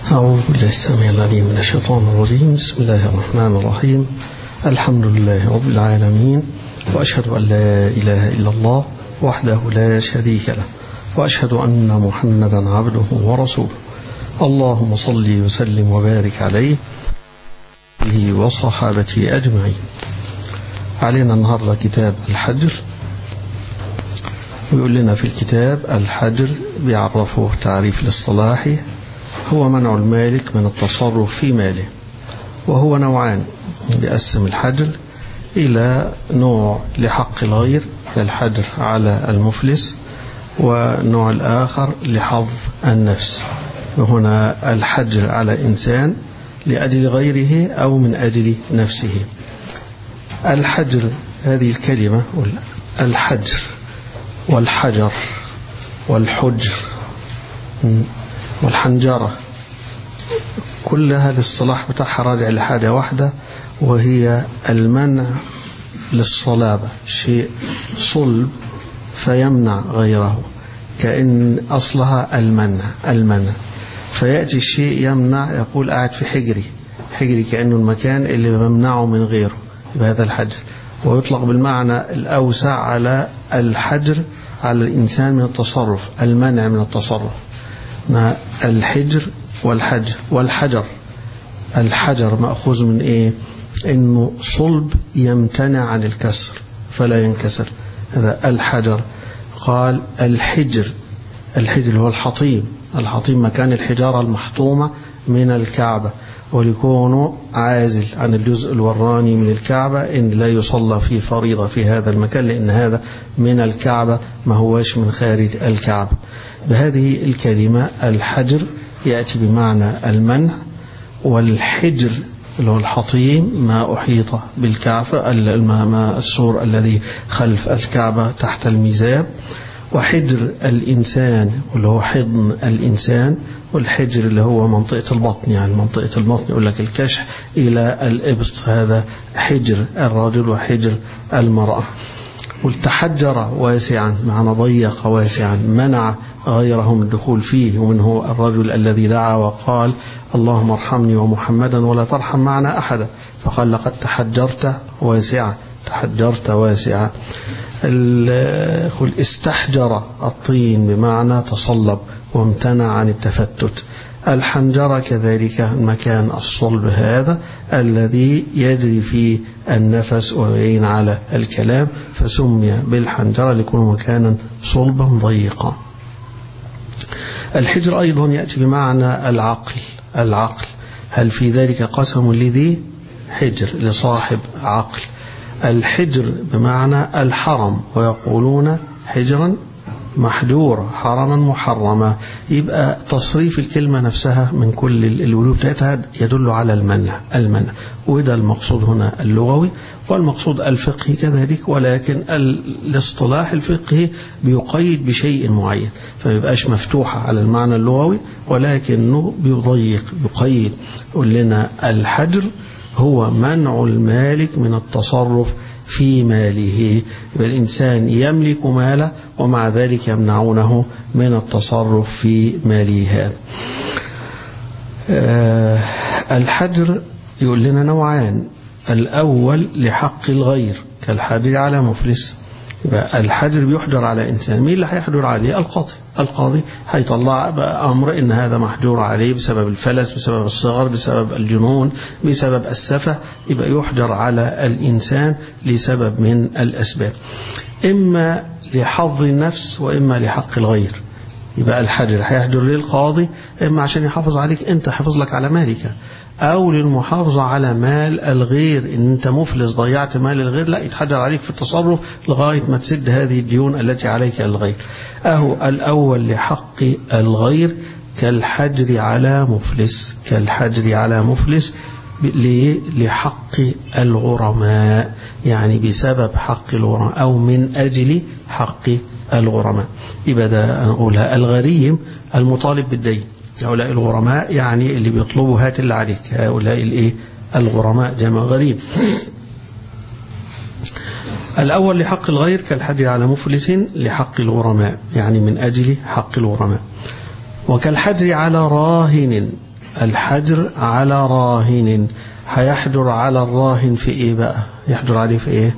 أعوذ بالله السميع العليم من الشيطان الرجيم بسم الله الرحمن الرحيم الحمد لله رب العالمين وأشهد أن لا إله إلا الله وحده لا شريك له وأشهد أن محمدا عبده ورسوله اللهم صل وسلم وبارك عليه وصحابته أجمعين علينا النهاردة كتاب الحجر ويقول لنا في الكتاب الحجر بيعرفه تعريف الاصطلاحي هو منع المالك من التصرف في ماله وهو نوعان بيقسم الحجر إلى نوع لحق الغير كالحجر على المفلس ونوع الآخر لحظ النفس وهنا الحجر على إنسان لأجل غيره أو من أجل نفسه الحجر هذه الكلمة الحجر والحجر والحجر والحنجرة كلها الاصطلاح بتاعها راجع لحاجة واحدة وهي المنع للصلابة شيء صلب فيمنع غيره كأن أصلها المنع المنع فيأتي الشيء يمنع يقول قاعد في حجري حجري كأنه المكان اللي بمنعه من غيره بهذا الحجر ويطلق بالمعنى الأوسع على الحجر على الإنسان من التصرف المنع من التصرف الحجر والحجر والحجر الحجر مأخوذ من إيه إنه صلب يمتنع عن الكسر فلا ينكسر هذا الحجر قال الحجر الحجر هو الحطيم الحطيم مكان الحجارة المحطومة من الكعبة ولكونه عازل عن الجزء الوراني من الكعبة إن لا يصلى في فريضة في هذا المكان لأن هذا من الكعبة ما هواش من خارج الكعبة بهذه الكلمة الحجر يأتي بمعنى المنع والحجر اللي هو الحطيم ما أحيط بالكعبة ما السور الذي خلف الكعبة تحت الميزاب وحجر الإنسان اللي هو حضن الإنسان والحجر اللي هو منطقة البطن يعني منطقة البطن يقول لك الكشح إلى الإبط هذا حجر الرجل وحجر المرأة والتحجر واسعا معنى ضيق واسعا منع غيره من الدخول فيه ومنه الرجل الذي دعا وقال اللهم ارحمني ومحمدا ولا ترحم معنا أحدا فقال لقد تحجرت واسعا تحجرت واسعا استحجر الطين بمعنى تصلب وامتنع عن التفتت الحنجرة كذلك المكان الصلب هذا الذي يجري فيه النفس ويعين على الكلام فسمي بالحنجرة ليكون مكانا صلبا ضيقا الحجر أيضا يأتي بمعنى العقل العقل هل في ذلك قسم لذي حجر لصاحب عقل الحجر بمعنى الحرم ويقولون حجرا محجورة حرما محرما يبقى تصريف الكلمة نفسها من كل الولوب بتاعتها يدل على المنع المنع وده المقصود هنا اللغوي والمقصود الفقهي كذلك ولكن الاصطلاح الفقهي بيقيد بشيء معين فيبقاش مفتوحة على المعنى اللغوي ولكنه بيضيق يقيد يقول لنا الحجر هو منع المالك من التصرف في ماله الإنسان يملك ماله ومع ذلك يمنعونه من التصرف في ماله هذا أه الحجر يقول لنا نوعان الأول لحق الغير كالحجر على مفلس يبقى الحجر بيحجر على إنسان مين اللي هيحجر عليه القاضي القاضي هيطلع أمر إن هذا محجور عليه بسبب الفلس بسبب الصغر بسبب الجنون بسبب السفة يبقى يحجر على الإنسان لسبب من الأسباب إما لحظ النفس وإما لحق الغير يبقى الحجر هيحجر للقاضي إما عشان يحافظ عليك أنت حافظ لك على مالك أو للمحافظة على مال الغير إن أنت مفلس ضيعت مال الغير لا يتحجر عليك في التصرف لغاية ما تسد هذه الديون التي عليك الغير أهو الأول لحق الغير كالحجر على مفلس كالحجر على مفلس لحق الغرماء يعني بسبب حق الغرماء أو من أجل حق الغرماء يبقى ده نقولها الغريم المطالب بالدين هؤلاء الغرماء يعني اللي بيطلبوا هات اللي عليك هؤلاء الايه الغرماء جمع غريب الأول لحق الغير كالحج على مفلس لحق الغرماء يعني من أجل حق الغرماء وكالحجر على راهن الحجر على راهن هيحجر على الراهن في ايه بقى يحجر عليه في ايه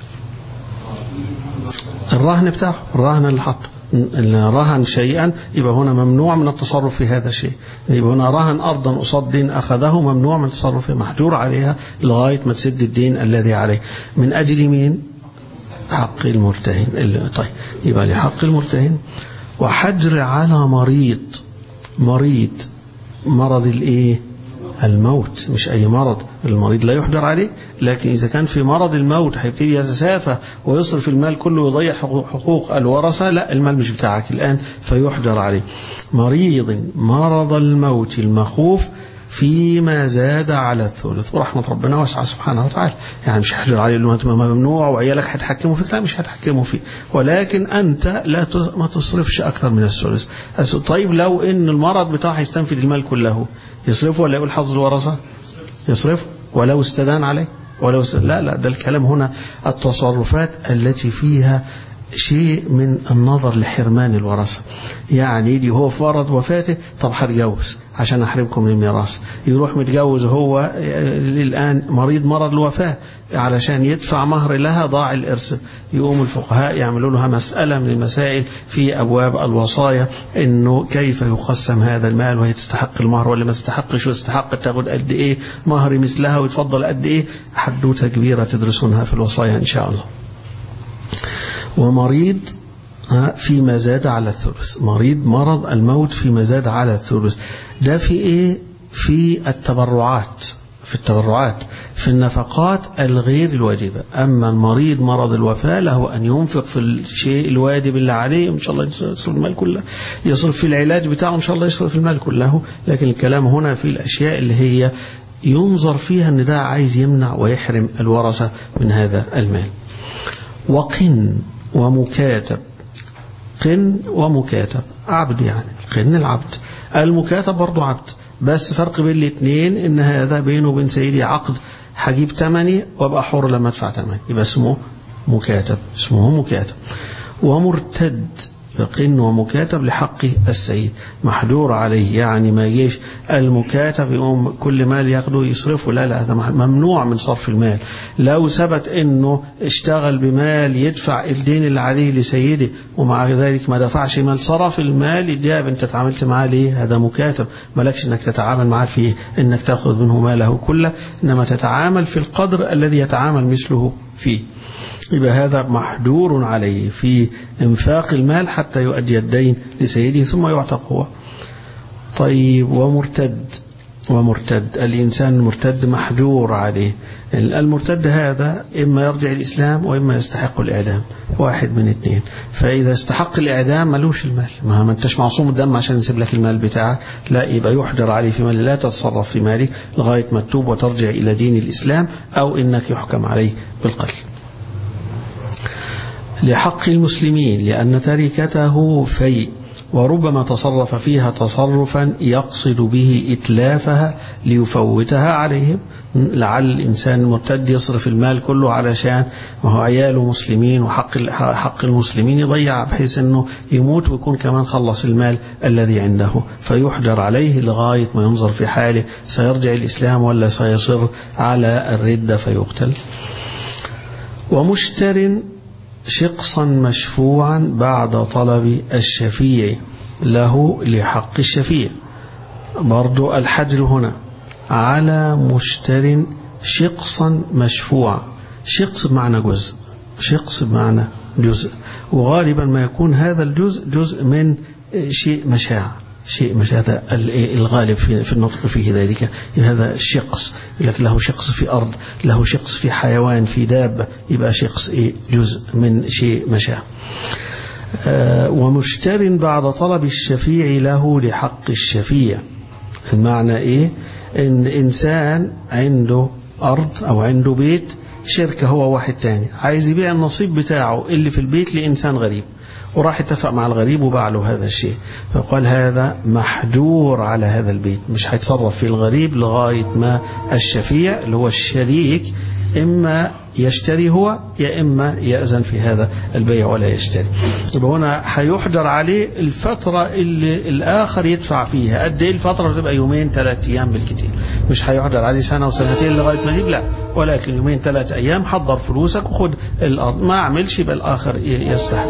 الرهن بتاعه الرهن اللي حطه رهن شيئا يبقى هنا ممنوع من التصرف في هذا الشيء يبقى هنا رهن أرضا قصاد دين أخذه ممنوع من التصرف فيه محجور عليها لغاية ما تسد الدين الذي عليه من أجل مين حق المرتهن اللي طيب يبقى لحق المرتهن وحجر على مريض مريض مرض الايه الموت مش أي مرض المريض لا يحجر عليه لكن إذا كان في مرض الموت هيبتدي يتسافى ويصرف المال كله ويضيع حقوق الورثة لا المال مش بتاعك الآن فيحجر عليه مريض مرض الموت المخوف فيما زاد على الثلث ورحمة ربنا واسعة سبحانه وتعالى يعني مش هحجر عليه انه ممنوع وعيالك هتحكموا فيك لا مش هتحكموا فيه ولكن أنت لا ما تصرفش أكثر من الثلث طيب لو إن المرض بتاعه هيستنفذ المال كله يصرفه ولا يقول حظ الورثة يصرفه ولو استدان عليه ولو است... لا لا ده الكلام هنا التصرفات التي فيها شيء من النظر لحرمان الورثة يعني يجي هو في مرض وفاته طب هتجوز عشان أحرمكم من الميراث يروح متجوز هو الآن مريض مرض الوفاة علشان يدفع مهر لها ضاع الإرث يقوم الفقهاء يعملوا لها مسألة من المسائل في أبواب الوصايا إنه كيف يقسم هذا المال وهي تستحق المهر ولا ما تستحقش وتستحق تاخد قد إيه مهر مثلها ويتفضل قد إيه حدوتة كبيرة تدرسونها في الوصايا إن شاء الله ومريض فيما زاد على الثلث مريض مرض الموت فيما زاد على الثلث ده في ايه في التبرعات في التبرعات في النفقات الغير الواجبة أما المريض مرض الوفاة له أن ينفق في الشيء الواجب اللي عليه إن شاء الله يصرف المال كله يصرف في العلاج بتاعه إن شاء الله يصرف المال كله لكن الكلام هنا في الأشياء اللي هي ينظر فيها أن ده عايز يمنع ويحرم الورثة من هذا المال وقن ومكاتب قن ومكاتب عبد يعني القن العبد المكاتب برضه عبد بس فرق بين الاثنين ان هذا بينه وبين سيدي عقد هجيب ثمني وابقى حر لما ادفع ثمني يبقى اسمه مكاتب اسمه مكاتب ومرتد قن ومكاتب لحق السيد محجور عليه يعني ما يجيش المكاتب يقوم كل مال ياخده يصرفه لا لا هذا ممنوع من صرف المال لو ثبت انه اشتغل بمال يدفع الدين اللي عليه لسيده ومع ذلك ما دفعش مال صرف المال الجاب انت تعاملت معاه ليه هذا مكاتب مالكش انك تتعامل معاه في انك تاخذ منه ماله كله انما تتعامل في القدر الذي يتعامل مثله فيه يبقى هذا محجور عليه في انفاق المال حتى يؤدي الدين لسيده ثم يعتق هو طيب ومرتد ومرتد الإنسان المرتد محجور عليه المرتد هذا إما يرجع الإسلام وإما يستحق الإعدام واحد من اثنين فإذا استحق الإعدام ملوش المال ما أنتش معصوم الدم عشان يسيب لك المال بتاعك لا يبقى يحجر عليه في مال لا تتصرف في مالك لغاية ما تتوب وترجع إلى دين الإسلام أو إنك يحكم عليه بالقتل لحق المسلمين لأن تركته في وربما تصرف فيها تصرفا يقصد به إتلافها ليفوتها عليهم لعل الإنسان المرتد يصرف المال كله علشان ما هو عياله مسلمين وحق حق المسلمين يضيع بحيث أنه يموت ويكون كمان خلص المال الذي عنده فيحجر عليه لغاية ما ينظر في حاله سيرجع الإسلام ولا سيصر على الردة فيقتل ومشتر شقصا مشفوعا بعد طلب الشفيع له لحق الشفيع برضو الحجر هنا على مشتر شقصا مشفوعا شقص بمعنى جزء شقص بمعنى جزء وغالبا ما يكون هذا الجزء جزء من شيء مشاع شيء مش هذا الغالب في, في النطق فيه ذلك هذا الشقص لك له شقص في أرض له شقص في حيوان في دابة يبقى شقص إيه جزء من شيء مشى آه ومشتر بعد طلب الشفيع له لحق الشفيع المعنى إيه إن إنسان عنده أرض أو عنده بيت شركة هو واحد تاني عايز يبيع النصيب بتاعه اللي في البيت لإنسان غريب وراح اتفق مع الغريب وباع له هذا الشيء فقال هذا محجور على هذا البيت مش هيتصرف في الغريب لغاية ما الشفيع اللي هو الشريك إما يشتري هو يا إما يأذن في هذا البيع ولا يشتري يبقى هنا هيحجر عليه الفترة اللي الآخر يدفع فيها قد إيه الفترة بتبقى يومين ثلاث أيام بالكتير مش هيحجر عليه سنة وسنتين لغاية ما يجيب لا ولكن يومين ثلاث أيام حضر فلوسك وخد الأرض ما عملش يبقى الآخر يستحق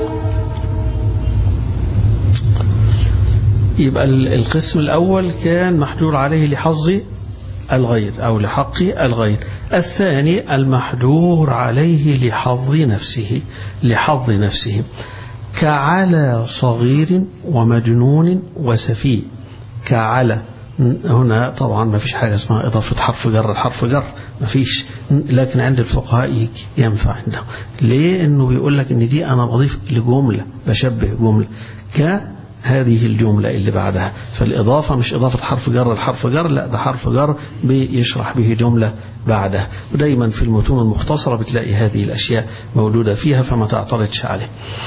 يبقى القسم الأول كان محجور عليه لحظ الغير أو لحق الغير الثاني المحجور عليه لحظ نفسه لحظ نفسه كعلى صغير ومجنون وسفيه كعلى هنا طبعا ما فيش حاجة اسمها إضافة حرف جر الحرف جر ما فيش لكن عند الفقهاء ينفع عندهم ليه انه بيقول لك ان دي انا بضيف لجملة بشبه جملة ك هذه الجملة اللي بعدها فالإضافة مش إضافة حرف جر الحرف جر لا ده حرف جر بيشرح به جملة بعدها ودايما في المتون المختصرة بتلاقي هذه الأشياء موجودة فيها فما تعترضش عليه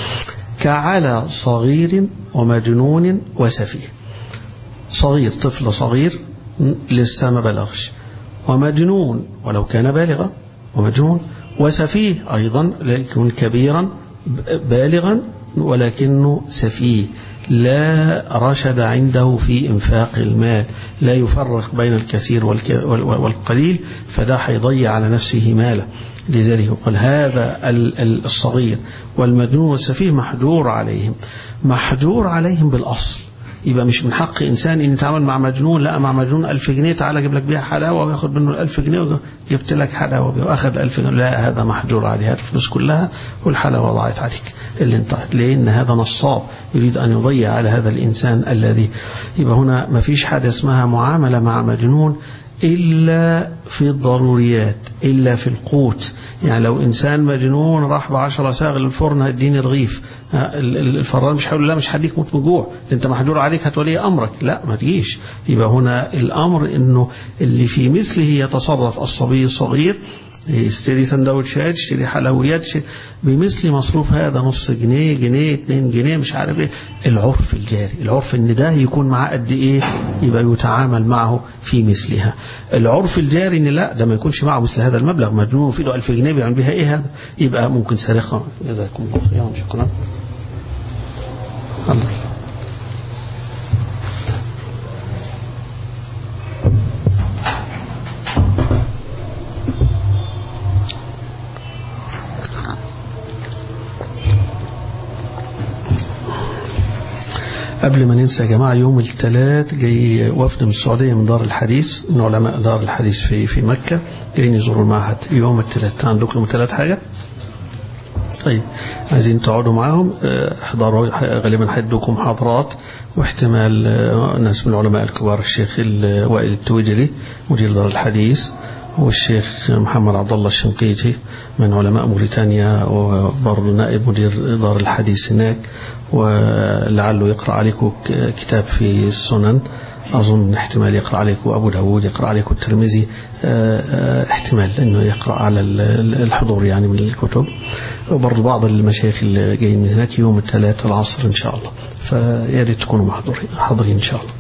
كعلى صغير ومجنون وسفيه صغير طفل صغير لسه ما بلغش ومجنون ولو كان بالغا ومجنون وسفيه أيضا ليكون كبيرا بالغا ولكنه سفيه لا رشد عنده في إنفاق المال لا يفرق بين الكثير والقليل فده هيضيع على نفسه ماله لذلك يقول هذا الصغير والمجنون والسفيه محجور عليهم محجور عليهم بالأصل يبقى مش من حق إنسان إن يتعامل مع مجنون لا مع مجنون ألف جنيه تعالى أجيب لك بيها حلاوة وياخد منه الألف جنيه وجبت لك حلاوة وأخذ الألف جنيه لا هذا محجور عليه هذه الفلوس كلها والحلاوة ضاعت عليك اللي انتهت لأن هذا نصاب يريد أن يضيع على هذا الإنسان الذي يبقى هنا ما فيش حاجة اسمها معاملة مع مجنون إلا في الضروريات إلا في القوت يعني لو إنسان مجنون راح بعشرة ساغ للفرن هديني رغيف الفران مش هيقول لا مش هديك موت من جوع انت محجور عليك هتولي امرك لا ما تجيش يبقى هنا الامر انه اللي في مثله يتصرف الصبي الصغير يشتري سندوتشات يشتري حلويات بمثل مصروف هذا نص جنيه جنيه اتنين جنيه مش عارف ايه العرف الجاري العرف ان ده يكون معاه قد ايه يبقى يتعامل معه في مثلها العرف الجاري ان لا ده ما يكونش معه مثل هذا المبلغ مجنون في له 1000 جنيه بيعمل بيها ايه هذا يبقى ممكن سرقه جزاكم الله خيرا شكرا الله قبل ما ننسى يا جماعة يوم الثلاث جاي وفد من السعودية من دار الحديث من علماء دار الحديث في في مكة جايين يزوروا المعهد يوم الثلاث عندكم يوم الثلاث حاجة؟ طيب عايزين تقعدوا معاهم احضروا غالبا هيدوكم محاضرات واحتمال ناس من العلماء الكبار الشيخ وائل التويجري مدير دار الحديث والشيخ محمد عبد الله الشنقيطي من علماء موريتانيا وبرضه نائب مدير دار الحديث هناك ولعله يقرأ عليكم كتاب في السنن أظن احتمال يقرأ عليكم أبو داود يقرأ عليكم الترمذي احتمال أنه يقرأ على الحضور يعني من الكتب وبرضه بعض المشايخ اللي جايين من هناك يوم الثلاث العصر إن شاء الله فيا ريت تكونوا محضرين حاضرين إن شاء الله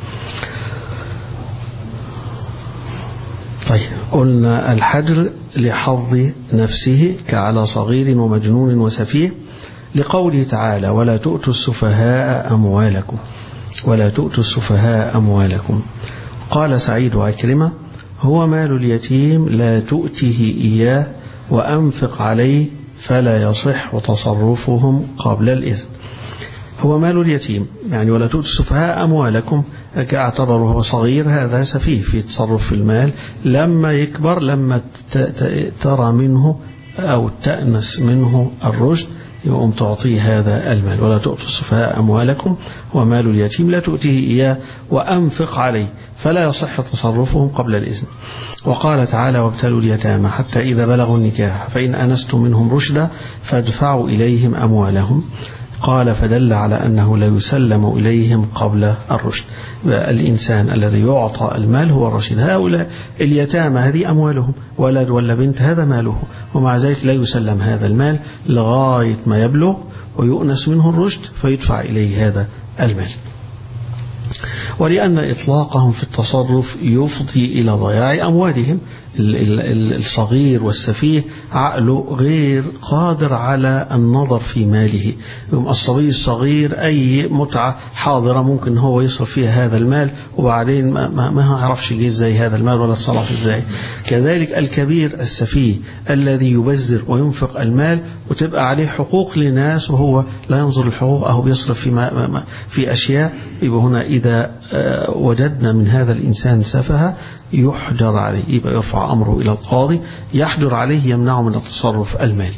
طيب قلنا الحجر لحظ نفسه كعلى صغير ومجنون وسفيه لقوله تعالى ولا تؤتوا السفهاء أموالكم ولا تؤتوا السفهاء أموالكم قال سعيد وعكرمة هو مال اليتيم لا تؤته إياه وأنفق عليه فلا يصح تصرفهم قبل الإذن هو مال اليتيم يعني ولا تؤتوا السفهاء أموالكم اعتبره هو صغير هذا سفيه في تصرف في المال لما يكبر لما ترى منه أو تأنس منه الرشد يقوم تعطيه هذا المال ولا تؤتوا السفهاء أموالكم ومال اليتيم لا تؤتيه إياه وأنفق عليه فلا يصح تصرفهم قبل الإذن وقال تعالى وابتلوا اليتامى حتى إذا بلغوا النكاح فإن أنستم منهم رشدا فادفعوا إليهم أموالهم قال فدل على أنه لا يسلم إليهم قبل الرشد الإنسان الذي يعطى المال هو الرشيد هؤلاء اليتامى هذه أموالهم ولد ولا بنت هذا ماله ومع ذلك لا يسلم هذا المال لغاية ما يبلغ ويؤنس منه الرشد فيدفع إليه هذا المال ولأن إطلاقهم في التصرف يفضي إلى ضياع أموالهم الصغير والسفيه عقله غير قادر على النظر في ماله الصبي الصغير أي متعة حاضرة ممكن هو يصرف فيها هذا المال وبعدين ما, ما, ما يعرفش جه ازاي هذا المال ولا اتصرف ازاي كذلك الكبير السفيه الذي يبذر وينفق المال وتبقى عليه حقوق لناس وهو لا ينظر الحقوق أو بيصرف في, ما ما في أشياء يبقى هنا إذا وجدنا من هذا الإنسان سفها يحجر عليه يبقى يرفع أمره إلى القاضي يحجر عليه يمنعه من التصرف المالي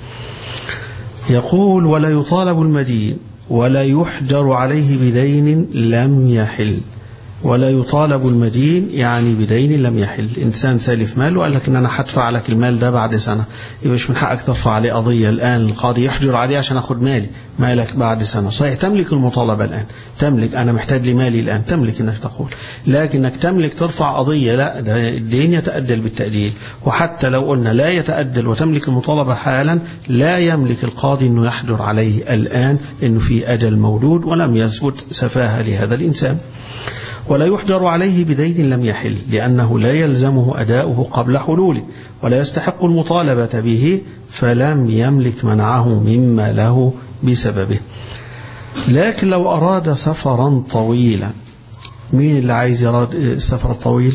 يقول ولا يطالب المدين ولا يحجر عليه بدين لم يحل ولا يطالب المدين يعني بدين لم يحل إنسان سالف مال وقال لك إن أنا هدفع لك المال ده بعد سنة يبقى مش من حقك ترفع عليه قضية الآن القاضي يحجر عليه عشان أخد مالي مالك بعد سنة صحيح تملك المطالبة الآن تملك أنا محتاج لمالي الآن تملك إنك تقول لكنك تملك ترفع قضية لا ده الدين يتأدل بالتأديل وحتى لو قلنا لا يتأدل وتملك المطالبة حالا لا يملك القاضي أنه يحجر عليه الآن لأنه في أجل مولود ولم يثبت سفاهة لهذا الإنسان ولا يحجر عليه بدين لم يحل لأنه لا يلزمه أداؤه قبل حلوله ولا يستحق المطالبة به فلم يملك منعه مما له بسببه لكن لو أراد سفرا طويلا مين اللي عايز يراد السفر الطويل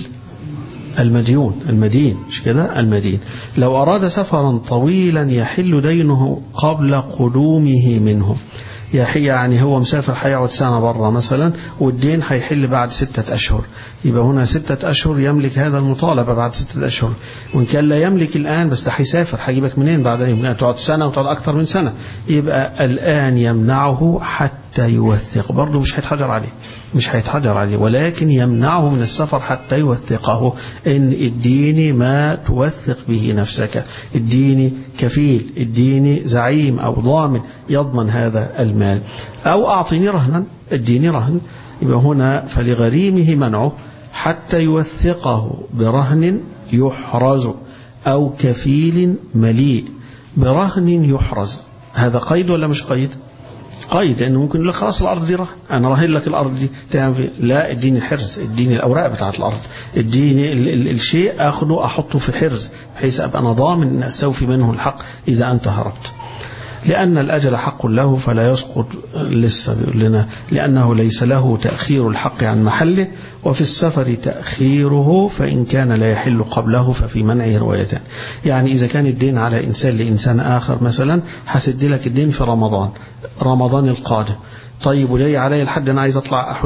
المديون المدين مش كده المدين لو أراد سفرا طويلا يحل دينه قبل قدومه منه يعني هو مسافر هيقعد سنة بره مثلا والدين هيحل بعد ستة أشهر يبقى هنا ستة أشهر يملك هذا المطالبة بعد ستة أشهر وإن كان لا يملك الآن بس ده هيسافر هيجيبك منين بعد يمكن تقعد سنة وتقعد أكثر من سنة يبقى الآن يمنعه حتى يوثق برضه مش هيتحجر عليه مش هيتحجر عليه ولكن يمنعه من السفر حتى يوثقه ان اديني ما توثق به نفسك اديني كفيل اديني زعيم او ضامن يضمن هذا المال او اعطيني رهنا اديني رهن يبقى هنا فلغريمه منعه حتى يوثقه برهن يحرز او كفيل مليء برهن يحرز هذا قيد ولا مش قيد قيد لانه ممكن يقول لك خلاص الارض دي رهن انا راهن لك الارض دي تعمل فيه لا اديني الحرز اديني الاوراق بتاعت الارض اديني ال ال الشيء اخده احطه في حرز بحيث ابقى انا ضامن ان استوفي منه الحق اذا انت هربت لأن الأجل حق له فلا يسقط لسه بيقول لنا لأنه ليس له تأخير الحق عن محله وفي السفر تأخيره فإن كان لا يحل قبله ففي منعه روايتان يعني إذا كان الدين على إنسان لإنسان آخر مثلا هسد لك الدين في رمضان رمضان القادم طيب وجاي علي الحج أنا عايز أطلع أحج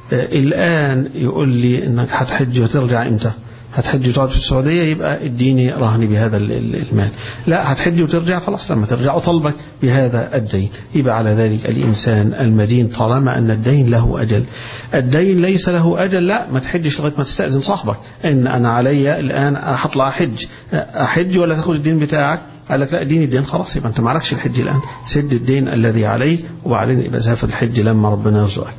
الآن يقول لي إنك هتحج وترجع إمتى هتحج وتقعد في السعودية يبقى اديني رهن بهذا المال لا هتحج وترجع خلاص لما ترجع أطلبك بهذا الدين يبقى على ذلك الإنسان المدين طالما أن الدين له أجل الدين ليس له أجل لا ما تحجش لغاية ما تستأذن صاحبك إن أنا علي الآن هطلع أحج أحج ولا تاخد الدين بتاعك قال لك لا اديني الدين خلاص يبقى أنت ما عليكش الحج الآن سد الدين الذي عليك وبعدين يبقى سافر الحج لما ربنا يرزقك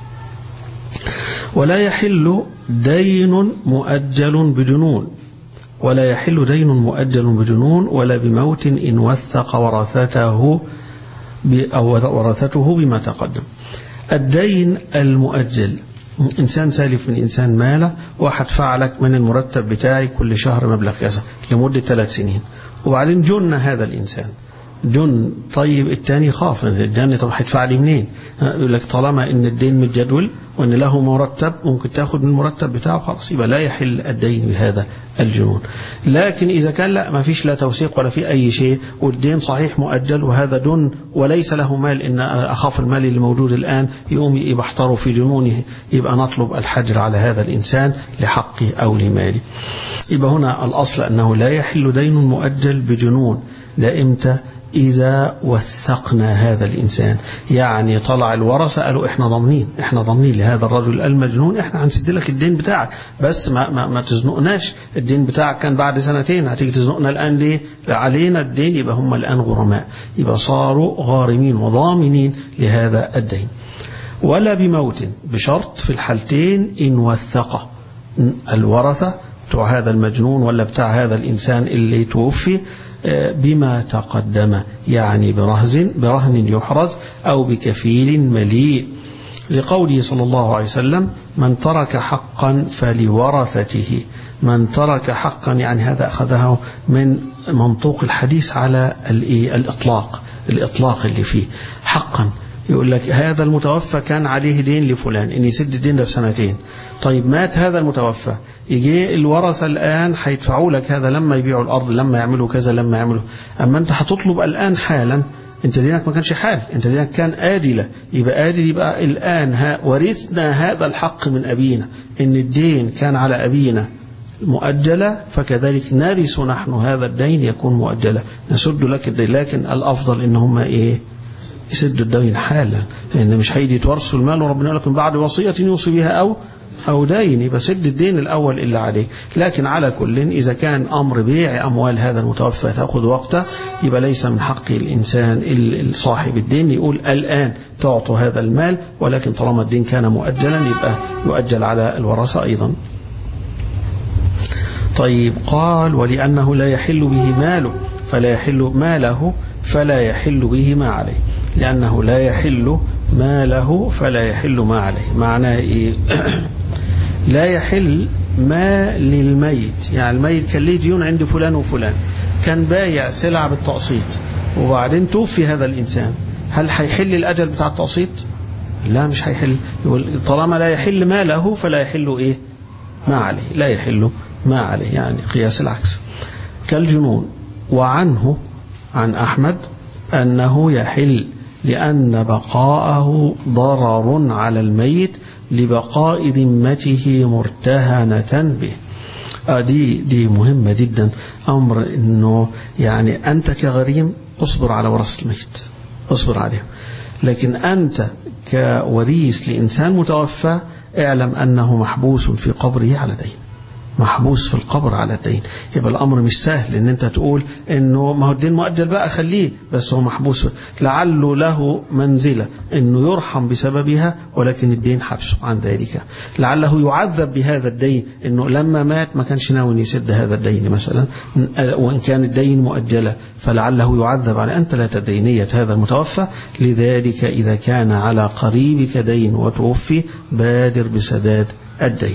ولا يحل دين مؤجل بجنون ولا يحل دين مؤجل بجنون ولا بموت إن وثق ورثته أو ورثته بما تقدم الدين المؤجل إنسان سالف من إنسان ماله واحد فعلك من المرتب بتاعي كل شهر مبلغ كذا لمدة ثلاث سنين وبعدين جن هذا الإنسان جن طيب التاني خاف الدين طب هيدفع لي منين يقول لك طالما ان الدين متجدول وان له مرتب ممكن تاخد من المرتب بتاعه خلاص يبقى لا يحل الدين بهذا الجنون لكن اذا كان لا ما فيش لا توثيق ولا في اي شيء والدين صحيح مؤجل وهذا دن وليس له مال ان اخاف المال اللي موجود الان يقوم يبحتره في جنونه يبقى نطلب الحجر على هذا الانسان لحقه او لماله يبقى هنا الاصل انه لا يحل دين مؤجل بجنون ده امتى إذا وثقنا هذا الإنسان يعني طلع الورثة قالوا إحنا ضامنين إحنا ضامنين لهذا الرجل المجنون إحنا هنسد لك الدين بتاعك بس ما, ما, ما تزنقناش الدين بتاعك كان بعد سنتين هتيجي تزنقنا الآن ليه علينا الدين يبقى هم الآن غرماء يبقى صاروا غارمين وضامنين لهذا الدين ولا بموت بشرط في الحالتين إن وثقه الورثة بتوع هذا المجنون ولا بتاع هذا الإنسان اللي توفي بما تقدم يعني برهز برهن يحرز أو بكفيل مليء لقوله صلى الله عليه وسلم من ترك حقا فلورثته من ترك حقا يعني هذا أخذه من منطوق الحديث على الإطلاق الإطلاق اللي فيه حقا يقول لك هذا المتوفى كان عليه دين لفلان ان يسد الدين ده في سنتين طيب مات هذا المتوفى يجي الورثه الان هيدفعوا لك هذا لما يبيعوا الارض لما يعملوا كذا لما يعملوا اما انت هتطلب الان حالا انت دينك ما كانش حال انت دينك كان آدلة يبقى آدل يبقى الآن ها ورثنا هذا الحق من أبينا ان الدين كان على أبينا مؤجلة فكذلك نرث نحن هذا الدين يكون مؤجلة نسد لك الدين لكن الأفضل إن هم إيه يسدوا الدين حالا لأن مش هيجي يتورثوا المال وربنا يقول لك من بعد وصية يوصي بها أو أو دين يبقى سد الدين الأول إلا عليه لكن على كل إذا كان أمر بيع أموال هذا المتوفى تأخذ وقته يبقى ليس من حق الإنسان صاحب الدين يقول الآن تعطوا هذا المال ولكن طالما الدين كان مؤجلا يبقى يؤجل على الورثة أيضا طيب قال ولأنه لا يحل به ماله فلا يحل ماله فلا يحل به ما عليه لأنه لا يحل ماله فلا يحل ما عليه معناه إيه لا يحل ما للميت يعني الميت كان ليه ديون عند فلان وفلان كان بايع سلع بالتقسيط وبعدين توفي هذا الإنسان هل هيحل الأجل بتاع التقسيط لا مش هيحل يقول طالما لا يحل ماله فلا يحل إيه ما عليه لا يحل ما عليه يعني قياس العكس كالجنون وعنه عن أحمد أنه يحل لأن بقاءه ضرر على الميت لبقاء ذمته مرتهنة به آه دي دي مهمة جدا أمر أنه يعني أنت كغريم اصبر على ورثة الميت اصبر عليهم لكن أنت كوريث لإنسان متوفى اعلم أنه محبوس في قبره على دين محبوس في القبر على الدين يبقى الأمر مش سهل ان انت تقول انه ما هو الدين مؤجل بقى خليه بس هو محبوس لعله له منزلة انه يرحم بسببها ولكن الدين حبسه عن ذلك لعله يعذب بهذا الدين انه لما مات ما كانش ناوي يسد هذا الدين مثلا وان كان الدين مؤجلة فلعله يعذب على أنت لا تدينية هذا المتوفى لذلك إذا كان على قريبك دين وتوفي بادر بسداد الدين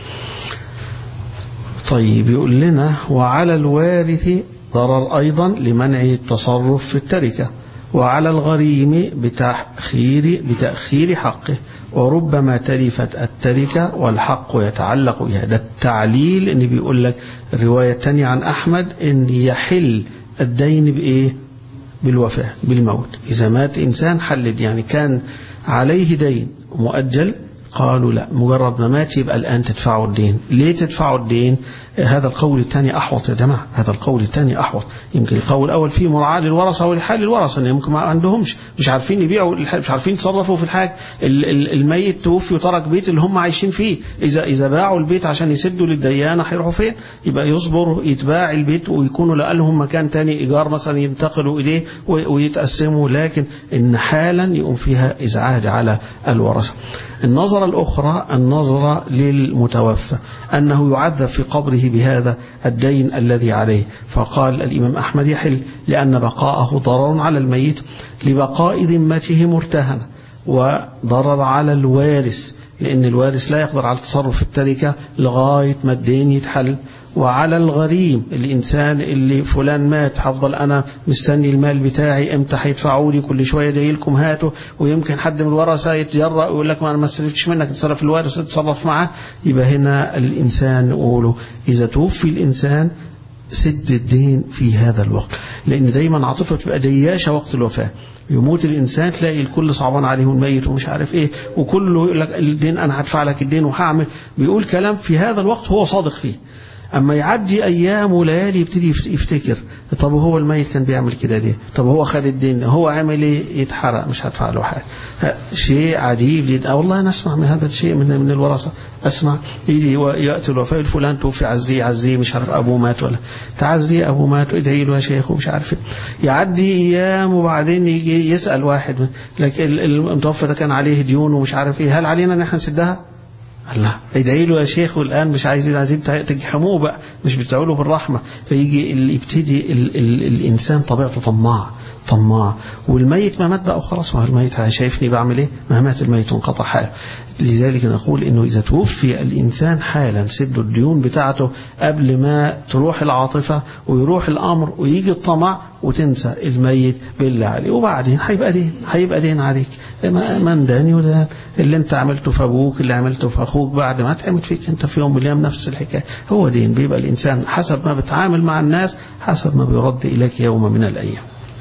طيب يقول لنا وعلى الوارث ضرر أيضا لمنع التصرف في التركة وعلى الغريم بتأخير, بتأخير حقه وربما تلفت التركة والحق يتعلق بها ده التعليل ان بيقول لك الرواية الثانية عن أحمد ان يحل الدين بإيه بالوفاة بالموت إذا مات إنسان حلد يعني كان عليه دين مؤجل قالوا لا مجرد ما مات يبقى الآن تدفعوا الدين ليه تدفعوا الدين هذا القول الثاني أحوط يا جماعة هذا القول الثاني أحوط يمكن القول الأول فيه مراعاة للورثة ولحال الورثة إن يمكن ما عندهمش مش عارفين يبيعوا مش عارفين يتصرفوا في الحاجة الميت توفي وترك بيت اللي هم عايشين فيه إذا إذا باعوا البيت عشان يسدوا للديانة هيروحوا فين يبقى يصبروا يتباع البيت ويكونوا لهم مكان تاني إيجار مثلا ينتقلوا إليه ويتقسموا لكن إن حالا يقوم فيها إزعاج على الورثة النظرة الأخرى النظرة للمتوفى أنه يعذب في قبره بهذا الدين الذي عليه فقال الإمام أحمد يحل لأن بقاءه ضرر على الميت لبقاء ذمته مرتهنة وضرر على الوارث لأن الوارث لا يقدر على التصرف في التركة لغاية ما الدين يتحل وعلى الغريم الإنسان اللي فلان مات هفضل أنا مستني المال بتاعي امتى هيدفعوا لي كل شوية جاي لكم هاته ويمكن حد من الورثة يتجرأ ويقول لك ما أنا ما استلفتش منك تتصرف الوارث تتصرف معه يبقى هنا الإنسان نقوله إذا توفي الإنسان سد الدين في هذا الوقت لأن دايما عاطفة تبقى دياشة وقت الوفاة يموت الإنسان تلاقي الكل صعبان عليه الميت ومش عارف إيه وكله يقول لك الدين أنا هدفع لك الدين وهعمل بيقول كلام في هذا الوقت هو صادق فيه أما يعدي أيام وليالي يبتدي يفتكر طب هو الميت كان بيعمل كده ليه طب هو خد الدين هو عمل ايه يتحرق مش هدفع له حاجة شيء عجيب جدا والله أنا أسمع من هذا الشيء من من الورثة أسمع يجي يأتي الوفاة فلان توفي عزيه عزيه مش عارف أبوه مات ولا تعزيه أبوه مات وادعي له يا شيخ ومش عارف يعدي أيام وبعدين يجي يسأل واحد لكن المتوفى ده كان عليه ديون ومش عارف إيه هل علينا إن احنا نسدها؟ الله ادعي له يا شيخ والان مش عايزين عايزين تجحموه بقى مش بتدعوا له بالرحمه فيجي يبتدي ال ال الانسان طبيعته طماع طماع والميت ما مات بقى وخلاص ما هو الميت شايفني بعمل ايه ما مات الميت وانقطع حاله لذلك نقول انه اذا توفي الانسان حالا سد الديون بتاعته قبل ما تروح العاطفه ويروح الامر ويجي الطمع وتنسى الميت بالله عليه وبعدين هيبقى دين هيبقى دين عليك من داني ودان اللي انت عملته في ابوك اللي عملته في اخوك بعد ما تعمل فيك انت في يوم من الايام نفس الحكايه هو دين بيبقى الانسان حسب ما بتعامل مع الناس حسب ما بيرد اليك يوم من الايام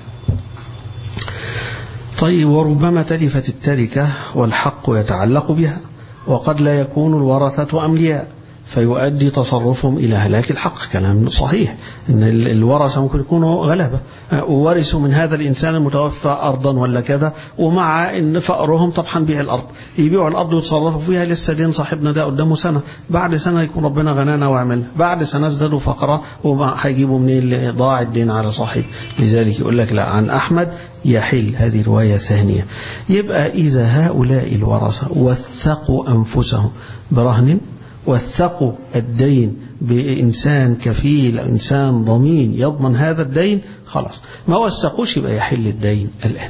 طيب وربما تلفت التركة والحق يتعلق بها وقد لا يكون الورثة أملياء فيؤدي تصرفهم إلى هلاك الحق كلام صحيح إن الورثة ممكن يكونوا غلبة وورثوا من هذا الإنسان المتوفى أرضا ولا كذا ومع إن فقرهم طب هنبيع الأرض يبيعوا الأرض ويتصرفوا فيها لسه دين صاحبنا ده قدامه سنة بعد سنة يكون ربنا غنانا وعملنا بعد سنة ازدادوا فقرة وهيجيبوا منين اللي ضاع الدين على صاحب لذلك يقول لك لا عن أحمد يحل هذه رواية ثانية يبقى إذا هؤلاء الورثة وثقوا أنفسهم برهن وثقوا الدين بإنسان كفيل إنسان ضمين يضمن هذا الدين خلاص ما وثقوش يبقى يحل الدين الآن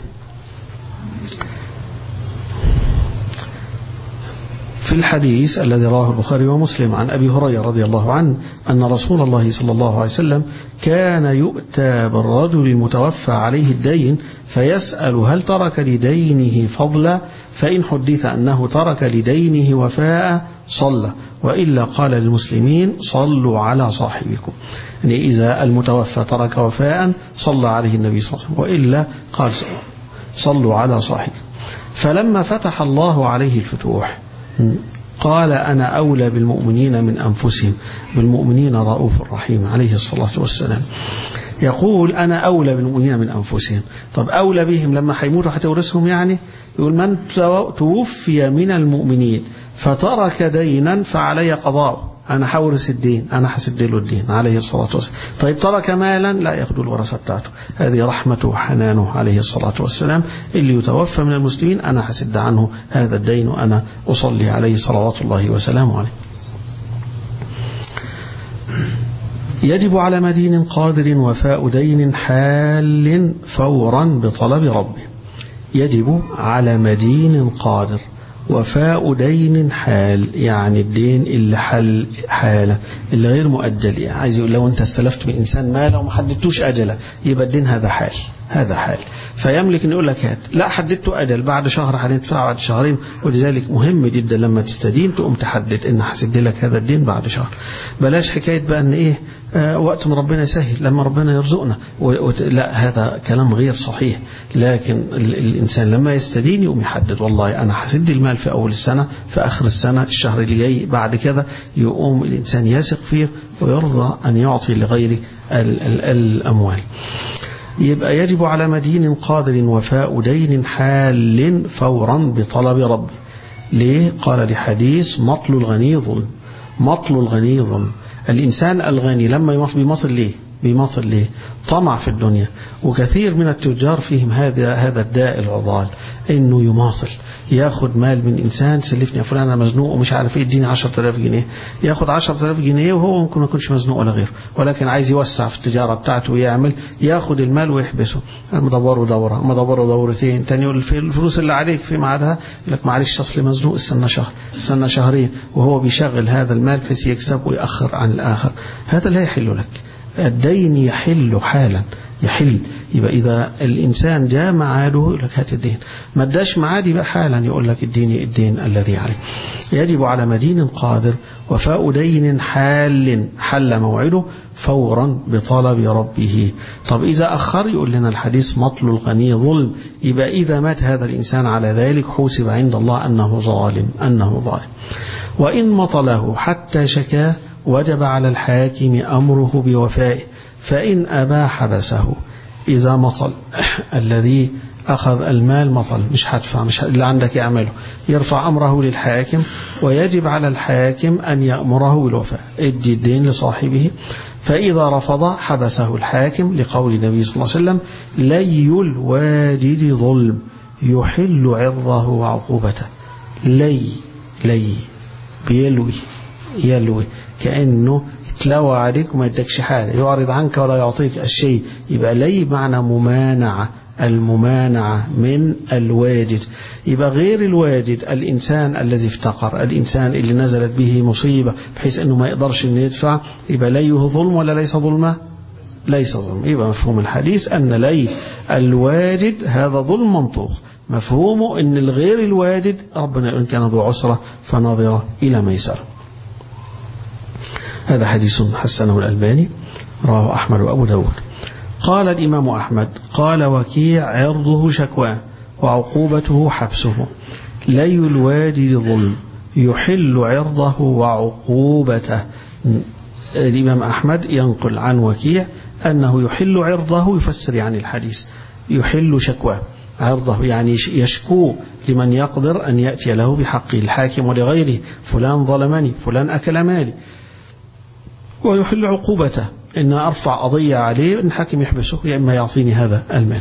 في الحديث الذي رواه البخاري ومسلم عن أبي هريرة رضي الله عنه أن رسول الله صلى الله عليه وسلم كان يؤتى بالرجل المتوفى عليه الدين فيسأل هل ترك لدينه فضلا فإن حدث أنه ترك لدينه وفاء صلى وإلا قال للمسلمين صلوا على صاحبكم يعني إذا المتوفى ترك وفاء صلى عليه النبي صلى الله عليه وسلم وإلا قال صلوا على صاحبكم فلما فتح الله عليه الفتوح قال أنا أولى بالمؤمنين من أنفسهم بالمؤمنين رؤوف رحيم عليه الصلاة والسلام يقول أنا أولى بالمؤمنين من أنفسهم طب أولى بهم لما حيموتوا هتورثهم يعني يقول من توفي من المؤمنين فترك دينا فعلي قضاء أنا حورث الدين أنا هسد له الدين عليه الصلاة والسلام طيب ترك مالا لا ياخذ الورثة بتاعته هذه رحمته وحنانه عليه الصلاة والسلام اللي يتوفى من المسلمين أنا هسد عنه هذا الدين وأنا أصلي عليه صلوات الله وسلامه عليه يجب على مدين قادر وفاء دين حال فورا بطلب ربه يجب على مدين قادر وفاء دين حال يعني الدين اللي حل حالة اللي غير مؤجل يعني عايز يقول لو انت استلفت من انسان ماله وما حددتوش اجله يبقى الدين هذا حال هذا حال فيملك ان يقول لك هات لا حددته اجل بعد شهر هندفعه بعد شهرين ولذلك مهم جدا لما تستدين تقوم تحدد ان هسد لك هذا الدين بعد شهر بلاش حكايه بقى ان ايه آه وقت ما ربنا يسهل لما ربنا يرزقنا وت... لا هذا كلام غير صحيح لكن ال... الانسان لما يستدين يقوم يحدد والله انا هسد المال في اول السنه في اخر السنه الشهر اللي جاي بعد كذا يقوم الانسان يثق فيه ويرضى ان يعطي لغيره ال... ال... الاموال يبقى يجب على مدين قادر وفاء دين حال فورا بطلب ربه ليه قال لحديث مطل الغني ظلم مطل الغني ظلم الإنسان الغني لما بيمطل ليه بيمطل ليه طمع في الدنيا وكثير من التجار فيهم هذا هذا الداء العضال انه يماطل ياخد مال من انسان سلفني يا فلان انا مزنوق ومش عارف ايه اديني 10000 جنيه ياخد 10000 جنيه وهو ممكن ما يكونش مزنوق ولا غيره ولكن عايز يوسع في التجاره بتاعته ويعمل ياخد المال ويحبسه مدوره دوره مدوره دورتين تاني يقول الفلوس اللي عليك في ميعادها يقول لك معلش اصلي مزنوق استنى شهر استنى شهرين وهو بيشغل هذا المال بحيث يكسب ويأخر عن الاخر هذا لا يحل لك الدين يحل حالا يحل يبقى إذا الإنسان جاء معاده يقول لك هات الدين ما اداش معاد يبقى حالا يقول لك اديني الدين الذي عليه يجب على مدين قادر وفاء دين حال حل موعده فورا بطلب ربه طب إذا أخر يقول لنا الحديث مطل الغني ظلم يبقى إذا مات هذا الإنسان على ذلك حوسب عند الله أنه ظالم أنه ظالم وإن مطله حتى شكاه وجب على الحاكم أمره بوفائه فإن أبى حبسه إذا مطل الذي أخذ المال مطل مش هدفع مش اللي عندك يعمله يرفع أمره للحاكم ويجب على الحاكم أن يأمره بالوفاء ادي الدين لصاحبه فإذا رفض حبسه الحاكم لقول النبي صلى الله عليه وسلم لي الواجد ظلم يحل عرضه وعقوبته لي لي بيلوي يلوي كأنه يتلوى عليك وما يدكش حاجة يعرض عنك ولا يعطيك الشيء يبقى لي معنى ممانعة الممانعة من الواجد يبقى غير الواجد الإنسان الذي افتقر الإنسان اللي نزلت به مصيبة بحيث أنه ما يقدرش أنه يدفع يبقى ليه ظلم ولا ليس ظلمه ليس ظلم يبقى مفهوم الحديث أن لي الواجد هذا ظلم منطوق مفهومه أن الغير الواجد ربنا إن كان ذو عسرة فناظرة إلى ميسر هذا حديث حسنه الألباني رواه أحمد وأبو داود قال الإمام أحمد قال وكيع عرضه شكوى وعقوبته حبسه لي الوادي ظلم يحل عرضه وعقوبته الإمام أحمد ينقل عن وكيع أنه يحل عرضه يفسر يعني الحديث يحل شكوى عرضه يعني يشكو لمن يقدر أن يأتي له بحقه الحاكم ولغيره فلان ظلمني فلان أكل مالي ويحل عقوبته إن أرفع قضية عليه الحاكم يحبسه يا إما يعطيني هذا المال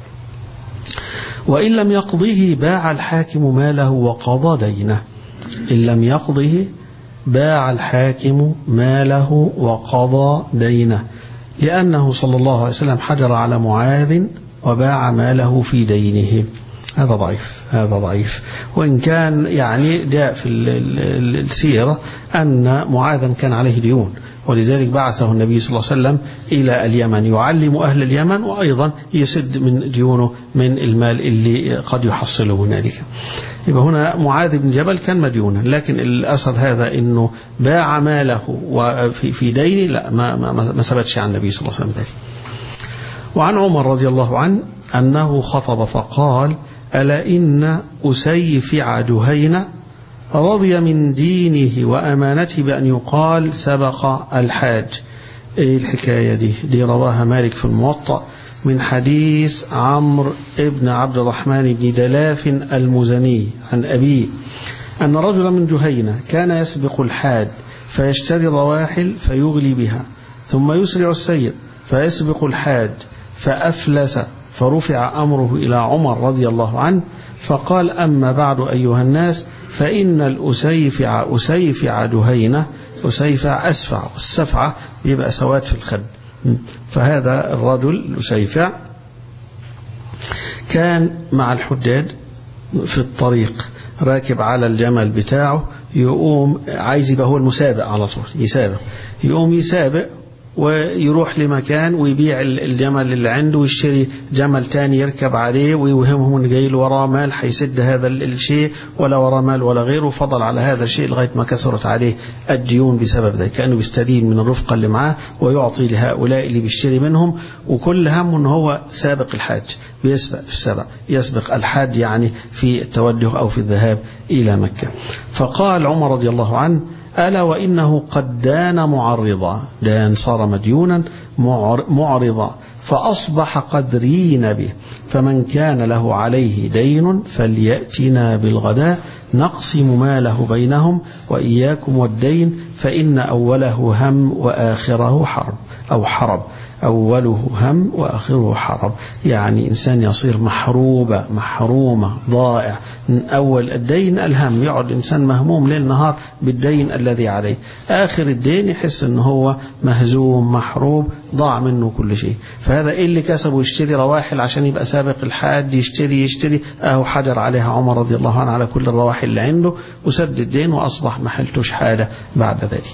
وإن لم يقضه باع الحاكم ماله وقضى دينه إن لم يقضه باع الحاكم ماله وقضى دينه لأنه صلى الله عليه وسلم حجر على معاذ وباع ماله في دينه هذا ضعيف هذا ضعيف وإن كان يعني جاء في السيرة أن معاذا كان عليه ديون ولذلك بعثه النبي صلى الله عليه وسلم إلى اليمن يعلم أهل اليمن وأيضا يسد من ديونه من المال اللي قد يحصله هنالك يبقى هنا معاذ بن جبل كان مديونا لكن الأثر هذا أنه باع ماله وفي في دين لا ما, ما, ما ثبتش عن النبي صلى الله عليه وسلم ذلك وعن عمر رضي الله عنه أنه خطب فقال ألا إن أسيفع جهينة رضي من دينه وأمانته بأن يقال سبق الحاج إيه الحكاية دي دي رواها مالك في الموطأ من حديث عمرو ابن عبد الرحمن بن دلاف المزني عن أبيه أن رجلا من جهينة كان يسبق الحاج فيشتري رواحل فيغلي بها ثم يسرع السير فيسبق الحاج فأفلس فرفع أمره إلى عمر رضي الله عنه فقال أما بعد أيها الناس فإن الأسيفع أسيفع جهينة أسيفع أسفع السفعة يبقى سواد في الخد فهذا الرجل الأسيفع كان مع الحجاج في الطريق راكب على الجمل بتاعه يقوم عايز يبقى هو المسابق على طول يسابق يقوم يسابق ويروح لمكان ويبيع الجمل اللي عنده ويشتري جمل تاني يركب عليه ويوهمهم ان جاي له وراه مال هيسد هذا الشيء ولا وراه مال ولا غيره فضل على هذا الشيء لغايه ما كثرت عليه الديون بسبب ذلك كانه بيستدين من الرفقه اللي معاه ويعطي لهؤلاء اللي بيشتري منهم وكل همه ان هو سابق الحاج بيسبق في السبق يسبق الحاج يعني في التوجه او في الذهاب الى مكه فقال عمر رضي الله عنه ألا وإنه قد دان معرضا دان صار مديونا معرضا فأصبح قد رين به فمن كان له عليه دين فليأتنا بالغداء نقسم ماله بينهم وإياكم والدين فإن أوله هم وآخره حرب أو حرب أوله هم وآخره حرب يعني إنسان يصير محروبة محرومة ضائع أول الدين الهم يقعد إنسان مهموم ليل نهار بالدين الذي عليه آخر الدين يحس أنه هو مهزوم محروب ضاع منه كل شيء فهذا إيه اللي كسبه يشتري رواحل عشان يبقى سابق الحاج يشتري يشتري أهو حجر عليها عمر رضي الله عنه على كل الرواحل اللي عنده وسد الدين وأصبح محلتوش حالة بعد ذلك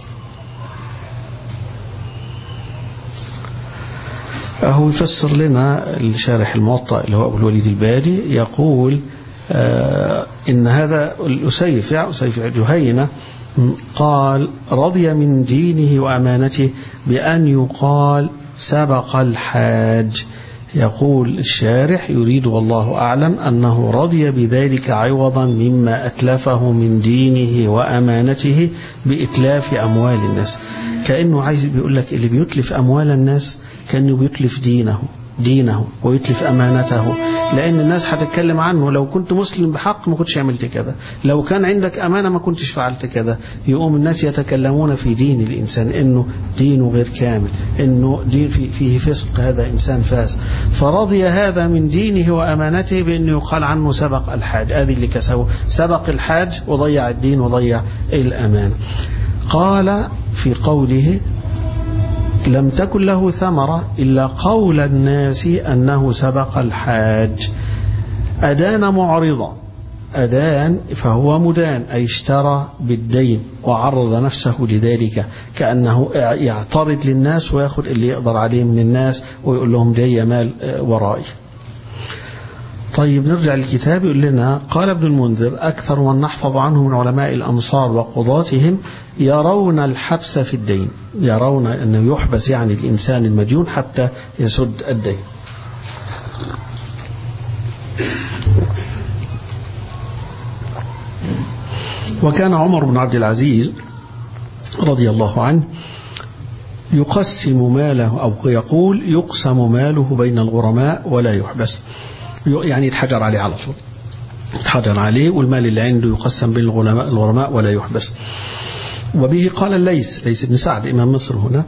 هو يفسر لنا الشارح الموطأ اللي هو أبو الوليد الباري يقول آه إن هذا الأسيفع أسيفع جهينة قال رضي من دينه وأمانته بأن يقال سبق الحاج يقول الشارح يريد والله أعلم أنه رضي بذلك عوضا مما أتلفه من دينه وأمانته بإتلاف أموال الناس كأنه عايز بيقول لك اللي بيتلف أموال الناس كأنه بيتلف دينه دينه ويتلف أمانته لأن الناس هتتكلم عنه لو كنت مسلم بحق ما كنتش عملت كذا لو كان عندك أمانة ما كنتش فعلت كذا يقوم الناس يتكلمون في دين الإنسان إنه دينه غير كامل إنه دين في فيه فسق هذا إنسان فاس فرضي هذا من دينه وأمانته بأنه يقال عنه سبق الحاج هذه اللي كسبه سبق الحاج وضيع الدين وضيع الأمانة قال في قوله لم تكن له ثمرة إلا قول الناس أنه سبق الحاج أدان معرضا أدان فهو مدان أي اشترى بالدين وعرض نفسه لذلك كأنه يعترض للناس ويأخذ اللي يقدر عليه من الناس ويقول لهم دي مال ورائي طيب نرجع للكتاب يقول لنا قال ابن المنذر أكثر من نحفظ عنه من علماء الأمصار وقضاتهم يرون الحبس في الدين يرون أنه يحبس يعني الإنسان المديون حتى يسد الدين وكان عمر بن عبد العزيز رضي الله عنه يقسم ماله أو يقول يقسم ماله بين الغرماء ولا يحبس يعني يتحجر عليه على طول يتحجر عليه والمال اللي عنده يقسم بين الغرماء ولا يحبس وبه قال الليث ليس بن سعد إمام مصر هنا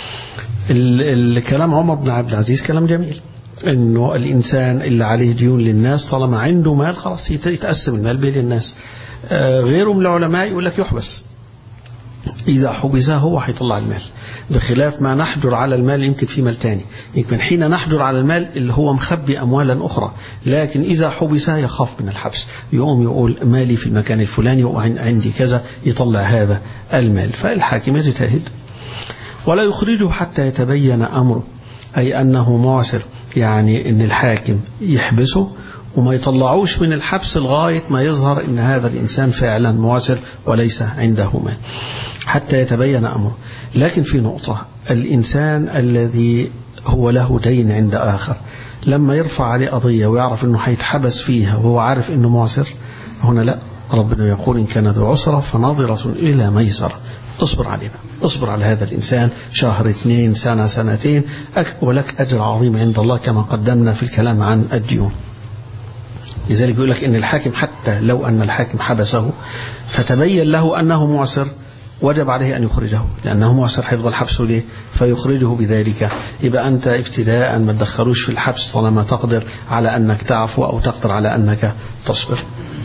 الكلام عمر بن عبد العزيز كلام جميل انه الانسان اللي عليه ديون للناس طالما عنده مال خلاص يتقسم المال بين الناس غيره من العلماء يقول لك يحبس إذا حبس هو هيطلع المال بخلاف ما نحجر على المال يمكن في مال تاني يمكن حين نحجر على المال اللي هو مخبي أموالا أخرى لكن إذا حبس يخاف من الحبس يقوم يقول مالي في المكان الفلاني وعندي كذا يطلع هذا المال فالحاكم يجتهد ولا يخرجه حتى يتبين أمره أي أنه معسر يعني أن الحاكم يحبسه وما يطلعوش من الحبس لغاية ما يظهر أن هذا الإنسان فعلا معسر وليس عنده مال حتى يتبين أمره لكن في نقطة الإنسان الذي هو له دين عند آخر لما يرفع عليه قضية ويعرف أنه حيتحبس فيها وهو عارف أنه معسر هنا لا ربنا يقول إن كان ذو عسرة فناظرة إلى ميسرة اصبر عليه بقى. اصبر على هذا الإنسان شهر اثنين سنة سنتين ولك أجر عظيم عند الله كما قدمنا في الكلام عن الديون لذلك يقول لك إن الحاكم حتى لو أن الحاكم حبسه فتبين له أنه معسر وجب عليه أن يخرجه لأنه معسر حفظ حبسه ليه فيخرجه بذلك يبقى أنت ابتداء ما تدخلوش في الحبس طالما تقدر على أنك تعفو أو تقدر على أنك تصبر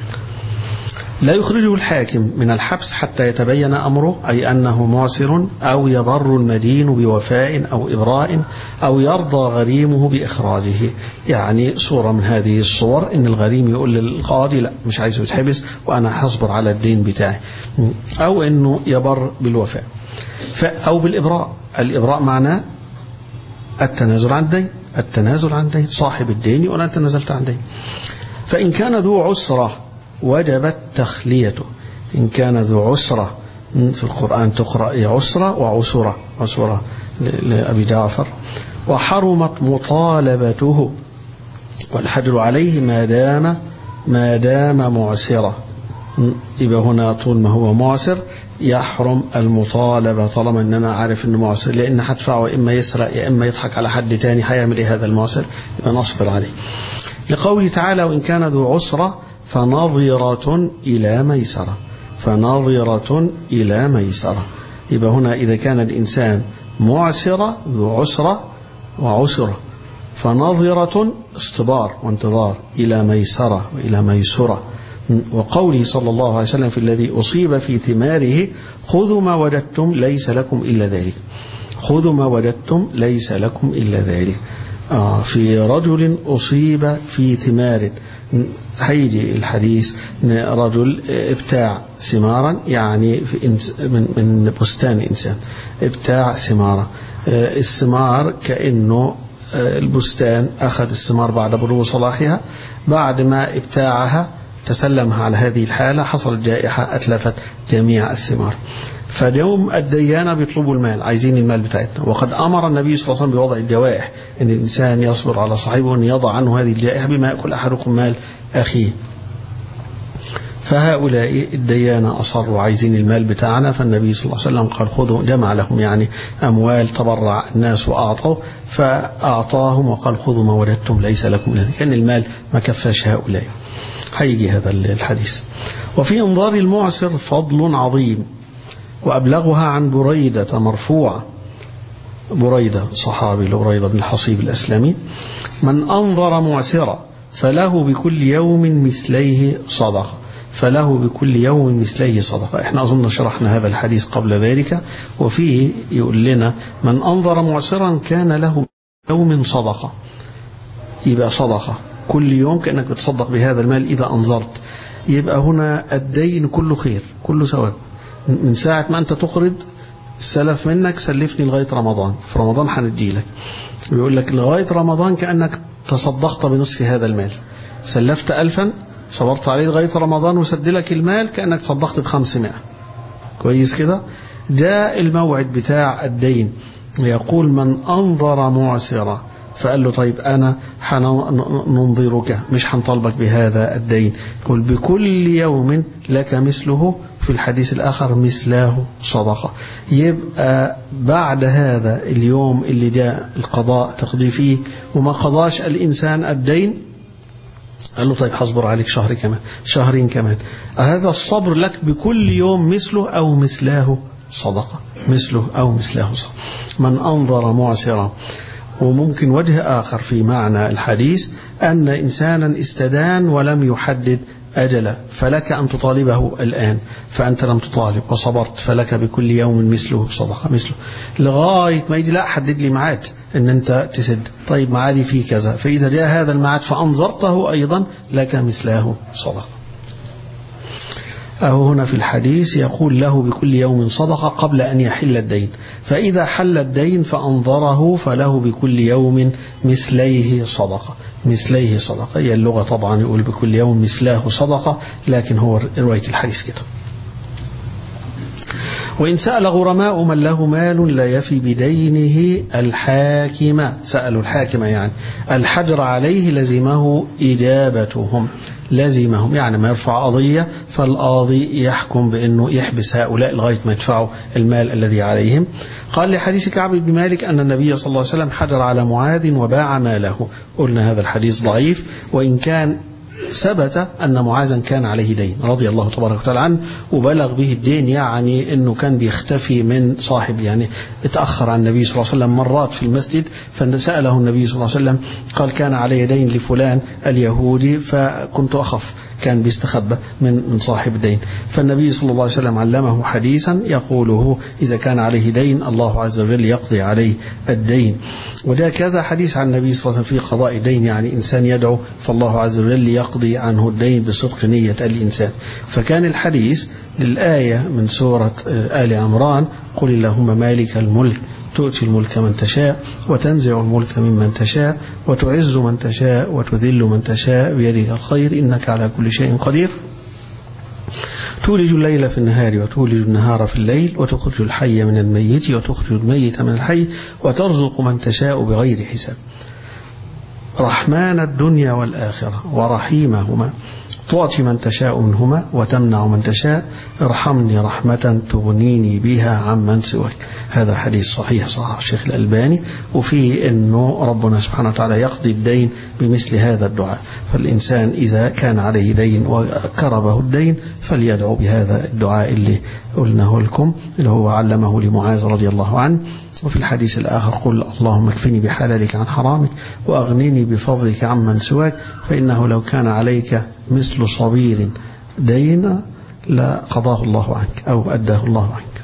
لا يخرجه الحاكم من الحبس حتى يتبين أمره أي أنه معسر أو يبر المدين بوفاء أو إبراء أو يرضى غريمه بإخراجه يعني صورة من هذه الصور إن الغريم يقول للقاضي لا مش عايزه يتحبس وأنا هصبر على الدين بتاعي أو أنه يبر بالوفاء أو بالإبراء الإبراء معناه التنازل عن الدين التنازل عن الدين صاحب الدين يقول أنت نزلت عن الدين فإن كان ذو عسرة وجبت تخليته إن كان ذو عسرة في القرآن تقرأ عسرة وعسرة عسرة لأبي جعفر وحرمت مطالبته والحجر عليه ما دام ما دام معسرة يبقى هنا طول ما هو معسر يحرم المطالبة طالما ان انا عارف انه معسر لان هدفعه اما يسرق يا اما يضحك على حد تاني هيعمل ايه هذا المعسر يبقى نصبر عليه لقوله تعالى وان كان ذو عسرة فنظرة إلى ميسرة فنظرة إلى ميسرة يبقى هنا إذا كان الإنسان معسرة ذو عسرة وعسرة فنظرة استبار وانتظار إلى ميسرة وإلى ميسرة وقوله صلى الله عليه وسلم في الذي أصيب في ثماره خذوا ما وجدتم ليس لكم إلا ذلك خذوا ما وجدتم ليس لكم إلا ذلك آه في رجل أصيب في ثمار هيجي الحديث رجل ابتاع ثمارا يعني في من من بستان انسان ابتاع ثمارا الثمار كانه البستان اخذ الثمار بعد بلوغ صلاحها بعد ما ابتاعها تسلمها على هذه الحاله حصلت جائحه اتلفت جميع الثمار فاليوم الديانة بيطلبوا المال عايزين المال بتاعتنا وقد أمر النبي صلى الله عليه وسلم بوضع الجوائح أن الإنسان يصبر على صاحبه أن يضع عنه هذه الجائحة بما يأكل أحدكم مال أخيه فهؤلاء الديانة أصروا عايزين المال بتاعنا فالنبي صلى الله عليه وسلم قال خذوا جمع لهم يعني أموال تبرع الناس وأعطوا فأعطاهم وقال خذوا ما وجدتم ليس لكم إلا كان المال ما كفاش هؤلاء هيجي هذا الحديث وفي انظار المعسر فضل عظيم وأبلغها عن بريدة مرفوعة بريدة صحابي لبريدة بن الحصيب الأسلمي من أنظر معسرة فله بكل يوم مثليه صدقة فله بكل يوم مثليه صدقة احنا أظن شرحنا هذا الحديث قبل ذلك وفيه يقول لنا من أنظر معسرا كان له يوم صدقة يبقى صدقة كل يوم كأنك بتصدق بهذا المال إذا أنظرت يبقى هنا الدين كله خير كله ثواب من ساعة ما أنت تقرض السلف منك سلفني لغاية رمضان في رمضان هندي لك بيقول لك لغاية رمضان كأنك تصدقت بنصف هذا المال سلفت ألفا صبرت عليه لغاية رمضان وسد لك المال كأنك تصدقت بخمسمائة كويس كده جاء الموعد بتاع الدين يقول من أنظر معسرا فقال له طيب أنا ننظرك مش هنطالبك بهذا الدين يقول بكل يوم لك مثله في الحديث الآخر مثله صدقة يبقى بعد هذا اليوم اللي جاء القضاء تقضي فيه وما قضاش الإنسان الدين قال له طيب هصبر عليك شهر كمان شهرين كمان هذا الصبر لك بكل يوم مثله أو مثله صدقة مثله أو مثله صدقة من أنظر معسرا وممكن وجه آخر في معنى الحديث أن إنسانا استدان ولم يحدد أجله فلك أن تطالبه الآن فأنت لم تطالب وصبرت فلك بكل يوم مثله صدقة مثله لغاية ما يجي لا حدد لي ميعاد أن أنت تسد طيب معادي في كذا فإذا جاء هذا الميعاد فأنظرته أيضا لك مثله صدقة أهو هنا في الحديث يقول له بكل يوم صدقة قبل أن يحل الدين فإذا حل الدين فأنظره فله بكل يوم مثليه صدقة مثليه صدقة هي اللغة طبعا يقول بكل يوم مثلاه صدقة لكن هو رواية الحديث كده وإن سأل غرماء من له مال لا يفي بدينه الحاكم سألوا الحاكم يعني الحجر عليه لزمه إجابتهم لازمهم يعني ما يرفع قضية فالقاضي يحكم بأنه يحبس هؤلاء لغاية ما يدفعوا المال الذي عليهم قال لحديث كعب بن مالك أن النبي صلى الله عليه وسلم حجر على معاذ وباع ماله قلنا هذا الحديث ضعيف وإن كان ثبت أن معاذا كان عليه دين رضي الله تبارك وتعالى عنه وبلغ به الدين يعني أنه كان بيختفي من صاحب يعني اتأخر عن النبي صلى الله عليه وسلم مرات في المسجد فسأله النبي صلى الله عليه وسلم قال كان علي دين لفلان اليهودي فكنت أخف كان بيستخبى من من صاحب دين فالنبي صلى الله عليه وسلم علمه حديثا يقوله إذا كان عليه دين الله عز وجل يقضي عليه الدين وده كذا حديث عن النبي صلى الله عليه وسلم في قضاء دين يعني إنسان يدعو فالله عز وجل يقضي عنه الدين بصدق نية الإنسان فكان الحديث للآية من سورة آل عمران قل اللهم مالك الملك تؤتي الملك من تشاء وتنزع الملك ممن تشاء وتعز من تشاء وتذل من تشاء بيدك الخير إنك على كل شيء قدير تولج الليل في النهار وتولج النهار في الليل وتخرج الحي من الميت وتخرج الميت من الحي وترزق من تشاء بغير حساب رحمن الدنيا والآخرة ورحيمهما تعطي من تشاء منهما وتمنع من تشاء ارحمني رحمة تغنيني بها عمن سواك هذا حديث صحيح صحيح الشيخ الألباني وفيه أنه ربنا سبحانه وتعالى يقضي الدين بمثل هذا الدعاء فالإنسان إذا كان عليه دين وكربه الدين فليدعو بهذا الدعاء اللي قلناه لكم اللي هو علمه لمعاذ رضي الله عنه وفي الحديث الآخر قل اللهم اكفني بحلالك عن حرامك وأغنني بفضلك عمن سواك فإنه لو كان عليك مثل صبير دين لقضاه الله عنك أو أداه الله عنك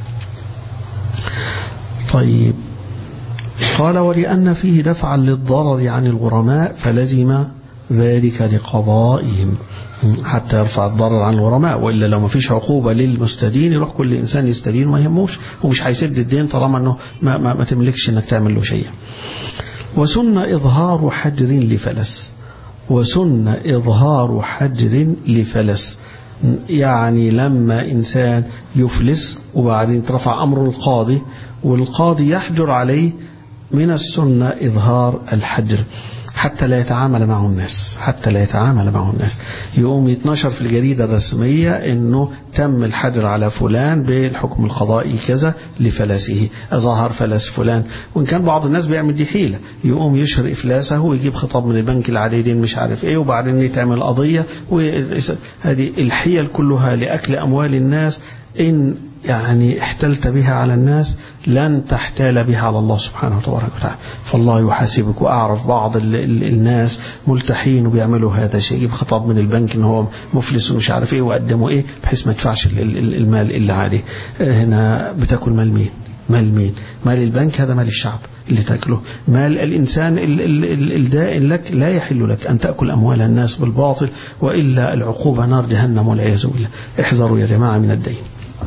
طيب قال ولأن فيه دفعا للضرر عن الغرماء فلزم ذلك لقضائهم حتى يرفع الضرر عن الغرماء وإلا لو ما فيش عقوبة للمستدين يروح كل إنسان يستدين ما يهموش ومش هيسد الدين طالما أنه ما, ما, ما تملكش أنك تعمل له شيء وسن إظهار حجر لفلس وسن إظهار حجر لفلس يعني لما إنسان يفلس وبعدين ترفع أمر القاضي والقاضي يحجر عليه من السنة إظهار الحجر حتى لا يتعامل معه الناس حتى لا يتعامل معه الناس يقوم يتنشر في الجريدة الرسمية انه تم الحجر على فلان بالحكم القضائي كذا لفلسه ظهر فلس فلان وان كان بعض الناس بيعمل دي حيلة يقوم يشهر افلاسه ويجيب خطاب من البنك العديدين مش عارف ايه وبعدين يتعمل قضية هذه الحيل كلها لأكل أموال الناس إن يعني احتلت بها على الناس لن تحتال بها على الله سبحانه وتبارك وتعالى فالله يحاسبك وأعرف بعض ال ال الناس ملتحين وبيعملوا هذا شيء يجيب خطاب من البنك ان هو مفلس ومش عارف ايه وقدموا ايه بحيث ما يدفعش المال اللي عليه هنا بتاكل مال مين مال مين مال البنك هذا مال الشعب اللي تاكله مال الإنسان الدائن لك لا يحل لك أن تأكل أموال الناس بالباطل وإلا العقوبة نار جهنم والعياذ بالله احذروا يا جماعة من الدين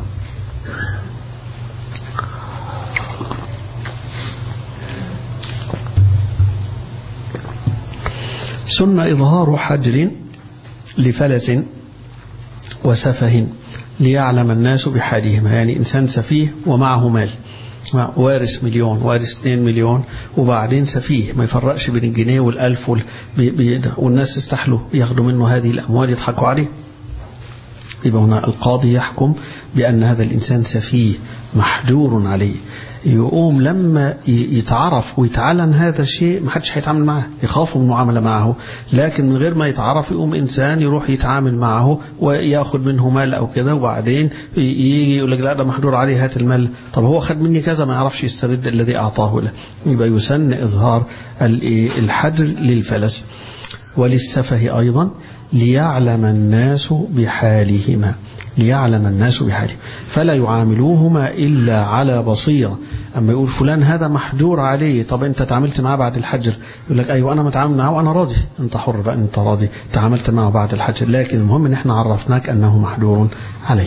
سن إظهار حجر لفلس وسفه ليعلم الناس بحالهما يعني إنسان سفيه ومعه مال وارث مليون وارث 2 مليون وبعدين سفيه ما يفرقش بين الجنيه والألف وال... بي... بي... والناس استحلوا ياخدوا منه هذه الأموال يضحكوا عليه يبقى هنا القاضي يحكم بأن هذا الإنسان سفيه محجور عليه يقوم لما يتعرف ويتعلن هذا الشيء ما حدش هيتعامل معه يخافوا من المعاملة معه لكن من غير ما يتعرف يقوم إنسان يروح يتعامل معه وياخد منه مال أو كده وبعدين يجي يقول لك لا ده محجور عليه هات المال طب هو خد مني كذا ما يعرفش يسترد الذي أعطاه له يبقى يسن إظهار الحجر للفلس وللسفه أيضا ليعلم الناس بحالهما ليعلم الناس بحاله فلا يعاملوهما إلا على بصيرة أما يقول فلان هذا محجور عليه طب أنت تعاملت معه بعد الحجر يقول لك أيوة أنا متعامل معه وأنا راضي أنت حر بقى أنت راضي تعاملت معه بعد الحجر لكن المهم أن احنا عرفناك أنه محجور عليه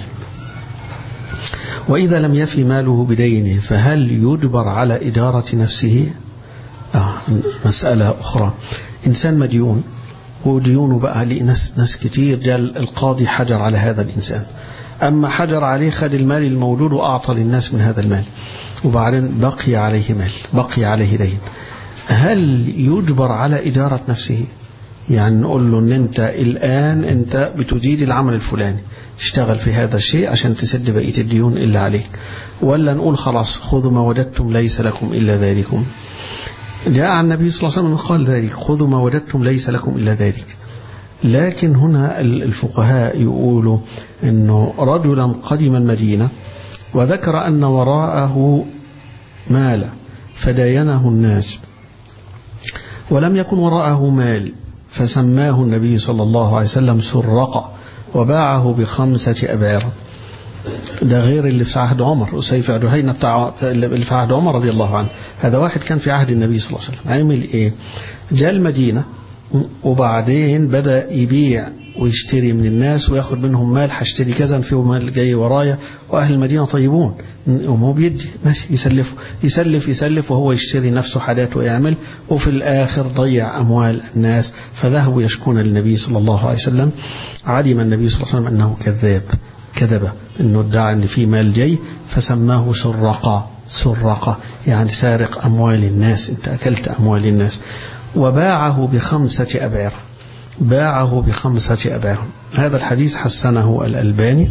وإذا لم يفي ماله بدينه فهل يجبر على إدارة نفسه آه مسألة أخرى إنسان مديون وديونه بقى لناس ناس كتير جاء القاضي حجر على هذا الإنسان أما حجر عليه خد المال الموجود وأعطى للناس من هذا المال وبعدين بقي عليه مال بقي عليه دين هل يجبر على إدارة نفسه يعني نقول له ان انت الآن انت بتدير العمل الفلاني اشتغل في هذا الشيء عشان تسد بقية الديون اللي عليك ولا نقول خلاص خذوا ما وجدتم ليس لكم إلا ذلكم جاء عن النبي صلى الله عليه وسلم قال ذلك خذوا ما وجدتم ليس لكم إلا ذلك لكن هنا الفقهاء يقولوا أنه رجلا قدم المدينة وذكر أن وراءه مال فداينه الناس ولم يكن وراءه مال فسماه النبي صلى الله عليه وسلم سرقة وباعه بخمسة أبعار ده غير اللي في عهد عمر سيف عدهينة بتاع اللي في عهد عمر رضي الله عنه هذا واحد كان في عهد النبي صلى الله عليه وسلم عمل ايه جاء المدينة وبعدين بدأ يبيع ويشتري من الناس وياخد منهم مال هشتري كذا فيه مال جاي ورايا واهل المدينه طيبون وهو بيدي ماشي يسلفه يسلف يسلف وهو يشتري نفسه حاجات ويعمل وفي الاخر ضيع اموال الناس فذهبوا يشكون للنبي صلى الله عليه وسلم علم النبي صلى الله عليه وسلم انه كذاب كذب انه ادعى ان في مال جاي فسماه سرقا سرقة يعني سارق اموال الناس انت اكلت اموال الناس وباعه بخمسة أبعر باعه بخمسة أبعر هذا الحديث حسنه الألباني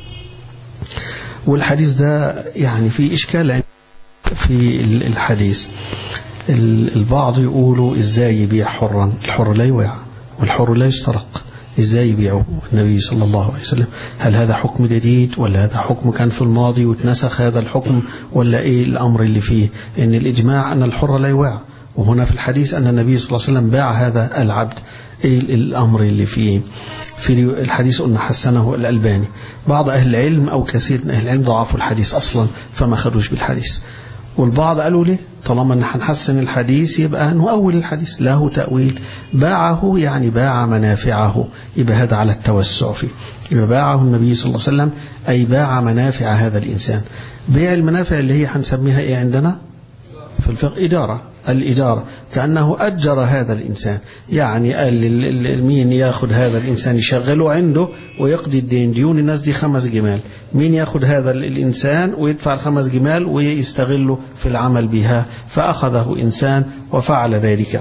والحديث ده يعني في إشكال في الحديث البعض يقولوا إزاي يبيع حرا الحر لا يبيع والحر لا يسترق إزاي يبيعه النبي صلى الله عليه وسلم هل هذا حكم جديد ولا هذا حكم كان في الماضي واتنسخ هذا الحكم ولا إيه الأمر اللي فيه إن الإجماع أن الحر لا يبيع وهنا في الحديث أن النبي صلى الله عليه وسلم باع هذا العبد إيه الأمر اللي فيه في الحديث قلنا حسنه الألباني بعض أهل العلم أو كثير من أهل العلم ضعفوا الحديث أصلا فما خدوش بالحديث والبعض قالوا ليه طالما ان هنحسن الحديث يبقى نؤول الحديث له تأويل باعه يعني باع منافعه يبقى هذا على التوسع فيه يبقى باعه النبي صلى الله عليه وسلم أي باع منافع هذا الإنسان بيع المنافع اللي هي هنسميها إيه عندنا في الفقه إدارة الإدارة كأنه أجر هذا الإنسان يعني قال مين ياخد هذا الإنسان يشغله عنده ويقضي الدين ديون الناس دي خمس جمال مين ياخد هذا الإنسان ويدفع الخمس جمال ويستغله في العمل بها فأخذه إنسان وفعل ذلك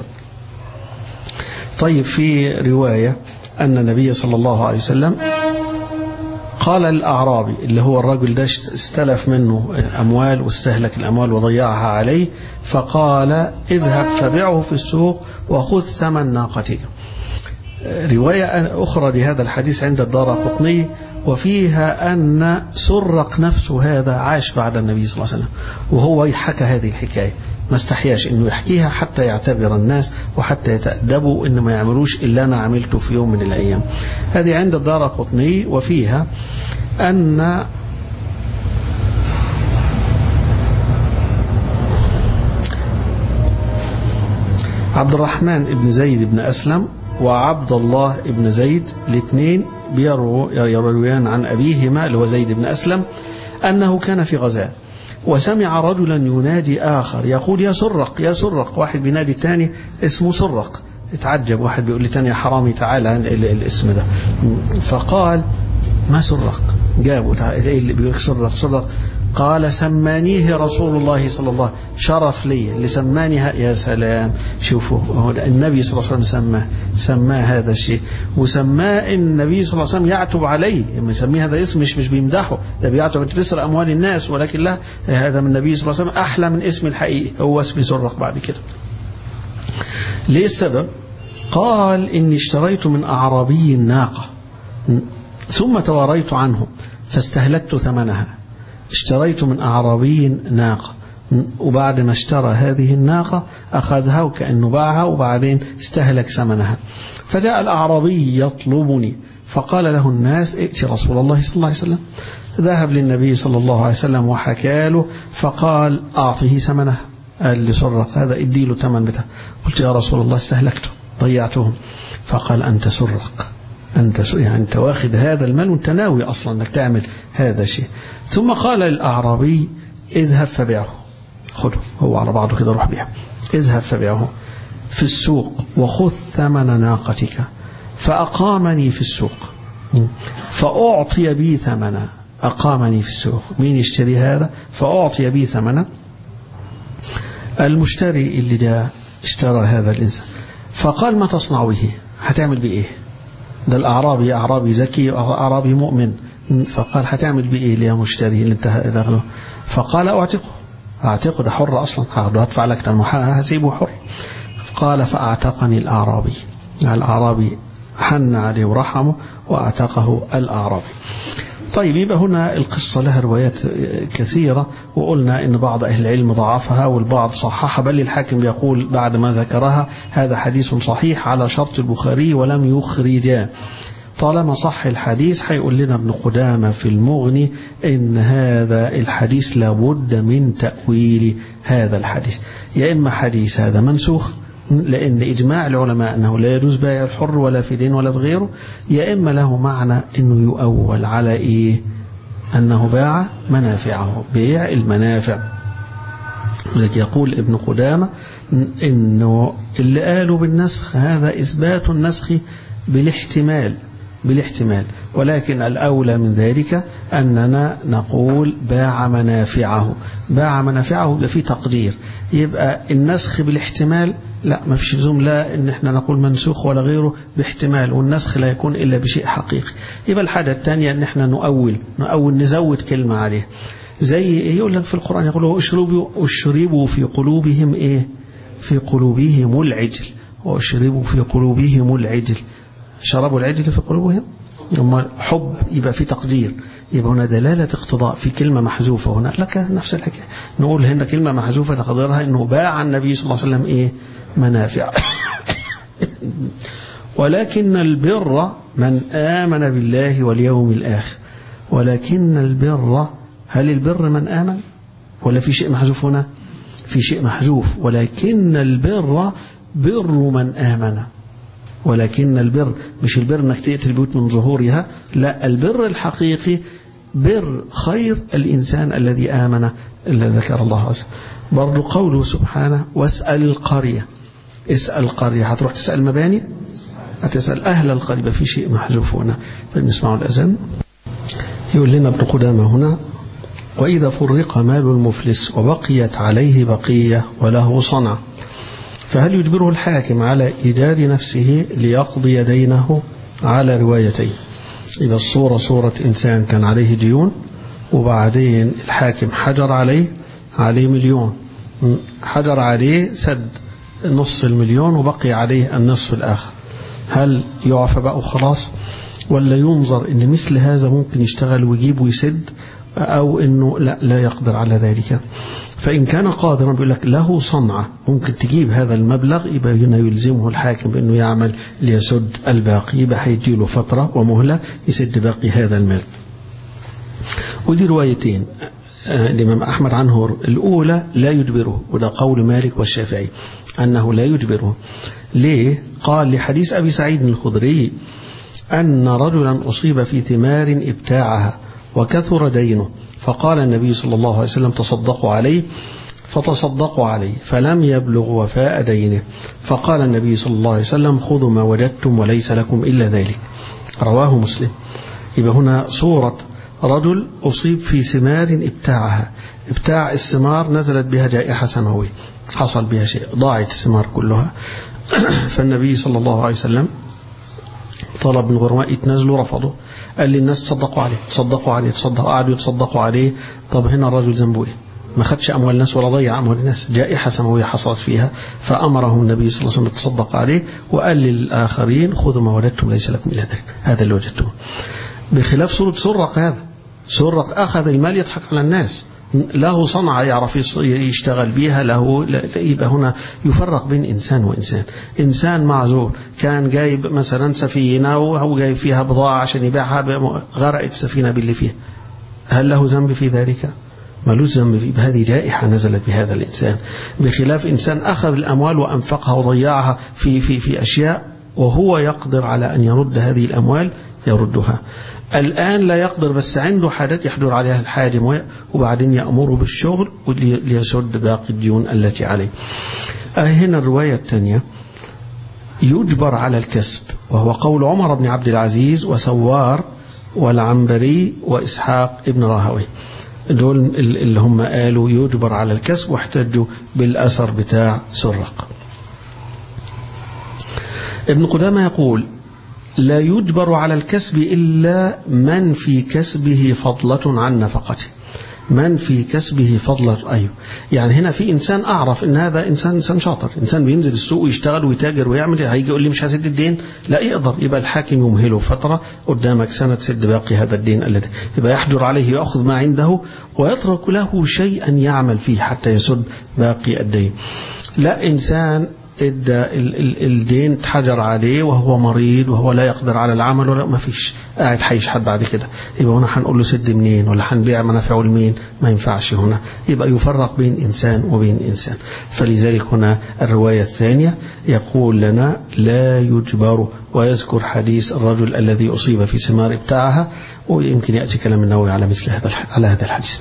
طيب في رواية أن النبي صلى الله عليه وسلم قال الأعرابي اللي هو الرجل ده استلف منه أموال واستهلك الأموال وضيعها عليه فقال اذهب فبعه في السوق وخذ ثمن ناقتك رواية أخرى لهذا الحديث عند الدار قطني وفيها أن سرق نفسه هذا عاش بعد النبي صلى الله عليه وسلم وهو حكى هذه الحكاية ما استحياش انه يحكيها حتى يعتبر الناس وحتى يتأدبوا ان ما يعملوش الا انا عملته في يوم من الايام هذه عند الدار قطني وفيها ان عبد الرحمن بن زيد بن أسلم وعبد الله بن زيد الاثنين يرويان عن أبيهما اللي هو زيد بن أسلم أنه كان في غزاة وسمع رجلا ينادي آخر يقول يا سرق يا سرق واحد بينادي الثاني اسمه سرق اتعجب واحد بيقول لتاني يا حرامي تعالى الاسم ده فقال ما سرق جابوا ايه اللي بيقول سرق سرق قال سمانيه رسول الله صلى الله عليه وسلم شرف لي اللي سماني يا سلام شوفوا هو النبي صلى الله عليه وسلم سماه سماه هذا الشيء وسماه النبي صلى الله عليه وسلم يعتب عليه لما يسميه هذا اسم مش مش بيمدحه ده بيعتب انت تسرق اموال الناس ولكن لا هذا من النبي صلى الله عليه وسلم احلى من اسم الحقيقي هو اسم زرق بعد كده ليه السبب قال اني اشتريت من اعرابي ناقه ثم تواريت عنه فاستهلكت ثمنها اشتريت من أعرابي ناقة وبعد ما اشترى هذه الناقة أخذها وكأنه باعها وبعدين استهلك ثمنها فجاء الأعرابي يطلبني فقال له الناس ائت رسول الله صلى الله عليه وسلم ذهب للنبي صلى الله عليه وسلم وحكى له فقال أعطه ثمنها قال لي سرق هذا ادي له ثمن بتاعه قلت يا رسول الله استهلكته ضيعتهم فقال أنت سرق أنت يعني أنت واخد هذا المال وأنت ناوي أصلا أنك تعمل هذا الشيء ثم قال للأعرابي اذهب فبيعه خده هو على بعضه كده روح بيعه اذهب فبيعه في السوق وخذ ثمن ناقتك فأقامني في السوق فأعطي بي ثمنا أقامني في السوق مين يشتري هذا فأعطي بي ثمنا المشتري اللي ده اشترى هذا الإنسان فقال ما تصنع به هتعمل بإيه ده الأعرابي أعرابي ذكي أعرابي مؤمن فقال هتعمل بيه ايه يا مشتري اللي انت داخله فقال اعتقه اعتقه ده حر اصلا هدفع لك هسيبه حر قال فاعتقني الاعرابي الاعرابي حن عليه ورحمه واعتقه الاعرابي طيب يبقى هنا القصة لها روايات كثيرة وقلنا ان بعض اهل العلم ضعفها والبعض صححها بل الحاكم بيقول بعد ما ذكرها هذا حديث صحيح على شرط البخاري ولم يخرجاه طالما صح الحديث هيقول لنا ابن قدامة في المغني إن هذا الحديث لابد من تأويل هذا الحديث يا إما حديث هذا منسوخ لأن إجماع العلماء أنه لا يجوز بيع الحر ولا في دين ولا في غيره يا إما له معنى أنه يؤول على إيه أنه باع منافعه بيع المنافع لك يقول ابن قدامة أنه اللي قالوا بالنسخ هذا إثبات النسخ بالاحتمال بالاحتمال ولكن الأولى من ذلك أننا نقول باع منافعه باع منافعه يبقى في تقدير يبقى النسخ بالاحتمال لا ما فيش لزوم لا ان احنا نقول منسوخ ولا غيره باحتمال والنسخ لا يكون الا بشيء حقيقي يبقى الحاجة الثانية ان احنا نؤول نؤول نزود كلمة عليه زي يقول لك في القرآن يقول اشربوا اشربوا في قلوبهم ايه في قلوبهم العجل واشربوا في قلوبهم العجل شربوا العجل في قلوبهم ثم حب يبقى في تقدير يبقى هنا دلالة اقتضاء في كلمة محذوفة هنا لك نفس الحكاية نقول هنا كلمة محذوفة تقديرها انه باع النبي صلى الله عليه وسلم ايه منافع ولكن البر من آمن بالله واليوم الآخر ولكن البر هل البر من آمن ولا في شيء محذوف هنا في شيء محذوف ولكن البر بر من آمن ولكن البر مش البر انك تأتي البيوت من ظهورها لا البر الحقيقي بر خير الإنسان الذي آمن إلا ذكر الله عز وجل برضو قوله سبحانه واسأل القرية اسأل القرية هتروح تسأل مباني هتسأل أهل القرية في شيء محذوف هنا طيب نسمع الأذان يقول لنا ابن قدامة هنا وإذا فرق مال المفلس وبقيت عليه بقية وله صنع فهل يجبره الحاكم على إيجاد نفسه ليقضي دينه على روايتين إذا الصورة صورة إنسان كان عليه ديون وبعدين الحاكم حجر عليه عليه مليون حجر عليه سد نص المليون وبقي عليه النصف الآخر هل يعفى بقى خلاص ولا ينظر ان مثل هذا ممكن يشتغل ويجيب ويسد أو أنه لا, لا يقدر على ذلك فإن كان قادرا بيقول لك له صنعة ممكن تجيب هذا المبلغ يبقى هنا يلزمه الحاكم بأنه يعمل ليسد الباقي يبقى هيديله فترة ومهلة يسد باقي هذا المال ودي روايتين الإمام أحمد عنه الأولى لا يجبره وده قول مالك والشافعي أنه لا يجبره ليه؟ قال لحديث أبي سعيد الخضري أن رجلا أصيب في ثمار ابتاعها وكثر دينه فقال النبي صلى الله عليه وسلم تصدقوا عليه فتصدقوا عليه فلم يبلغ وفاء دينه فقال النبي صلى الله عليه وسلم خذوا ما وجدتم وليس لكم إلا ذلك رواه مسلم يبقى هنا صورة رجل أصيب في ثمار ابتاعها ابتاع الثمار نزلت بها جائحة سماوية حصل بها شيء ضاعت الثمار كلها فالنبي صلى الله عليه وسلم طلب من غرماء يتنازلوا رفضوا قال للناس تصدقوا عليه تصدقوا عليه تصدقوا قعدوا يتصدقوا عليه طب هنا الرجل ذنبه ايه ما خدش اموال الناس ولا ضيع اموال الناس جائحه سماويه حصلت فيها فامرهم النبي صلى الله عليه وسلم يتصدق عليه وقال للاخرين خذوا ما وجدتم ليس لكم الا ذلك هذا اللي وجدتم بخلاف سوره سرق هذا سرق اخذ المال يضحك على الناس له صنعة يعرف يشتغل بيها له يبقى هنا يفرق بين إنسان وإنسان إنسان معذور كان جايب مثلا سفينة أو جايب فيها بضاعة عشان يبيعها غرقت السفينة باللي فيها هل له ذنب في ذلك؟ ملوش ذنب في هذه جائحة نزلت بهذا الإنسان بخلاف إنسان أخذ الأموال وأنفقها وضيعها في, في, في أشياء وهو يقدر على أن يرد هذه الأموال يردها الآن لا يقدر بس عنده حاجات يحضر عليها الحاجم وبعدين يأمره بالشغل ليسد باقي الديون التي عليه هنا الرواية الثانية يجبر على الكسب وهو قول عمر بن عبد العزيز وسوار والعنبري وإسحاق ابن راهوي دول اللي هم قالوا يجبر على الكسب واحتجوا بالأثر بتاع سرق ابن قدامة يقول لا يجبر على الكسب إلا من في كسبه فضلة عن نفقته من في كسبه فضلة أيوه يعني هنا في إنسان أعرف إن هذا إنسان إنسان شاطر إنسان بينزل السوق ويشتغل ويتاجر ويعمل هيجي يقول لي مش هسد الدين لا يقدر يبقى الحاكم يمهله فترة قدامك سنة تسد باقي هذا الدين الذي يبقى يحجر عليه يأخذ ما عنده ويترك له شيئا يعمل فيه حتى يسد باقي الدين لا إنسان ادى الدين اتحجر عليه وهو مريض وهو لا يقدر على العمل ولا ما فيش قاعد هيشحت بعد كده يبقى هنا هنقول له سد منين ولا هنبيع منافعه لمين ما ينفعش هنا يبقى يفرق بين انسان وبين انسان فلذلك هنا الروايه الثانيه يقول لنا لا يجبر ويذكر حديث الرجل الذي اصيب في ثمار بتاعها ويمكن ياتي كلام النووي على مثل هذا على هذا الحديث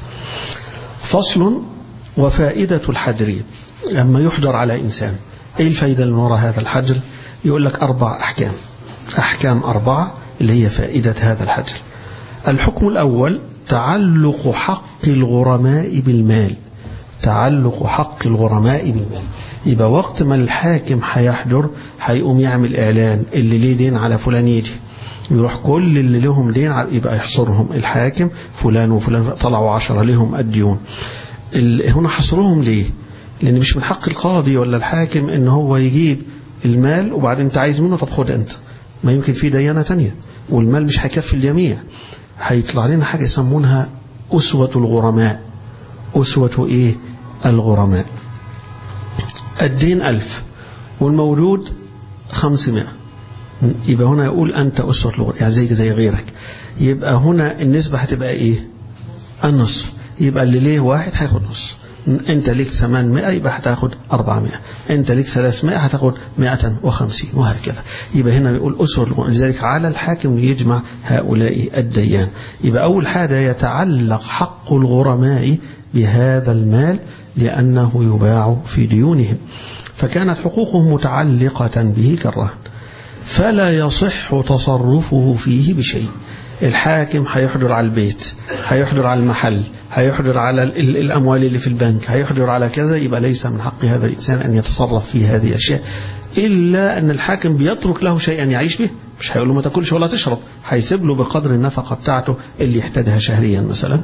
فصل وفائده الحجر لما يحجر على انسان ايه الفايدة اللي وراء هذا الحجر يقول لك أربع أحكام أحكام أربعة اللي هي فائدة هذا الحجر الحكم الأول تعلق حق الغرماء بالمال تعلق حق الغرماء بالمال يبقى وقت ما الحاكم هيحجر هيقوم يعمل إعلان اللي ليه دين على فلان يجي يروح كل اللي لهم دين يبقى يحصرهم الحاكم فلان وفلان طلعوا عشرة لهم الديون هنا حصرهم ليه لأن مش من حق القاضي ولا الحاكم ان هو يجيب المال وبعدين انت عايز منه طب خد انت ما يمكن في ديانة تانية والمال مش هيكفي الجميع هيطلع لنا حاجة يسمونها أسوة الغرماء أسوة إيه الغرماء الدين ألف والمولود خمسمائة يبقى هنا يقول أنت أسوة الغرماء يعني زي زي غيرك يبقى هنا النسبة هتبقى إيه النصف يبقى اللي ليه واحد هياخد نص انت ليك 800 يبقى هتاخد 400 انت ليك 300 هتاخد 150 وهكذا يبقى هنا بيقول أسر لذلك على الحاكم يجمع هؤلاء الديان يبقى أول حاجة يتعلق حق الغرماء بهذا المال لأنه يباع في ديونهم فكانت حقوقهم متعلقة به كالرهن فلا يصح تصرفه فيه بشيء الحاكم هيحضر على البيت هيحضر على المحل هيحضر على الأموال اللي في البنك هيحضر على كذا يبقى ليس من حق هذا الإنسان أن يتصرف في هذه الأشياء إلا أن الحاكم بيترك له شيئا يعيش به مش هيقول له ما تاكلش ولا تشرب هيسيب له بقدر النفقة بتاعته اللي يحتاجها شهريا مثلا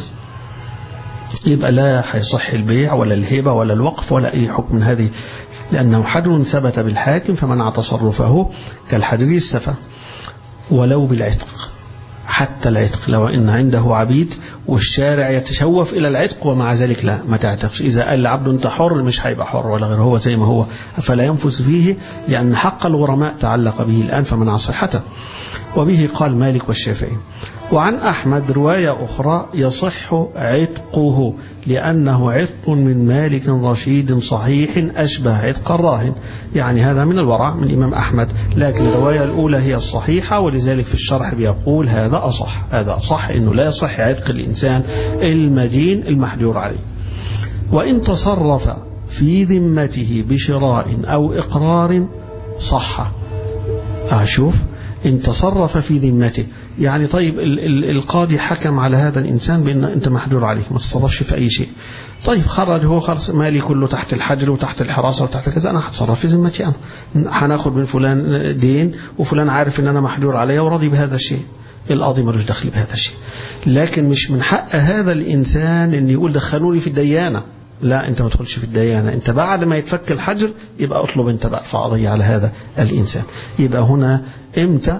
يبقى لا هيصح البيع ولا الهبة ولا الوقف ولا أي حكم من هذه لأنه حجر ثبت بالحاكم فمنع تصرفه كالحجر السفة ولو بالعتق حتى العتق لو إن عنده عبيد والشارع يتشوف إلى العتق ومع ذلك لا ما تعتقش إذا قال لعبد أنت حر مش هيبقى حر ولا غير هو زي ما هو فلا ينفس فيه لأن حق الغرماء تعلق به الآن فمنع صحته وبه قال مالك والشافعي وعن أحمد رواية أخرى يصح عتقه لأنه عتق من مالك رشيد صحيح أشبه عتق الراهن يعني هذا من الورع من الإمام أحمد لكن الرواية الأولى هي الصحيحة ولذلك في الشرح بيقول هذا أصح هذا أصح أنه لا يصح عتق الإنسان المدين المحجور عليه وإن تصرف في ذمته بشراء أو إقرار صح أشوف إن تصرف في ذمته يعني طيب ال ال القاضي حكم على هذا الإنسان بأن أنت محجور عليك ما تصرفش في أي شيء طيب خرج هو خلص مالي كله تحت الحجر وتحت الحراسة وتحت كذا أنا هتصرف في ذمتي أنا هناخد من فلان دين وفلان عارف أن أنا محجور عليه وراضي بهذا الشيء القاضي ملوش دخل بهذا الشيء لكن مش من حق هذا الإنسان أن يقول دخلوني في الديانة لا انت ما تدخلش في الديانة انت بعد ما يتفك الحجر يبقى اطلب انت بقى ارفع قضية على هذا الانسان يبقى هنا امتى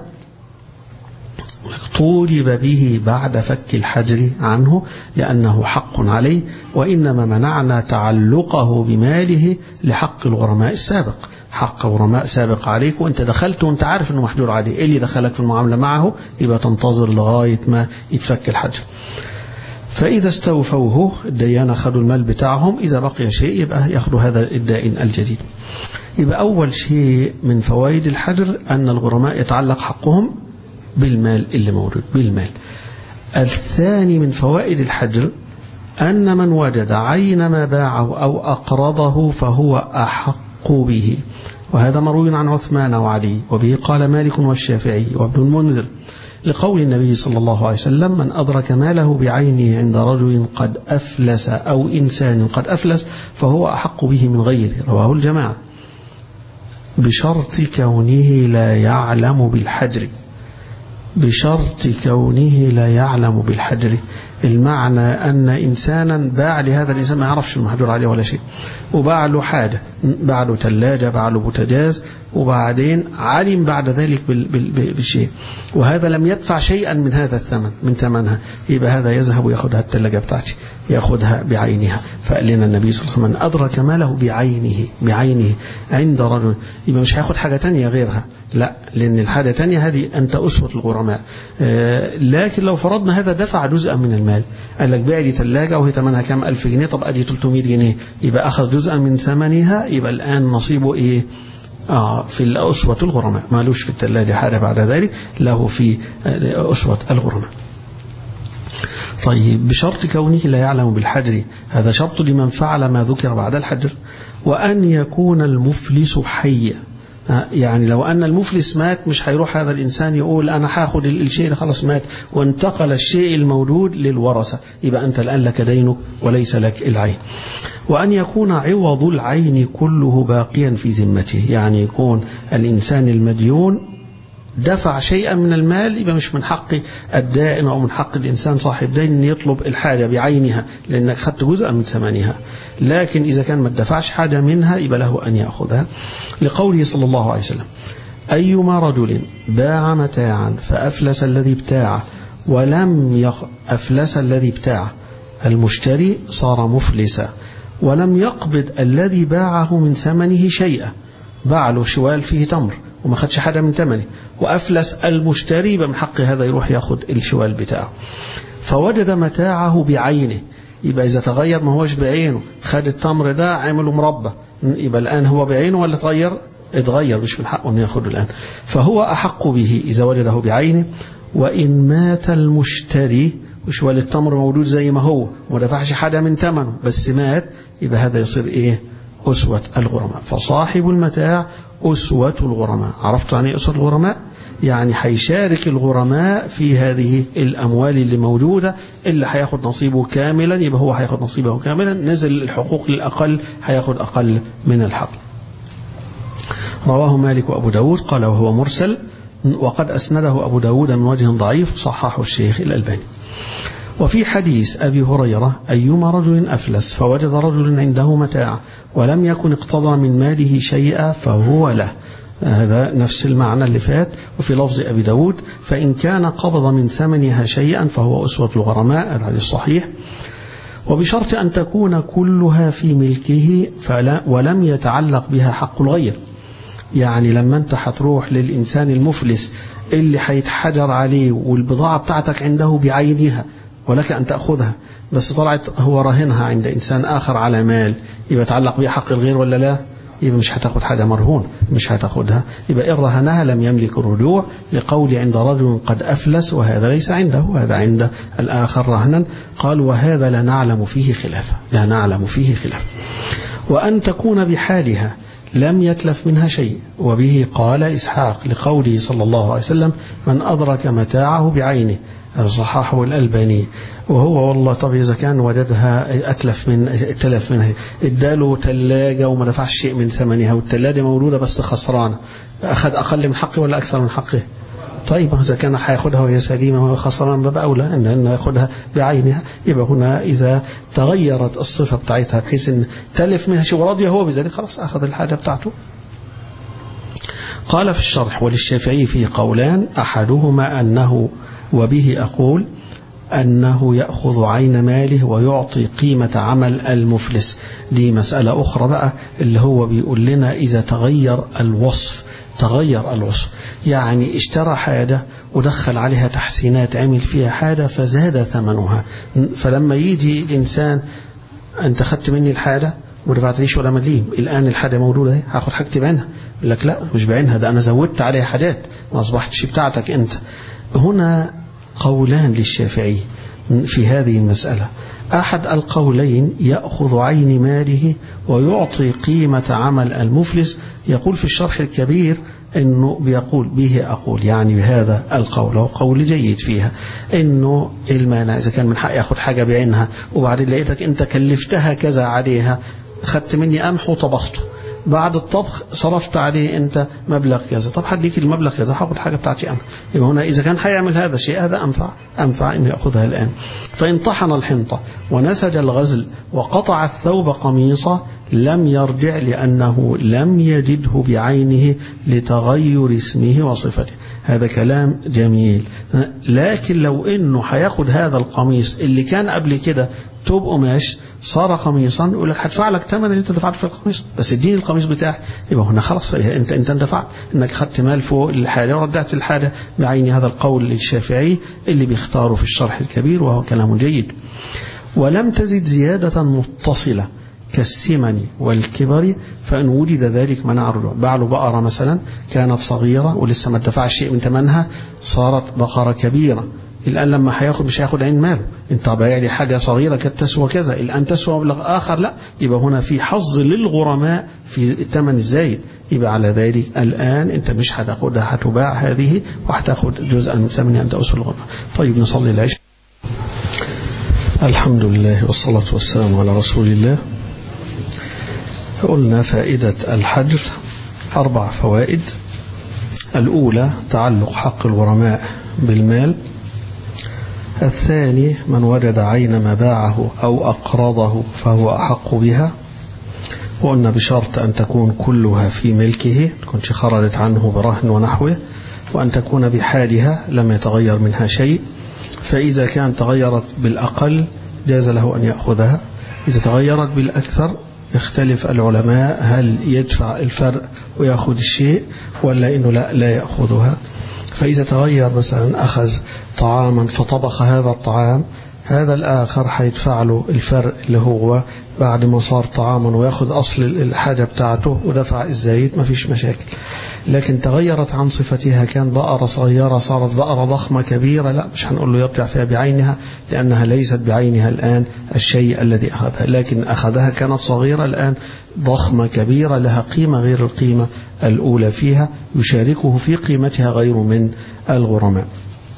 طولب به بعد فك الحجر عنه لأنه حق عليه وإنما منعنا تعلقه بماله لحق الغرماء السابق حق غرماء سابق عليك وانت دخلت وانت عارف انه محجور عليه ايه اللي دخلك في المعاملة معه يبقى تنتظر لغاية ما يتفك الحجر فإذا استوفوه الديانة خدوا المال بتاعهم إذا بقي شيء يبقى ياخدوا هذا الدائن الجديد يبقى أول شيء من فوائد الحجر أن الغرماء يتعلق حقهم بالمال اللي موجود بالمال الثاني من فوائد الحجر أن من وجد عين ما باعه أو أقرضه فهو أحق به وهذا مروي عن عثمان وعلي وبه قال مالك والشافعي وابن المنذر لقول النبي صلى الله عليه وسلم من أدرك ماله بعينه عند رجل قد أفلس أو إنسان قد أفلس فهو أحق به من غيره رواه الجماعة بشرط كونه لا يعلم بالحجر بشرط كونه لا يعلم بالحجر المعنى أن إنسانا باع لهذا الإنسان ما يعرفش المحجور عليه ولا شيء وباع له حاجة باع له ثلاجة باع له بوتاجاز وبعدين علم بعد ذلك بالشيء وهذا لم يدفع شيئا من هذا الثمن من ثمنها يبقى هذا يذهب ويأخذها الثلاجة بتاعتي يأخذها بعينها فقال لنا النبي صلى الله عليه وسلم من أدرك ماله بعينه بعينه عند رجل يبقى مش هياخد حاجة تانية غيرها لا لأن الحاجة تانية هذه أنت أسوة الغرماء لكن لو فرضنا هذا دفع جزءا من المال قال لك بيع لي ثلاجة وهي ثمنها كام ألف جنيه طب أدي 300 جنيه يبقى أخذ جزءا من ثمنها يبقى الآن نصيبه إيه آه في الأسوة الغرماء مالوش في الثلاجة حاجة بعد ذلك له في أسوة الغرماء طيب بشرط كونه لا يعلم بالحجر هذا شرط لمن فعل ما ذكر بعد الحجر وأن يكون المفلس حيا يعني لو أن المفلس مات مش هيروح هذا الإنسان يقول أنا هاخد الشيء اللي خلاص مات وانتقل الشيء الموجود للورثة يبقى أنت الآن لك دينه وليس لك العين وأن يكون عوض العين كله باقيا في ذمته يعني يكون الإنسان المديون دفع شيئا من المال يبقى مش من حق الدائن أو من حق الإنسان صاحب دين أن يطلب الحاجة بعينها لأنك خدت جزءا من ثمنها لكن إذا كان ما دفعش حاجة منها يبقى له أن يأخذها لقوله صلى الله عليه وسلم أيما رجل باع متاعا فأفلس الذي ابتاعه ولم يخ أفلس الذي ابتاعه المشتري صار مفلسا ولم يقبض الذي باعه من ثمنه شيئا باع له شوال فيه تمر وما خدش حاجة من ثمنه وأفلس المشتري يبقى من حق هذا يروح ياخد الشوال بتاعه فوجد متاعه بعينه يبقى إذا تغير ما هوش بعينه خد التمر ده عمله مربى يبقى الآن هو بعينه ولا تغير اتغير مش من حقه أن ياخده الآن فهو أحق به إذا وجده بعينه وإن مات المشتري وشوال التمر موجود زي ما هو وما دفعش حاجة من ثمنه بس مات يبقى هذا يصير إيه أسوة الغرماء فصاحب المتاع أسوة الغرماء عرفت يعني أسوة الغرماء يعني هيشارك الغرماء في هذه الأموال اللي موجودة اللي هياخد نصيبه كاملا يبقى هو هياخد نصيبه كاملا نزل الحقوق للأقل هياخد أقل من الحق رواه مالك وأبو داود قال وهو مرسل وقد أسنده أبو داود من وجه ضعيف صححه الشيخ الألباني وفي حديث أبي هريرة أيما رجل أفلس فوجد رجل عنده متاع ولم يكن اقتضى من ماله شيئا فهو له هذا نفس المعنى اللي فات وفي لفظ أبي داود فإن كان قبض من ثمنها شيئا فهو أسوة الغرماء الحديث صحيح وبشرط أن تكون كلها في ملكه فلا ولم يتعلق بها حق الغير يعني لما انت هتروح للإنسان المفلس اللي هيتحجر عليه والبضاعة بتاعتك عنده بعينها ولك أن تأخذها بس طلعت هو راهنها عند إنسان آخر على مال يبقى يتعلق بها حق الغير ولا لا يبقى مش هتاخد حاجة مرهون مش هتاخدها يبقى إن رهنها لم يملك الرجوع لقول عند رجل قد أفلس وهذا ليس عنده هذا عند الآخر رهنا قال وهذا لا نعلم فيه خلافا لا نعلم فيه خلاف وأن تكون بحالها لم يتلف منها شيء وبه قال إسحاق لقوله صلى الله عليه وسلم من أدرك متاعه بعينه صححه الألباني وهو والله طب إذا كان وجدها أتلف من اتلف منها اداله ثلاجة وما دفعش شيء من ثمنها والثلاجة مولودة بس خسرانة أخذ أقل من حقه ولا أكثر من حقه طيب إذا كان هياخدها وهي سليمة وهي خسران باب أولى إن إنه ياخدها بعينها يبقى هنا إذا تغيرت الصفة بتاعتها بحيث إن تلف منها شيء ورضي هو بذلك خلاص أخذ الحاجة بتاعته قال في الشرح وللشافعي فيه قولان أحدهما أنه وبه أقول أنه يأخذ عين ماله ويعطي قيمة عمل المفلس دي مسألة أخرى بقى اللي هو بيقول لنا إذا تغير الوصف تغير الوصف يعني اشترى حاجة ودخل عليها تحسينات عمل فيها حاجة فزاد ثمنها فلما يجي الإنسان أنت خدت مني الحاجة وما دفعتليش ولا مليم الآن الحاجة موجودة اهي هاخد حاجتي بعينها يقول لك لا مش بعينها ده أنا زودت عليها حاجات ما أصبحتش بتاعتك أنت هنا قولان للشافعي في هذه المسألة أحد القولين يأخذ عين ماله ويعطي قيمة عمل المفلس يقول في الشرح الكبير أنه بيقول به أقول يعني بهذا القول هو قول جيد فيها أنه المانع إذا كان من حق يأخذ حاجة بعينها وبعدين لقيتك أنت كلفتها كذا عليها خدت مني قمح وطبخته بعد الطبخ صرفت عليه انت مبلغ كذا طب هديك المبلغ كذا هاخد حاجه بتاعتي انا يبقى هنا اذا كان هيعمل هذا الشيء هذا انفع انفع انه ياخذها الان فان طحن الحنطه ونسج الغزل وقطع الثوب قميصه لم يرجع لانه لم يجده بعينه لتغير اسمه وصفته هذا كلام جميل لكن لو انه هياخد هذا القميص اللي كان قبل كده توب قماش صار قميصا يقول لك هدفع لك ثمن اللي انت دفعته في القميص بس اديني القميص بتاعي يبقى هنا خلاص انت انت دفعت انك خدت مال فوق الحاجه ورجعت الحاجه بعين هذا القول للشافعي اللي بيختاره في الشرح الكبير وهو كلام جيد ولم تزد زياده متصله كالسمن والكبر فإن وجد ذلك منع الرجوع بعل بقرة مثلا كانت صغيرة ولسه ما دفعش شيء من ثمنها صارت بقرة كبيرة الآن لما هياخد مش هياخد عين ماله انت بايع لي حاجة صغيرة كانت تسوى كذا الآن تسوى مبلغ آخر لا يبقى هنا في حظ للغرماء في الثمن الزايد يبقى على ذلك الآن انت مش هتاخدها هتباع هذه وهتاخد جزءا من ثمنها انت أسر الغرماء طيب نصلي العشاء الحمد لله والصلاة والسلام على رسول الله قلنا فائدة الحجر أربع فوائد الأولى تعلق حق الغرماء بالمال الثاني من وجد عين ما باعه أو أقرضه فهو أحق بها وقلنا بشرط أن تكون كلها في ملكه تكونش خرجت عنه برهن ونحوه وأن تكون بحالها لم يتغير منها شيء فإذا كان تغيرت بالأقل جاز له أن يأخذها إذا تغيرت بالأكثر يختلف العلماء هل يدفع الفرق ويأخذ الشيء ولا إنه لا, لا يأخذها فإذا تغير مثلا أخذ طعاما فطبخ هذا الطعام هذا الآخر هيدفع له الفرق اللي هو بعد ما صار طعاما وياخذ أصل الحاجة بتاعته ودفع الزايد ما فيش مشاكل لكن تغيرت عن صفتها كان بقرة صغيرة صارت بقرة ضخمة كبيرة لا مش هنقول له يرجع فيها بعينها لأنها ليست بعينها الآن الشيء الذي أخذها لكن أخذها كانت صغيرة الآن ضخمة كبيرة لها قيمة غير القيمة الأولى فيها يشاركه في قيمتها غير من الغرماء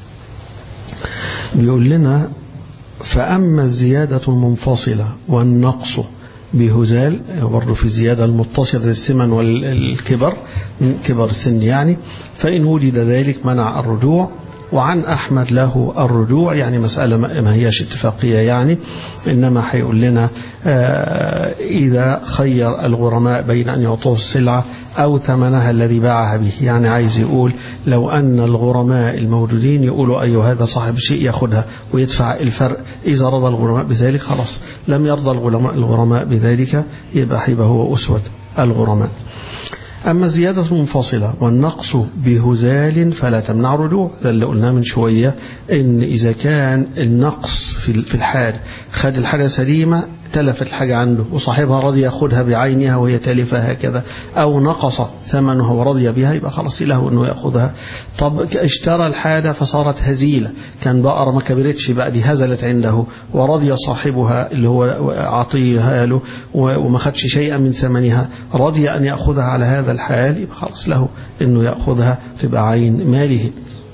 بيقول لنا فأما الزيادة المنفصلة والنقص بهزال برضه في زيادة المتصلة السمن والكبر كبر السن يعني فإن وجد ذلك منع الرجوع وعن أحمد له الرجوع يعني مسألة ما هياش اتفاقية يعني إنما هيقول لنا إذا خير الغرماء بين أن يعطوه السلعة أو ثمنها الذي باعها به يعني عايز يقول لو أن الغرماء الموجودين يقولوا أي هذا صاحب شيء يأخذها ويدفع الفرق إذا رضى الغرماء بذلك خلاص لم يرضى الغرماء بذلك يبقى حيبه هو أسود الغرماء أما الزيادة منفصلة والنقص بهزال فلا تمنع رجوع ده اللي قلناه من شوية إن إذا كان النقص في الحال خد الحاجة سليمة تلفت الحاجة عنده وصاحبها رضي يأخذها بعينها وهي تالفة هكذا أو نقص ثمنها ورضي بها يبقى خلاص له أنه يأخذها طب اشترى الحاجة فصارت هزيلة كان بقرة ما كبرتش بقى دي هزلت عنده ورضي صاحبها اللي هو عطيها له وما خدش شيئا من ثمنها رضي أن يأخذها على هذا الحال يبقى خلاص له أنه يأخذها تبقى عين ماله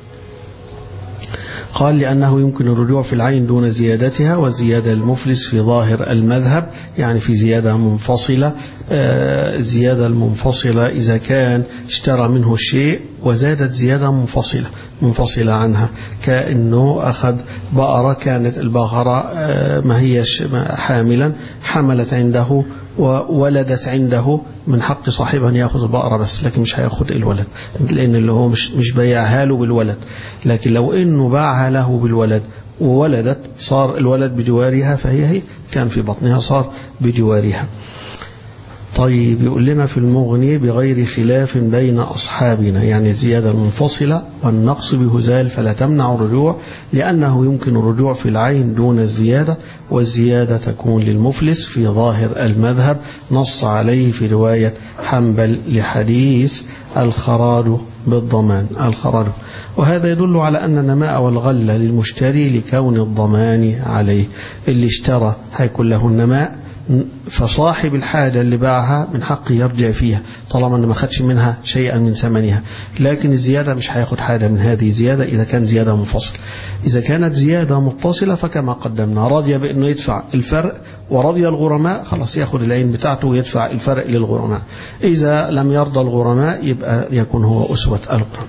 قال لأنه يمكن الرجوع في العين دون زيادتها والزيادة المفلس في ظاهر المذهب يعني في زيادة منفصلة الزيادة المنفصلة إذا كان اشترى منه الشيء وزادت زيادة منفصلة منفصلة عنها كأنه أخذ بقرة كانت البقرة ما هيش حاملا حملت عنده وولدت عنده من حق صاحبها أن يأخذ البقرة بس لكن مش هياخد الولد لأن اللي هو مش, مش بيعها له بالولد لكن لو إنه باعها له بالولد وولدت صار الولد بجوارها فهي هي كان في بطنها صار بجوارها طيب يقول لنا في المغني بغير خلاف بين أصحابنا يعني الزيادة المنفصلة والنقص بهزال فلا تمنع الرجوع لأنه يمكن الرجوع في العين دون الزيادة والزيادة تكون للمفلس في ظاهر المذهب نص عليه في رواية حنبل لحديث الخراج بالضمان الخراج وهذا يدل على أن النماء والغل للمشتري لكون الضمان عليه اللي اشترى هيكون له النماء فصاحب الحاجة اللي باعها من حقه يرجع فيها طالما أنه ما خدش منها شيئا من ثمنها لكن الزيادة مش هياخد حاجة من هذه زيادة إذا كان زيادة منفصل إذا كانت زيادة متصلة فكما قدمنا راضي بأنه يدفع الفرق ورضي الغرماء خلاص ياخد العين بتاعته ويدفع الفرق للغرماء إذا لم يرضى الغرماء يبقى يكون هو أسوة الغرماء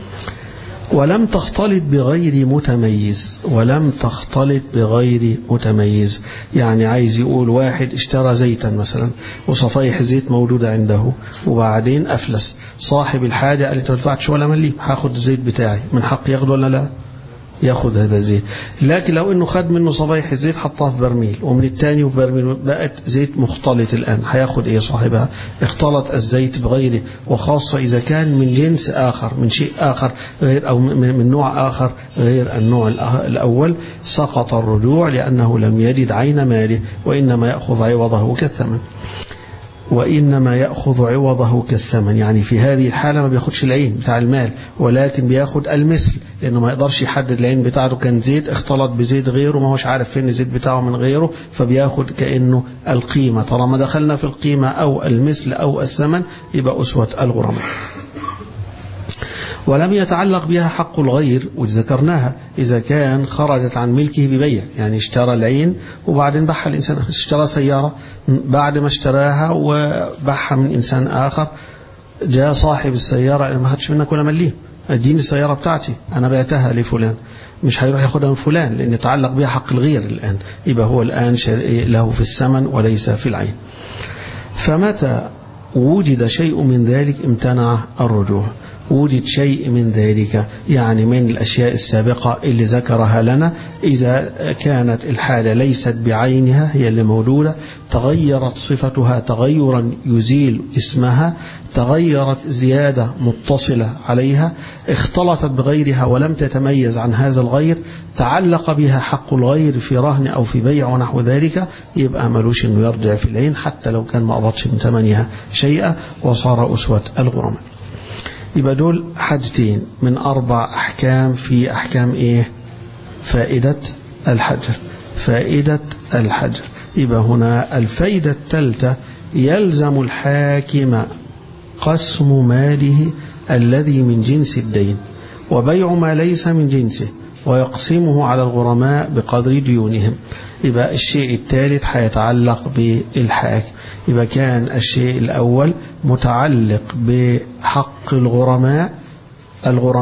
ولم تختلط بغير متميز ولم تختلط بغير متميز يعني عايز يقول واحد اشترى زيتا مثلا وصفايح الزيت موجودة عنده وبعدين أفلس صاحب الحاجة قال انت ما دفعتش ولا مليم هاخد الزيت بتاعي من حق ياخده ولا لا ياخد هذا الزيت لكن لو انه خد منه صبايح الزيت حطها في برميل ومن الثاني في برميل بقت زيت مختلط الآن هياخد ايه صاحبها اختلط الزيت بغيره وخاصة إذا كان من جنس آخر من شيء آخر غير أو من نوع آخر غير النوع الأول سقط الرجوع لأنه لم يجد عين ماله وإنما يأخذ عوضه كالثمن وإنما يأخذ عوضه كالثمن يعني في هذه الحالة ما بياخدش العين بتاع المال ولكن بياخد المثل لأنه ما يقدرش يحدد العين بتاعته كان زيت اختلط بزيت غيره ما هوش عارف فين الزيت بتاعه من غيره فبياخد كأنه القيمة طالما دخلنا في القيمة أو المثل أو الثمن يبقى أسوة الغرماء ولم يتعلق بها حق الغير وذكرناها إذا كان خرجت عن ملكه ببيع يعني اشترى العين وبعدين باعها الإنسان اشترى سيارة بعد ما اشتراها وباعها من إنسان آخر جاء صاحب السيارة ما خدش منك ولا مليم اديني السيارة بتاعتي أنا بعتها لفلان مش هيروح ياخدها من فلان لأن يتعلق بها حق الغير الآن يبقى هو الآن له في الثمن وليس في العين فمتى وجد شيء من ذلك امتنع الرجوع وجد شيء من ذلك يعني من الأشياء السابقة اللي ذكرها لنا إذا كانت الحالة ليست بعينها هي اللي موجودة تغيرت صفتها تغيرا يزيل اسمها تغيرت زيادة متصلة عليها اختلطت بغيرها ولم تتميز عن هذا الغير تعلق بها حق الغير في رهن أو في بيع ونحو ذلك يبقى ملوش أنه يرجع في العين حتى لو كان ما قبضش من ثمنها شيئا وصار أسوة الغرماء يبقى دول حاجتين من أربع أحكام في أحكام إيه فائدة الحجر فائدة الحجر يبقى هنا الفائدة الثالثة يلزم الحاكم قسم ماله الذي من جنس الدين وبيع ما ليس من جنسه ويقسمه على الغرماء بقدر ديونهم يبقى الشيء الثالث هيتعلق بالحاكم يبقى كان الشيء الأول متعلق بحق الغرماء الغرماء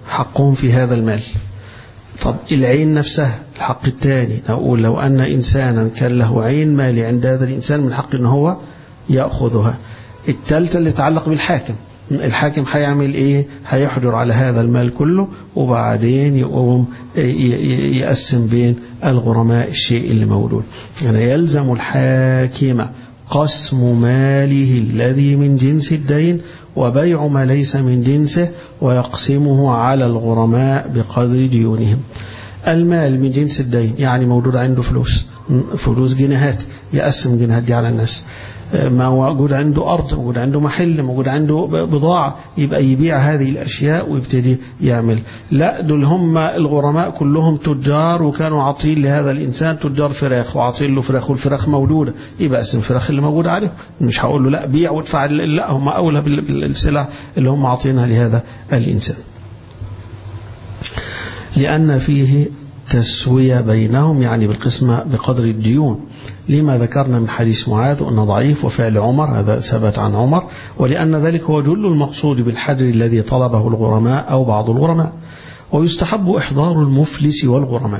حقهم في هذا المال طب العين نفسها الحق الثاني نقول لو أن إنسانا كان له عين مالي عند هذا الإنسان من حق أن هو يأخذها الثالثة اللي تتعلق بالحاكم الحاكم هيعمل ايه هيحجر على هذا المال كله وبعدين يقوم يقسم بين الغرماء الشيء اللي موجود يعني يلزم الحاكم قسم ماله الذي من جنس الدين وبيع ما ليس من جنسه ويقسمه على الغرماء بقدر ديونهم المال من جنس الدين يعني موجود عنده فلوس فلوس جنيهات يقسم جنيهات دي على الناس ما موجود عنده أرض موجود عنده محل موجود عنده بضاعة يبقى يبيع هذه الأشياء ويبتدي يعمل لا دول هم الغرماء كلهم تجار وكانوا عاطين لهذا الإنسان تجار فراخ وعاطين له فراخ والفراخ موجودة يبقى اسم الفراخ اللي موجود عليه مش هقول له لا بيع وادفع لا هم أولى بالسلع اللي هم عاطينها لهذا الإنسان لأن فيه تسوية بينهم يعني بالقسمة بقدر الديون لما ذكرنا من حديث معاذ أنه ضعيف وفعل عمر هذا ثبت عن عمر ولأن ذلك هو جل المقصود بالحجر الذي طلبه الغرماء أو بعض الغرماء ويستحب إحضار المفلس والغرماء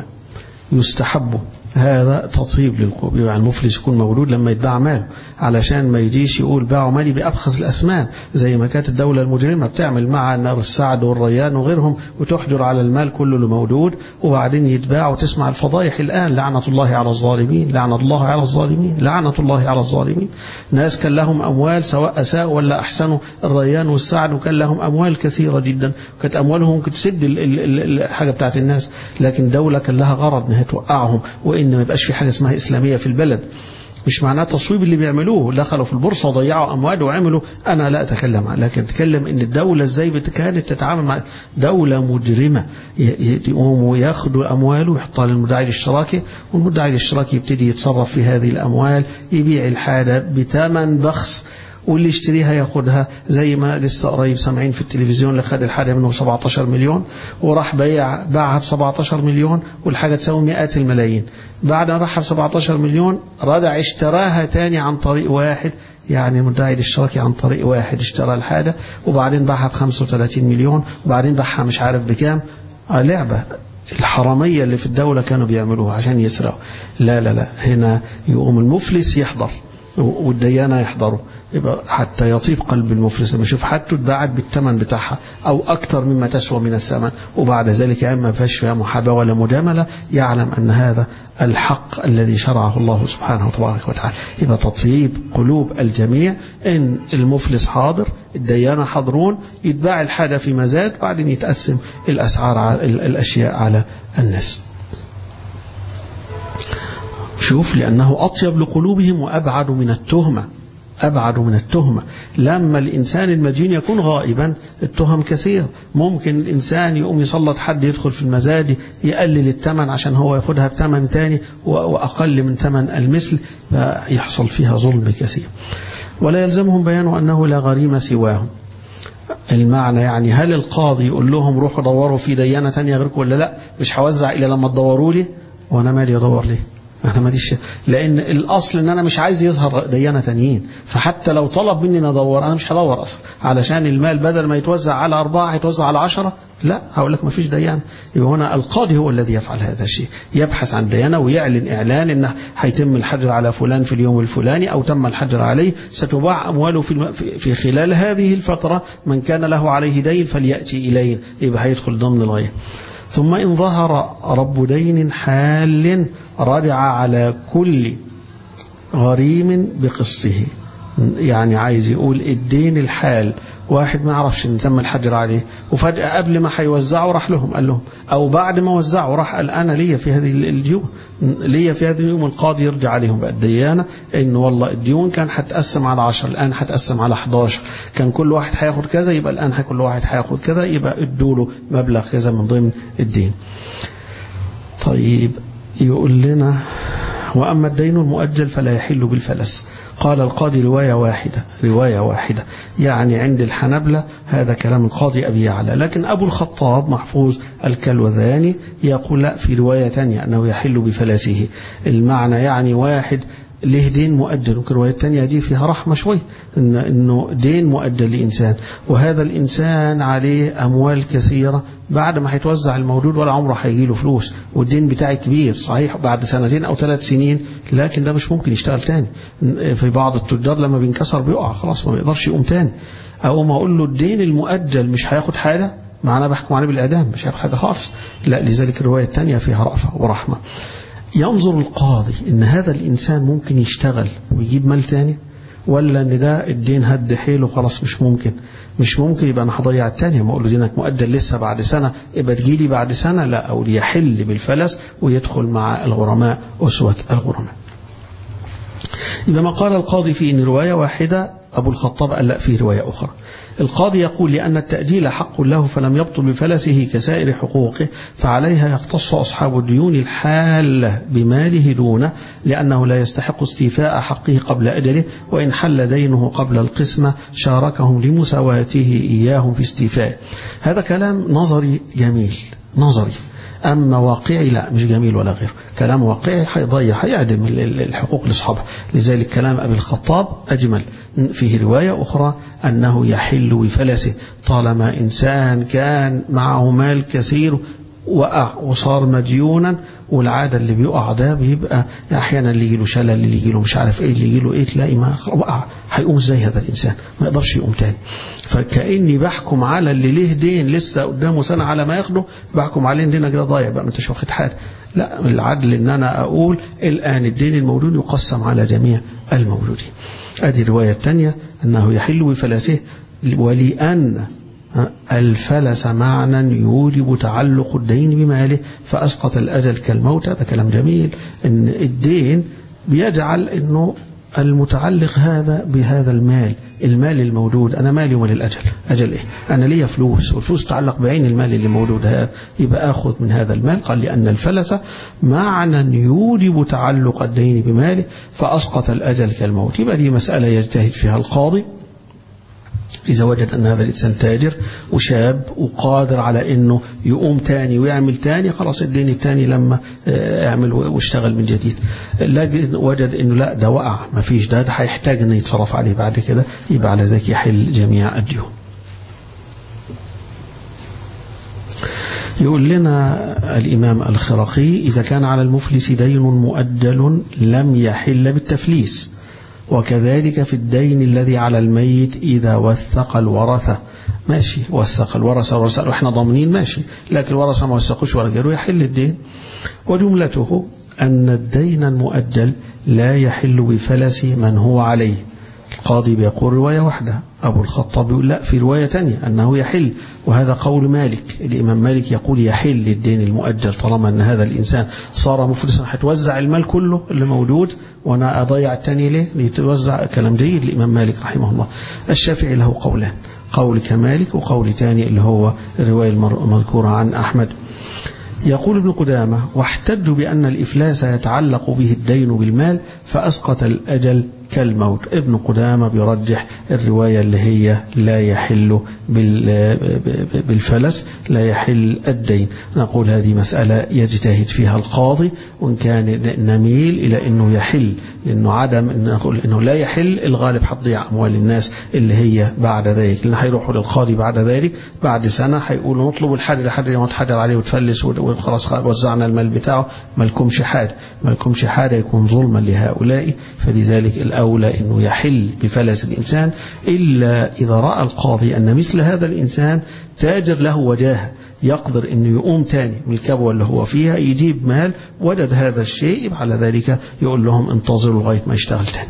يستحب هذا تطيب للقلوب يعني المفلس يكون مولود لما يتباع ماله علشان ما يجيش يقول باعوا مالي بأبخس الأثمان زي ما كانت الدولة المجرمة بتعمل مع نار السعد والريان وغيرهم وتحجر على المال كله اللي موجود وبعدين يتباع وتسمع الفضايح الآن لعنة الله على الظالمين لعنة الله على الظالمين لعنة الله على الظالمين ناس كان لهم أموال سواء أساءوا ولا أحسنوا الريان والسعد وكان لهم أموال كثيرة جدا كانت أموالهم ممكن تسد الحاجة بتاعت الناس لكن دولة كان لها غرض انها توقعهم وإن ما يبقاش في حاجة اسمها إسلامية في البلد مش معناه تصويب اللي بيعملوه دخلوا في البورصة وضيعوا أموال وعملوا أنا لا أتكلم عنه لكن أتكلم إن الدولة إزاي كانت تتعامل مع دولة مجرمة يقوموا ياخدوا أموال ويحطها للمدعي الاشتراكي والمدعي الاشتراكي يبتدي يتصرف في هذه الأموال يبيع الحاجة بثمن بخس واللي يشتريها ياخدها زي ما لسه قريب سامعين في التلفزيون اللي خد الحاجه منه 17 مليون وراح بيع باعها ب 17 مليون والحاجه تساوي مئات الملايين بعد ما باعها ب 17 مليون رجع اشتراها تاني عن طريق واحد يعني مدعي الاشتراكي عن طريق واحد اشترى الحاجه وبعدين باعها ب 35 مليون وبعدين باعها مش عارف بكام آه لعبه الحرامية اللي في الدولة كانوا بيعملوها عشان يسرقوا لا لا لا هنا يقوم المفلس يحضر والديانة يحضروا يبقى حتى يطيب قلب المفلس لما يشوف حاجته اتباعت بالثمن بتاعها أو أكثر مما تسوى من الثمن وبعد ذلك يعني ما فيهاش فيها محاباة ولا مجاملة يعلم أن هذا الحق الذي شرعه الله سبحانه وتبارك وتعالى يبقى تطيب قلوب الجميع إن المفلس حاضر الديانة حاضرون يتباع الحاجة في مزاد بعدين يتقسم الأسعار على الأشياء على الناس شوف لأنه أطيب لقلوبهم وأبعد من التهمة أبعد من التهمة لما الإنسان المدين يكون غائبا التهم كثير ممكن الإنسان يقوم يسلط حد يدخل في المزاد يقلل الثمن عشان هو ياخدها بثمن تاني وأقل من ثمن المثل يحصل فيها ظلم كثير ولا يلزمهم بيان أنه لا غريم سواهم المعنى يعني هل القاضي يقول لهم روحوا دوروا في ديانة تانية غيركم ولا لا مش هوزع إلا لما تدوروا لي وأنا مالي أدور ليه أنا ماليش لأن الأصل إن أنا مش عايز يظهر ديانة تانيين فحتى لو طلب مني ندور أنا مش هدور أصلا علشان المال بدل ما يتوزع على أربعة يتوزع على عشرة لا هقول لك ما فيش ديانة يبقى هنا القاضي هو الذي يفعل هذا الشيء يبحث عن ديانة ويعلن إعلان إنه هيتم الحجر على فلان في اليوم الفلاني أو تم الحجر عليه ستباع أمواله في, في خلال هذه الفترة من كان له عليه دين فليأتي إليه يبقى هيدخل ضمن الغاية ثم إن ظهر رب دين حال رجع على كل غريم بقسطه يعني عايز يقول الدين الحال واحد ما يعرفش ان تم الحجر عليه وفجأة قبل ما هيوزعوا راح لهم قال لهم او بعد ما وزعوا راح قال انا ليا في هذه الديون ليا في هذه اليوم القاضي يرجع عليهم بقى الديانة ان والله الديون كان هتقسم على 10 الان هتقسم على 11 كان كل واحد هياخد كذا يبقى الان كل واحد هياخد كذا يبقى ادوا له مبلغ كذا من ضمن الدين طيب يقول لنا وأما الدين المؤجل فلا يحل بالفلس قال القاضي رواية واحدة رواية واحدة يعني عند الحنبلة هذا كلام القاضي أبي يعلى لكن أبو الخطاب محفوظ الكلوذاني يقول لا في رواية تانية أنه يحل بفلسه المعنى يعني واحد ليه دين مؤجل والرواية الثانية دي فيها رحمة شوي إن إنه دين مؤجل لإنسان وهذا الإنسان عليه أموال كثيرة بعد ما هيتوزع المولود ولا عمره هيجي له فلوس والدين بتاعي كبير صحيح بعد سنتين أو ثلاث سنين لكن ده مش ممكن يشتغل تاني في بعض التجار لما بينكسر بيقع خلاص ما بيقدرش يقوم تاني أو ما أقول له الدين المؤجل مش هياخد حاجة معنا بحكم عليه بالإعدام مش هياخد حاجة خالص لا لذلك الرواية الثانية فيها رأفة ورحمة ينظر القاضي ان هذا الانسان ممكن يشتغل ويجيب مال تاني ولا ان ده الدين هد حيله خلاص مش ممكن مش ممكن يبقى انا هضيع التاني ما اقول له دينك مؤجل لسه بعد سنه يبقى تجيلي بعد سنه لا او يحل بالفلس ويدخل مع الغرماء اسوه الغرماء يبقى ما قال القاضي في ان روايه واحده ابو الخطاب قال لا في روايه اخرى القاضي يقول لأن التأجيل حق له فلم يبطل بفلسه كسائر حقوقه فعليها يختص أصحاب الديون الحالة بماله دونه لأنه لا يستحق استيفاء حقه قبل أجله وإن حل دينه قبل القسمة شاركهم لمساواته إياهم في استيفائه هذا كلام نظري جميل نظري أما واقعي لا مش جميل ولا غير كلام واقعي هيضيع هيعدم الحقوق لأصحابها لذلك كلام أبي الخطاب أجمل فيه رواية أخرى أنه يحل بفلسه طالما إنسان كان معه مال كثير وقع وصار مديونا والعادة اللي بيقع ده بيبقى أحيانا اللي يجيله شلل اللي يجيله مش عارف إيه اللي يجيله إيه تلاقي ما وقع هيقوم إزاي هذا الإنسان ما يقدرش يقوم تاني فكأني بحكم على اللي ليه دين لسه قدامه سنة على ما ياخده بحكم عليه إن دينك ده ضايع بقى ما أنتش واخد حاجة لا العدل إن أنا أقول الآن الدين المولود يقسم على جميع المولودين هذه الرواية الثانية أنه يحل بفلسه ولأن الفلس معنى يوجب تعلق الدين بماله فأسقط الأجل كالموت هذا كلام جميل أن الدين بيجعل أنه المتعلق هذا بهذا المال المال الموجود أنا مالي ومال الأجل أجل إيه أنا ليا فلوس والفلوس تتعلق بعين المال اللي موجود هذا يبقى أخذ من هذا المال قال لأن الفلس معنى يوجب تعلق الدين بماله فأسقط الأجل كالموت يبقى دي مسألة يجتهد فيها القاضي إذا وجد أن هذا الإنسان تاجر وشاب وقادر على أنه يقوم تاني ويعمل تاني خلاص الدين التاني لما يعمل واشتغل من جديد لكن وجد أنه لا ده وقع ما فيش ده ده هيحتاج أنه يتصرف عليه بعد كده يبقى على ذلك يحل جميع الديون يقول لنا الإمام الخرقي إذا كان على المفلس دين مؤجل لم يحل بالتفليس وكذلك في الدين الذي على الميت إذا وثق الورثة ماشي وثق الورثة ورثة احنا ضامنين ماشي لكن الورثة ما وثقوش ولا جروا يحل الدين وجملته أن الدين المؤجل لا يحل بفلس من هو عليه القاضي بيقول رواية واحدة أبو الخطاب يقول لا في رواية تانية أنه يحل وهذا قول مالك الإمام مالك يقول يحل الدين المؤجل طالما أن هذا الإنسان صار مفلسا هتوزع المال كله اللي موجود وأنا أضيع التاني ليه ليتوزع كلام جيد الإمام مالك رحمه الله الشافعي له قولان قول كمالك وقول تاني اللي هو الرواية المذكورة عن أحمد يقول ابن قدامة واحتجوا بأن الإفلاس يتعلق به الدين بالمال فأسقط الأجل كالموت ابن قدامة بيرجح الرواية اللي هي لا يحل بالفلس لا يحل الدين نقول هذه مسألة يجتهد فيها القاضي وإن كان نميل إلى أنه يحل لأنه عدم نقول أنه لا يحل الغالب هتضيع أموال الناس اللي هي بعد ذلك لأن هيروحوا للقاضي بعد ذلك بعد سنة هيقولوا نطلب الحد لحد ما تحجر عليه وتفلس وخلاص وزعنا المال بتاعه ما لكمش حاجة ما لكمش حاجة يكون ظلما لهؤلاء فلذلك الأولى أنه يحل بفلس الإنسان إلا إذا رأى القاضي أن مثل هذا الإنسان تاجر له وجاهه يقدر أنه يقوم تاني من الكبوة اللي هو فيها يجيب مال وجد هذا الشيء يبقى على ذلك يقول لهم انتظروا لغاية ما يشتغل تاني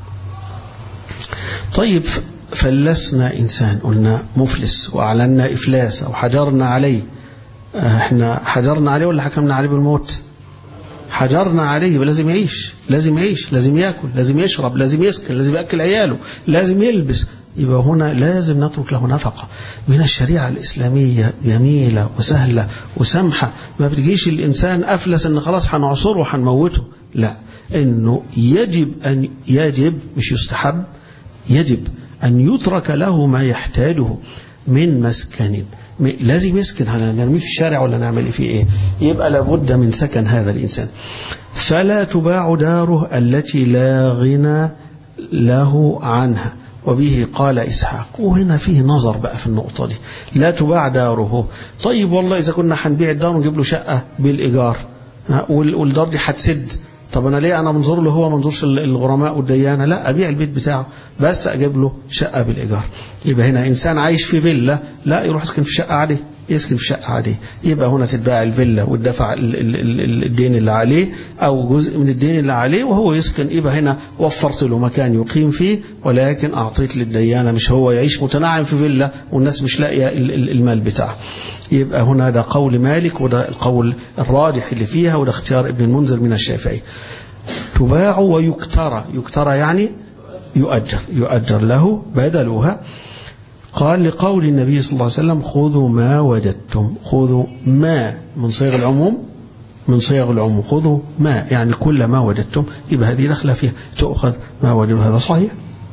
طيب فلسنا إنسان قلنا مفلس وأعلنا إفلاس أو حجرنا عليه احنا حجرنا عليه ولا حكمنا عليه بالموت حجرنا عليه يبقى لازم يعيش لازم يعيش لازم ياكل لازم يشرب لازم يسكن لازم ياكل عياله لازم يلبس يبقى هنا لازم نترك له نفقة من الشريعة الإسلامية جميلة وسهلة وسمحة ما بتجيش الإنسان أفلس أن خلاص هنعصره وهنموته لا إنه يجب أن يجب مش يستحب يجب أن يترك له ما يحتاجه من مسكن لازم يسكن نرميه في الشارع ولا نعمل فيه ايه يبقى لابد من سكن هذا الإنسان فلا تباع داره التي لا غنى له عنها وبه قال إسحاق وهنا فيه نظر بقى في النقطة دي لا تباع داره طيب والله إذا كنا هنبيع الدار ونجيب له شقة بالإيجار والدار دي هتسد طب أنا ليه أنا منظور له هو منظورش الغرماء والديانة لا أبيع البيت بتاعه بس أجيب له شقة بالإيجار يبقى هنا إنسان عايش في فيلا لا يروح يسكن في شقة عادية يسكن في شقة عادية يبقى هنا تتباع الفيلا والدفع الدين اللي عليه أو جزء من الدين اللي عليه وهو يسكن يبقى هنا وفرت له مكان يقيم فيه ولكن أعطيت للديانة مش هو يعيش متنعم في فيلا والناس مش لاقية المال بتاعه يبقى هنا ده قول مالك وده القول الراجح اللي فيها وده اختيار ابن المنذر من الشافعي تباع ويكترى يكترى يعني يؤجر يؤجر له بدلها قال لقول النبي صلى الله عليه وسلم خذوا ما وجدتم خذوا ما من صيغ العموم من صيغ العموم خذوا ما يعني كل ما وجدتم يبقى هذه دخل فيها تؤخذ ما وجدوا هذا صحيح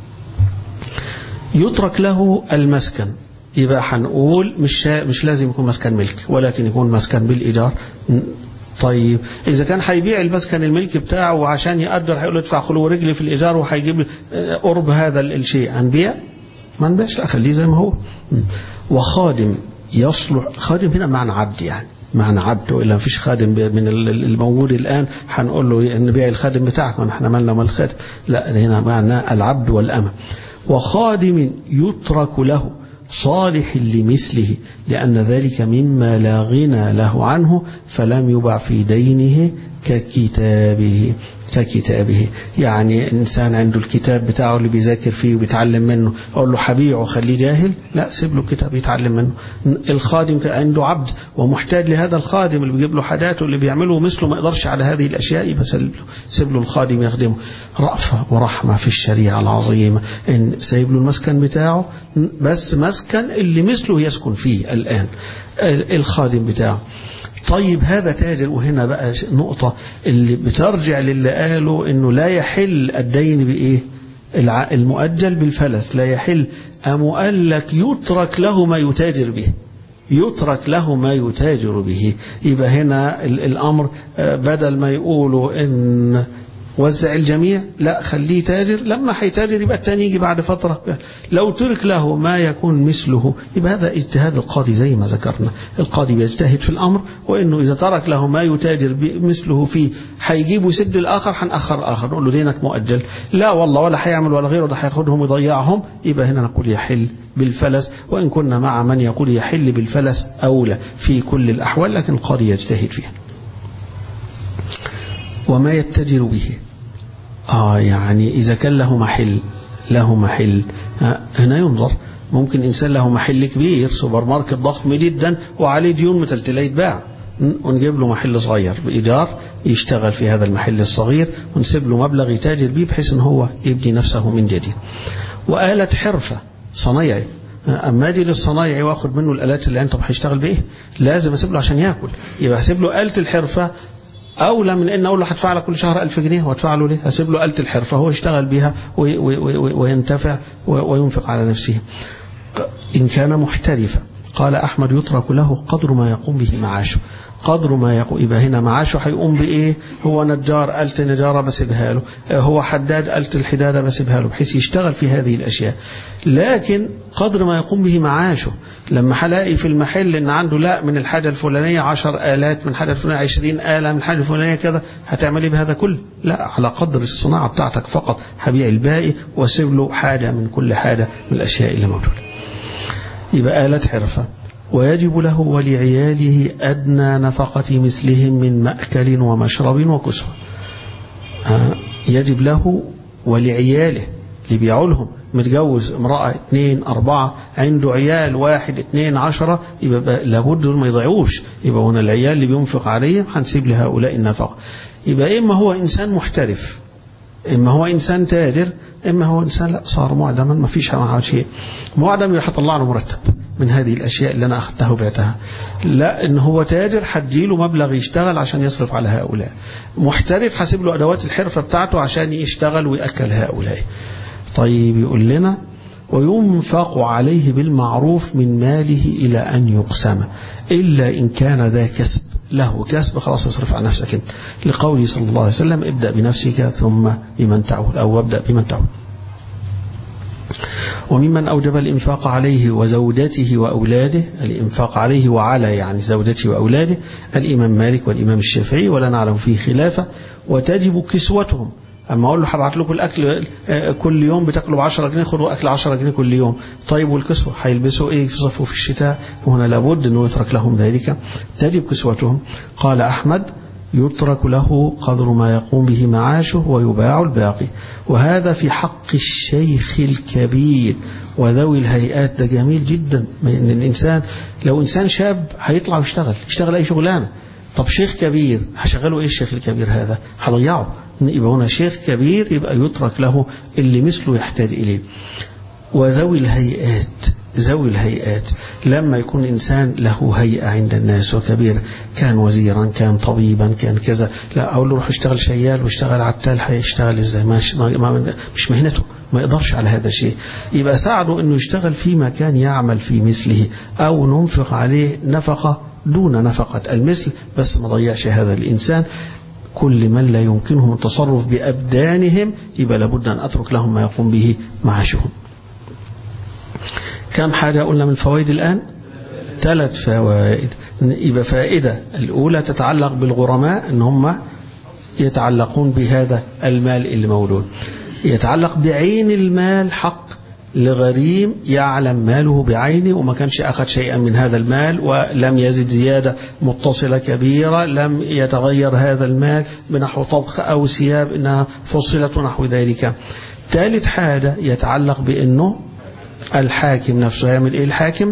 يترك له المسكن يبقى هنقول مش مش لازم يكون مسكن ملك ولكن يكون مسكن بالإيجار طيب إذا كان هيبيع المسكن الملك بتاعه وعشان يقدر هيقول له ادفع خلو رجلي في الإيجار وهيجيب قرب هذا الشيء هنبيع ما نبيعش لا خليه زي ما هو وخادم يصلح خادم هنا معنى عبد يعني معنى عبد وإلا ما فيش خادم من الموجود الآن هنقول له نبيع الخادم بتاعك ما احنا مالنا مال الخادم لا هنا معنى العبد والأمة وخادم يترك له صالح لمثله لأن ذلك مما لا غنى له عنه فلم يبع في دينه ككتابه ككتابه يعني إنسان عنده الكتاب بتاعه اللي بيذاكر فيه وبيتعلم منه أقول له حبيعه خليه جاهل لا سيب له الكتاب يتعلم منه الخادم عنده عبد ومحتاج لهذا الخادم اللي بيجيب له حاجاته اللي بيعمله مثله ما يقدرش على هذه الأشياء يبقى سيب له, سيب له الخادم يخدمه رأفة ورحمة في الشريعة العظيمة إن سيب له المسكن بتاعه بس مسكن اللي مثله يسكن فيه الآن الخادم بتاعه طيب هذا تاجر وهنا بقى نقطة اللي بترجع للي قالوا انه لا يحل الدين بايه المؤجل بالفلس لا يحل أم قال لك يترك له ما يتاجر به يترك له ما يتاجر به يبقى هنا الأمر بدل ما يقولوا إن وزع الجميع لا خليه تاجر لما هيتاجر يبقى التاني يجي بعد فترة لو ترك له ما يكون مثله يبقى هذا اجتهاد القاضي زي ما ذكرنا القاضي بيجتهد في الأمر وإنه إذا ترك له ما يتاجر مثله فيه هيجيب ويسد الآخر هنأخر الآخر نقول له دينك مؤجل لا والله ولا هيعمل ولا غيره ده هياخدهم ويضيعهم يبقى هنا نقول يحل بالفلس وإن كنا مع من يقول يحل بالفلس أولى في كل الأحوال لكن القاضي يجتهد فيها وما يتجر به آه يعني إذا كان له محل له محل آه هنا ينظر ممكن إنسان له محل كبير سوبر ماركت ضخم جدا وعليه ديون متلتلة يتباع ونجيب له محل صغير بإيجار يشتغل في هذا المحل الصغير ونسيب له مبلغ يتاجر به بحيث ان هو يبني نفسه من جديد وآلة حرفة صنايعي اما اجي للصنايعي واخد منه الالات اللي انت هيشتغل بايه لازم اسيب له عشان ياكل يبقى اسيب له آلة الحرفة أولى من أن أقول له هدفع لك كل شهر ألف جنيه وادفع له ليه هسيب له آلة الحرفة هو يشتغل بها وينتفع وينفق على نفسه إن كان محترفا قال أحمد يترك له قدر ما يقوم به معاشه قدر ما يقوم يبقى هنا معاشه هيقوم بإيه هو نجار آلة نجارة بسيبها له هو حداد آلة الحدادة بسيبها له بحيث يشتغل في هذه الأشياء لكن قدر ما يقوم به معاشه لما هلاقي في المحل ان عنده لا من الحاجة الفلانية عشر آلات من الحاجة الفلانية عشرين آلة من الحاجة الفلانية كذا هتعملي بهذا كله لا على قدر الصناعة بتاعتك فقط هبيع الباقي واسيب له حاجة من كل حاجة من الأشياء اللي موجودة يبقى آلة حرفة ويجب له ولعياله أدنى نفقة مثلهم من مأكل ومشرب وكسوة يجب له ولعياله اللي بيعوا لهم متجوز امرأة اثنين أربعة عنده عيال واحد اثنين عشرة يبقى لابد دول ما يضيعوش يبقى هنا العيال اللي بينفق عليهم هنسيب لهؤلاء النفقة يبقى إما هو إنسان محترف إما هو إنسان تاجر إما هو إنسان لا صار معدما ما فيش معه شيء معدم يبقى هطلع له مرتب من هذه الأشياء اللي أنا أخذتها وبعتها لا إن هو تاجر هديله مبلغ يشتغل عشان يصرف على هؤلاء محترف هسيب له أدوات الحرفة بتاعته عشان يشتغل ويأكل هؤلاء طيب يقول لنا وينفق عليه بالمعروف من ماله إلى أن يقسم إلا إن كان ذا كسب له كسب خلاص اصرف عن نفسك انت لقوله صلى الله عليه وسلم ابدأ بنفسك ثم بمن تعول أو ابدأ بمن تعول وممن أوجب الإنفاق عليه وزوجته وأولاده الإنفاق عليه وعلى يعني زوجته وأولاده الإمام مالك والإمام الشافعي ولا نعلم فيه خلافة وتجب كسوتهم أما أقول له هبعت لكم الأكل كل يوم بتاكلوا ب 10 جنيه خدوا أكل 10 جنيه كل يوم طيب والكسوة هيلبسوا إيه في صفوا في الشتاء وهنا لابد أنه يترك لهم ذلك تجب كسوتهم قال أحمد يترك له قدر ما يقوم به معاشه ويباع الباقي وهذا في حق الشيخ الكبير وذوي الهيئات ده جميل جدا ان الانسان لو انسان شاب هيطلع ويشتغل يشتغل اي شغلانه طب شيخ كبير هشغله ايه الشيخ الكبير هذا هضيعه يبقى هنا شيخ كبير يبقى يترك له اللي مثله يحتاج اليه وذوي الهيئات ذوي الهيئات لما يكون إنسان له هيئة عند الناس وكبير كان وزيرا كان طبيبا كان كذا لا أقول له روح اشتغل شيال واشتغل عتال هيشتغل ازاي مش مهنته ما يقدرش على هذا الشيء يبقى ساعده انه يشتغل في مكان يعمل في مثله او ننفق عليه نفقة دون نفقة المثل بس ما ضيعش هذا الإنسان كل من لا يمكنهم التصرف بأبدانهم يبقى لابد أن أترك لهم ما يقوم به معاشهم كم حاجة قلنا من الفوائد الآن ثلاث فوائد يبقى فائدة الأولى تتعلق بالغرماء أن هم يتعلقون بهذا المال اللي مولود يتعلق بعين المال حق لغريم يعلم ماله بعينه وما كانش أخذ شيئا من هذا المال ولم يزد زيادة متصلة كبيرة لم يتغير هذا المال بنحو طبخ أو ثياب إنها فصلت ونحو ذلك ثالث حاجة يتعلق بأنه الحاكم نفسه يعمل ايه الحاكم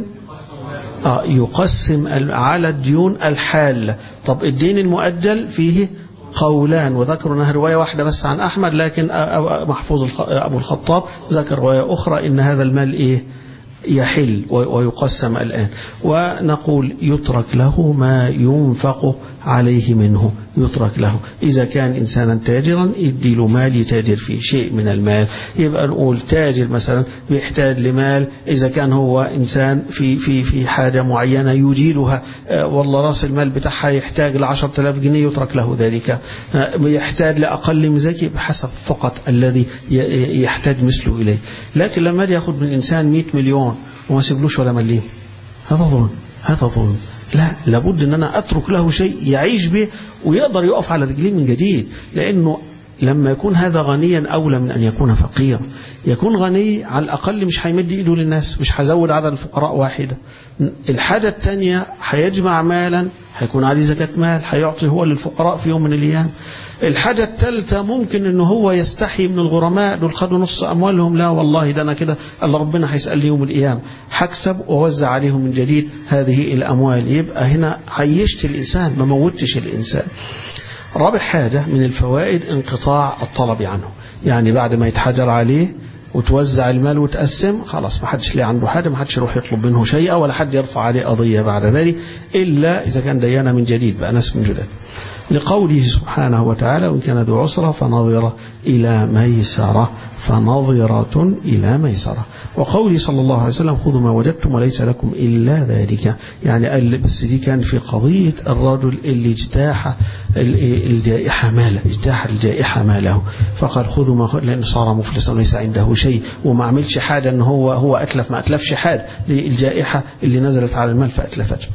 آه يقسم على الديون الحالة طب الدين المؤجل فيه قولان وذكروا انها رواية واحدة بس عن أحمد لكن محفوظ أبو الخطاب ذكر رواية أخرى إن هذا المال إيه يحل ويقسم الآن ونقول يترك له ما ينفق عليه منه يترك له إذا كان إنسانا تاجرا يدي له مال يتاجر فيه شيء من المال يبقى نقول تاجر مثلا بيحتاج لمال إذا كان هو إنسان في في في حاجة معينة يجيلها والله رأس المال بتاعها يحتاج ل 10000 جنيه يترك له ذلك يحتاج لأقل من ذلك بحسب فقط الذي يحتاج مثله إليه لكن لما ياخذ من إنسان 100 مليون وما سيبلوش ولا مليم هذا ظلم هذا ظلم لا لابد ان انا اترك له شيء يعيش به ويقدر يقف على رجليه من جديد لانه لما يكون هذا غنيا اولى من ان يكون فقيرا يكون غني على الاقل مش هيمد ايده للناس مش هيزود عدد الفقراء واحده الحاجه الثانيه هيجمع مالا هيكون عليه زكاه مال هيعطي هو للفقراء في يوم من الايام الحاجة الثالثة ممكن ان هو يستحي من الغرماء دول خدوا نص اموالهم لا والله ده انا كده الله ربنا هيسأل يوم القيامة هكسب ووزع عليهم من جديد هذه الاموال يبقى هنا عيشت الانسان ما موتش الانسان رابع حاجة من الفوائد انقطاع الطلب عنه يعني بعد ما يتحجر عليه وتوزع المال وتقسم خلاص ما حدش ليه عنده حاجة ما حدش يروح يطلب منه شيئا ولا حد يرفع عليه قضية بعد ذلك إلا إذا كان ديانة من جديد بقى ناس من جديد لقوله سبحانه وتعالى وإن كان ذو عسرة فنظرة إلى ميسرة فنظرة إلى ميسرة وقوله صلى الله عليه وسلم خذوا ما وجدتم وليس لكم إلا ذلك يعني بس دي كان في قضية الرجل اللي اجتاح الجائحة ماله اجتاح الجائحة ماله فقال خذوا ما لأنه صار مفلسا وليس عنده شيء وما عملش حاجة أنه هو هو أتلف ما أتلفش حاجة للجائحة اللي نزلت على المال فأتلفته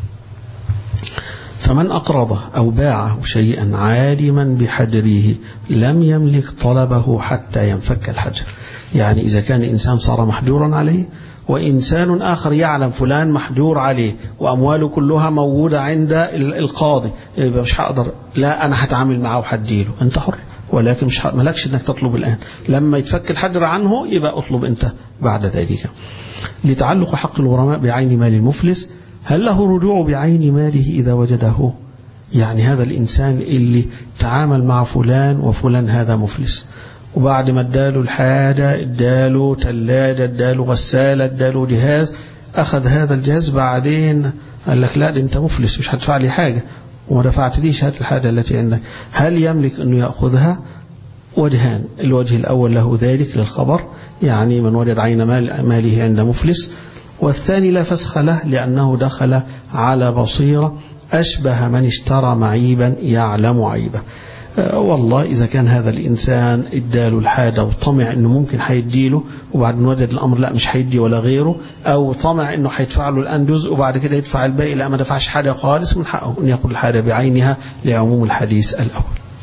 فمن أقرضه أو باعه شيئا عالما بحجره لم يملك طلبه حتى ينفك الحجر يعني إذا كان إنسان صار محجورا عليه وإنسان آخر يعلم فلان محجور عليه وأمواله كلها موجودة عند القاضي يبقى مش هقدر لا أنا هتعامل معه وهديله أنت حر ولكن مش مالكش انك تطلب الآن لما يتفك الحجر عنه يبقى اطلب أنت بعد ذلك لتعلق حق الغرماء بعين مال المفلس هل له رجوع بعين ماله إذا وجده يعني هذا الإنسان اللي تعامل مع فلان وفلان هذا مفلس وبعد ما اداله الحاجة اداله ثلاجة اداله غسالة اداله جهاز أخذ هذا الجهاز بعدين قال لك لا ده أنت مفلس مش هتدفع لي حاجة وما دفعت ليش هات الحاجة التي عندك هل يملك أنه يأخذها وجهان الوجه الأول له ذلك للخبر يعني من وجد عين مال ماله عند مفلس والثاني لا فسخ له لأنه دخل على بصيرة أشبه من اشترى معيبا يعلم عيبه والله إذا كان هذا الإنسان اداله الحاجة وطمع أنه ممكن هيديله وبعد وجد الأمر لا مش هيدي ولا غيره أو طمع أنه هيدفع له الآن جزء وبعد كده يدفع الباقي لا ما دفعش حاجة خالص من حقه أن يأخذ الحاجة بعينها لعموم الحديث الأول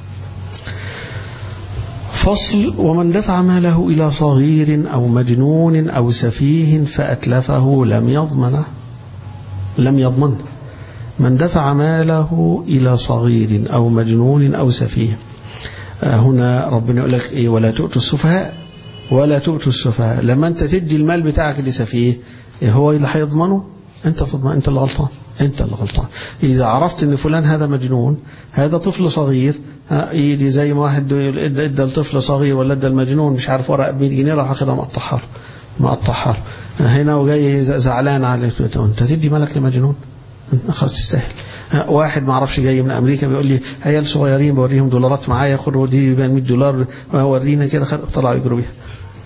فصل ومن دفع ماله إلى صغير أو مجنون أو سفيه فأتلفه لم يضمنه لم يضمنه من دفع ماله إلى صغير أو مجنون أو سفيه هنا ربنا يقول لك إيه ولا تؤتوا السفهاء ولا تؤتوا السفهاء لما أنت تدي المال بتاعك لسفيه إيه هو اللي هيضمنه أنت تضمن أنت اللي غلطان أنت اللي غلطان إذا عرفت أن فلان هذا مجنون هذا طفل صغير يجي زي ما واحد ادى ادى الطفل صغير ولا ادى المجنون مش عارف ورق ب 100 جنيه راح اخدها مقطعها له مقطعها له هنا وجاي زعلان على انت تدي مالك لمجنون خلاص تستاهل واحد ما اعرفش جاي من امريكا بيقول لي عيال صغيرين بوريهم دولارات معايا خدوا دي ب 100 دولار ورينا كده طلعوا يجروا بيها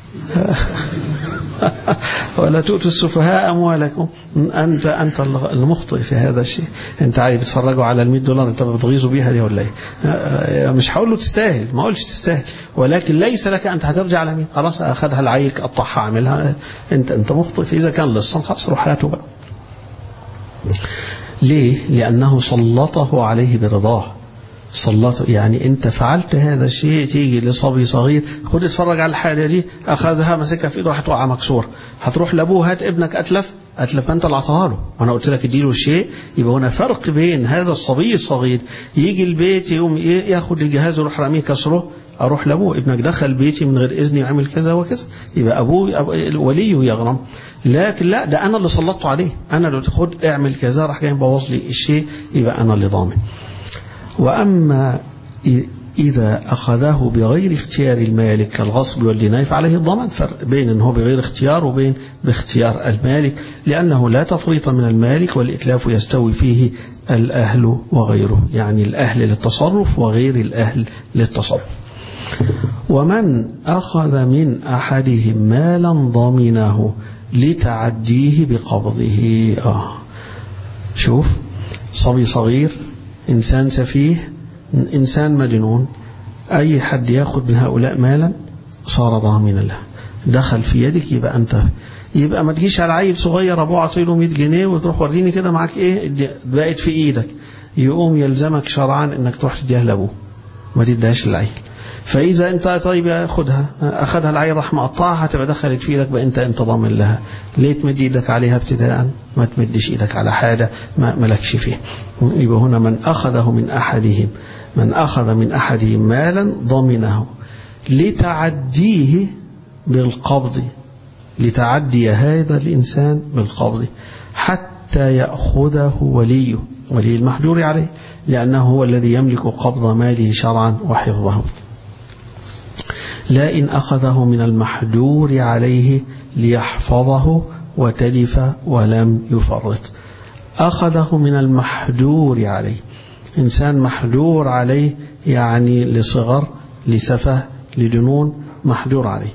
ولا تؤتوا السفهاء اموالكم انت انت المخطئ في هذا الشيء انت عايز بتفرجوا على ال 100 دولار انت بتغيظوا بيها دي ولا ايه مش هقول له تستاهل ما اقولش تستاهل ولكن ليس لك انت هترجع على مين خلاص اخذها العيل قطعها اعملها انت انت مخطئ فاذا كان لصا خلاص روح هاته بقى ليه لانه سلطه عليه برضاه سلطه يعني انت فعلت هذا الشيء تيجي لصبي صغير خد اتفرج على الحاجه دي اخذها مسكها في ايده هتقع مكسوره هتروح لابوه هات ابنك اتلف اتلف انت اللي اعطاها له وانا قلت لك اديله الشيء يبقى هنا فرق بين هذا الصبي الصغير يجي البيت يقوم ياخد الجهاز ويروح راميه كسره اروح لابوه ابنك دخل بيتي من غير اذني وعمل كذا وكذا يبقى ابوه وليه يغرم لكن لا ده انا اللي سلطته عليه انا اللي خد اعمل كذا راح جاي مبوظ لي الشيء يبقى انا اللي ضامن واما إذا أخذه بغير اختيار المالك كالغصب والدناء فعليه الضمان فرق بين أنه بغير اختيار وبين باختيار المالك لأنه لا تفريط من المالك والإتلاف يستوي فيه الأهل وغيره يعني الأهل للتصرف وغير الأهل للتصرف ومن أخذ من أحدهم مالا ضمنه لتعديه بقبضه آه شوف صبي صغير إنسان سفيه إنسان مجنون أي حد يأخذ من هؤلاء مالا صار ضامنا له دخل في يدك يبقى أنت يبقى ما تجيش على عيل صغير أبوه عطيله 100 جنيه وتروح وريني كده معاك إيه بقت في إيدك يقوم يلزمك شرعا إنك تروح تديها لأبوه ما تديهاش للعيل فإذا أنت طيب خدها أخذها العيل راح مقطعها تبقى دخلت في ايدك بقى أنت أنت ضامن لها ليه تمد إيدك عليها ابتداء ما تمدش إيدك على حاجة ما ملكش فيه يبقى هنا من أخذه من أحدهم من أخذ من أحدهم مالا ضمنه لتعديه بالقبض لتعدي هذا الإنسان بالقبض حتى يأخذه وليه ولي المحجور عليه لأنه هو الذي يملك قبض ماله شرعا وحفظه لا إن أخذه من المحجور عليه ليحفظه وتلف ولم يفرط أخذه من المحجور عليه إنسان محجور عليه يعني لصغر لسفه لجنون محجور عليه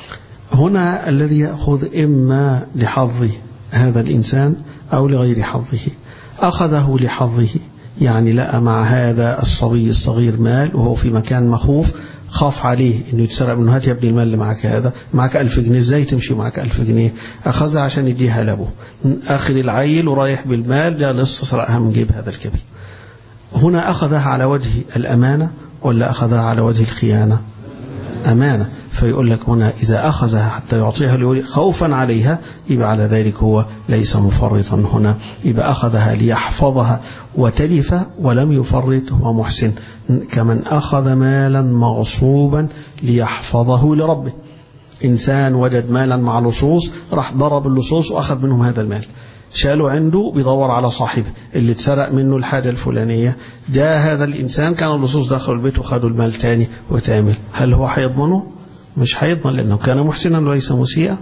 هنا الذي يأخذ إما لحظه هذا الإنسان أو لغير حظه أخذه لحظه يعني لقى مع هذا الصبي الصغير مال وهو في مكان مخوف خاف عليه انه يتسرق منه هات يا ابني المال اللي معاك هذا معاك ألف جنيه ازاي تمشي معاك ألف جنيه أخذها عشان يديها لابوه أخذ العيل ورايح بالمال ده لسه سرقها من جيب هذا الكبير هنا أخذها على وجه الأمانة ولا أخذها على وجه الخيانة أمانة فيقول لك هنا إذا أخذها حتى يعطيها لولي خوفا عليها يبقى على ذلك هو ليس مفرطا هنا يبقى أخذها ليحفظها وتلف ولم يفرط هو محسن كمن أخذ مالا مغصوبا ليحفظه لربه إنسان وجد مالا مع لصوص راح ضرب اللصوص وأخذ منهم هذا المال شالوا عنده بيدور على صاحبه اللي اتسرق منه الحاجة الفلانية جاء هذا الإنسان كان اللصوص دخلوا البيت وخدوا المال تاني وتعمل هل هو هيضمنه؟ مش هيضمن لأنه كان محسنا وليس مسيئا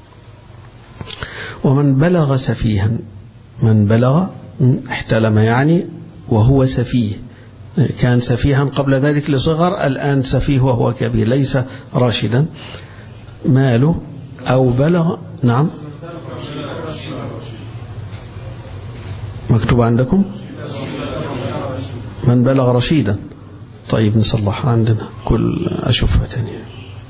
ومن بلغ سفيها من بلغ احتلم يعني وهو سفيه كان سفيها قبل ذلك لصغر الآن سفيه وهو كبير ليس راشدا ماله أو بلغ نعم مكتوب عندكم من بلغ رشيدا طيب نصلح عندنا كل أشوفها تانية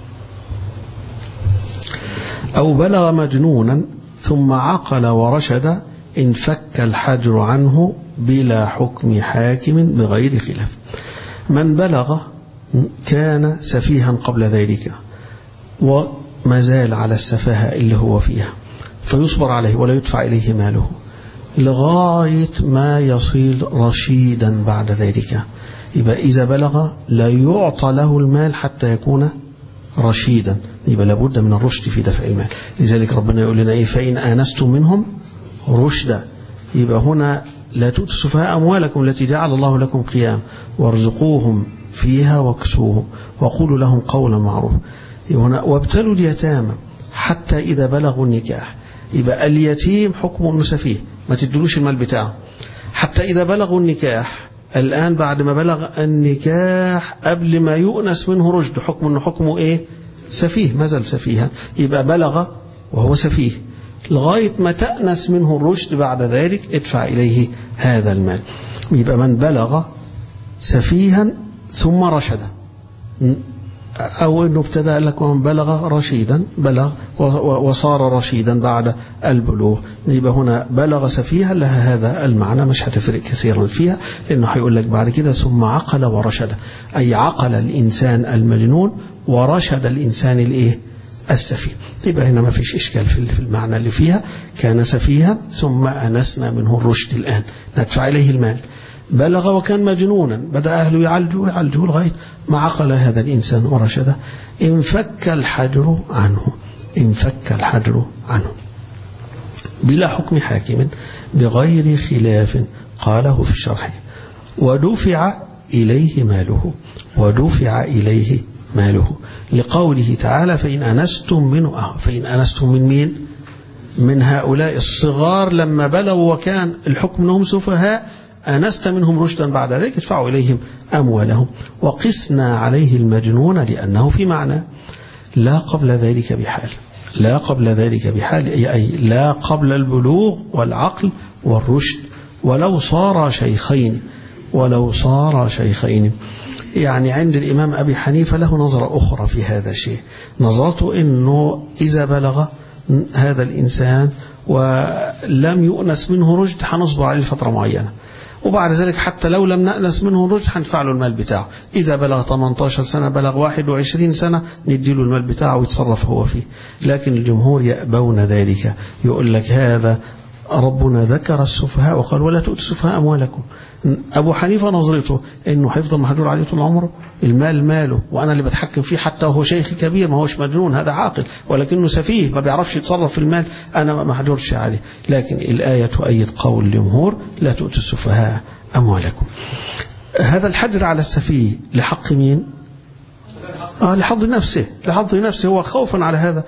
أو بلغ مجنونا ثم عقل ورشد انفك الحجر عنه بلا حكم حاكم بغير خلاف من بلغ كان سفيها قبل ذلك وما زال على السفاهة اللي هو فيها فيصبر عليه ولا يدفع إليه ماله لغاية ما يصير رشيدا بعد ذلك يبقى إذا بلغ لا يعطى له المال حتى يكون رشيدا يبقى لابد من الرشد في دفع المال لذلك ربنا يقول لنا إيه فإن آنستم منهم رشدا يبقى هنا لا تؤتوا السفهاء أموالكم التي جعل الله لكم قيام وارزقوهم فيها واكسوهم وقولوا لهم قولا معروفا هنا وابتلوا اليتامى حتى إذا بلغوا النكاح يبقى اليتيم حكم أنه سفيه ما تدلوش المال بتاعه حتى إذا بلغوا النكاح الآن بعد ما بلغ النكاح قبل ما يؤنس منه رشد حكم أنه حكمه إيه سفيه ما زال سفيها يبقى بلغ وهو سفيه لغاية ما تأنس منه الرشد بعد ذلك ادفع إليه هذا المال يبقى من بلغ سفيها ثم رشد أو أنه ابتدأ لك ومن بلغ رشيدا بلغ وصار رشيدا بعد البلوغ يبقى هنا بلغ سفيها لها هذا المعنى مش هتفرق كثيرا فيها لأنه هيقول لك بعد كده ثم عقل ورشد أي عقل الإنسان المجنون ورشد الإنسان الإيه السفيه يبقى هنا ما فيش إشكال في المعنى اللي فيها كان سفيها ثم أنسنا منه الرشد الآن ندفع إليه المال بلغ وكان مجنونا بدأ أهله يعالجوا يعالجوا لغاية ما عقل هذا الإنسان ورشده انفك الحجر عنه انفك الحجر عنه بلا حكم حاكم بغير خلاف قاله في الشرح ودفع إليه ماله ودفع إليه ماله لقوله تعالى فإن أنستم منه أه فإن أنستم من مين من هؤلاء الصغار لما بلغوا وكان الحكم أنهم سفهاء أنست منهم رشدا بعد ذلك ادفعوا إليهم أموالهم وقسنا عليه المجنون لأنه في معنى لا قبل ذلك بحال لا قبل ذلك بحال أي, أي لا قبل البلوغ والعقل والرشد ولو صار شيخين ولو صار شيخين يعني عند الإمام أبي حنيفة له نظرة أخرى في هذا الشيء نظرته أنه إذا بلغ هذا الإنسان ولم يؤنس منه رشد حنصبر عليه فترة معينة وبعد ذلك حتى لو لم نأنس منه رشد هندفع له المال بتاعه إذا بلغ 18 سنة بلغ 21 سنة نديله المال بتاعه ويتصرف هو فيه لكن الجمهور يأبون ذلك يقول لك هذا ربنا ذكر السفهاء وقال ولا تؤتوا السفهاء أموالكم أبو حنيفة نظرته أنه هيفضل محجور عليه طول عمره المال ماله وأنا اللي بتحكم فيه حتى وهو شيخ كبير ما هوش مجنون هذا عاقل ولكنه سفيه ما بيعرفش يتصرف في المال أنا ما محجورش عليه لكن الآية تؤيد قول الجمهور لا تؤتوا السفهاء أموالكم هذا الحجر على السفيه لحق مين آه لحظ نفسه لحظ نفسه هو خوفا على هذا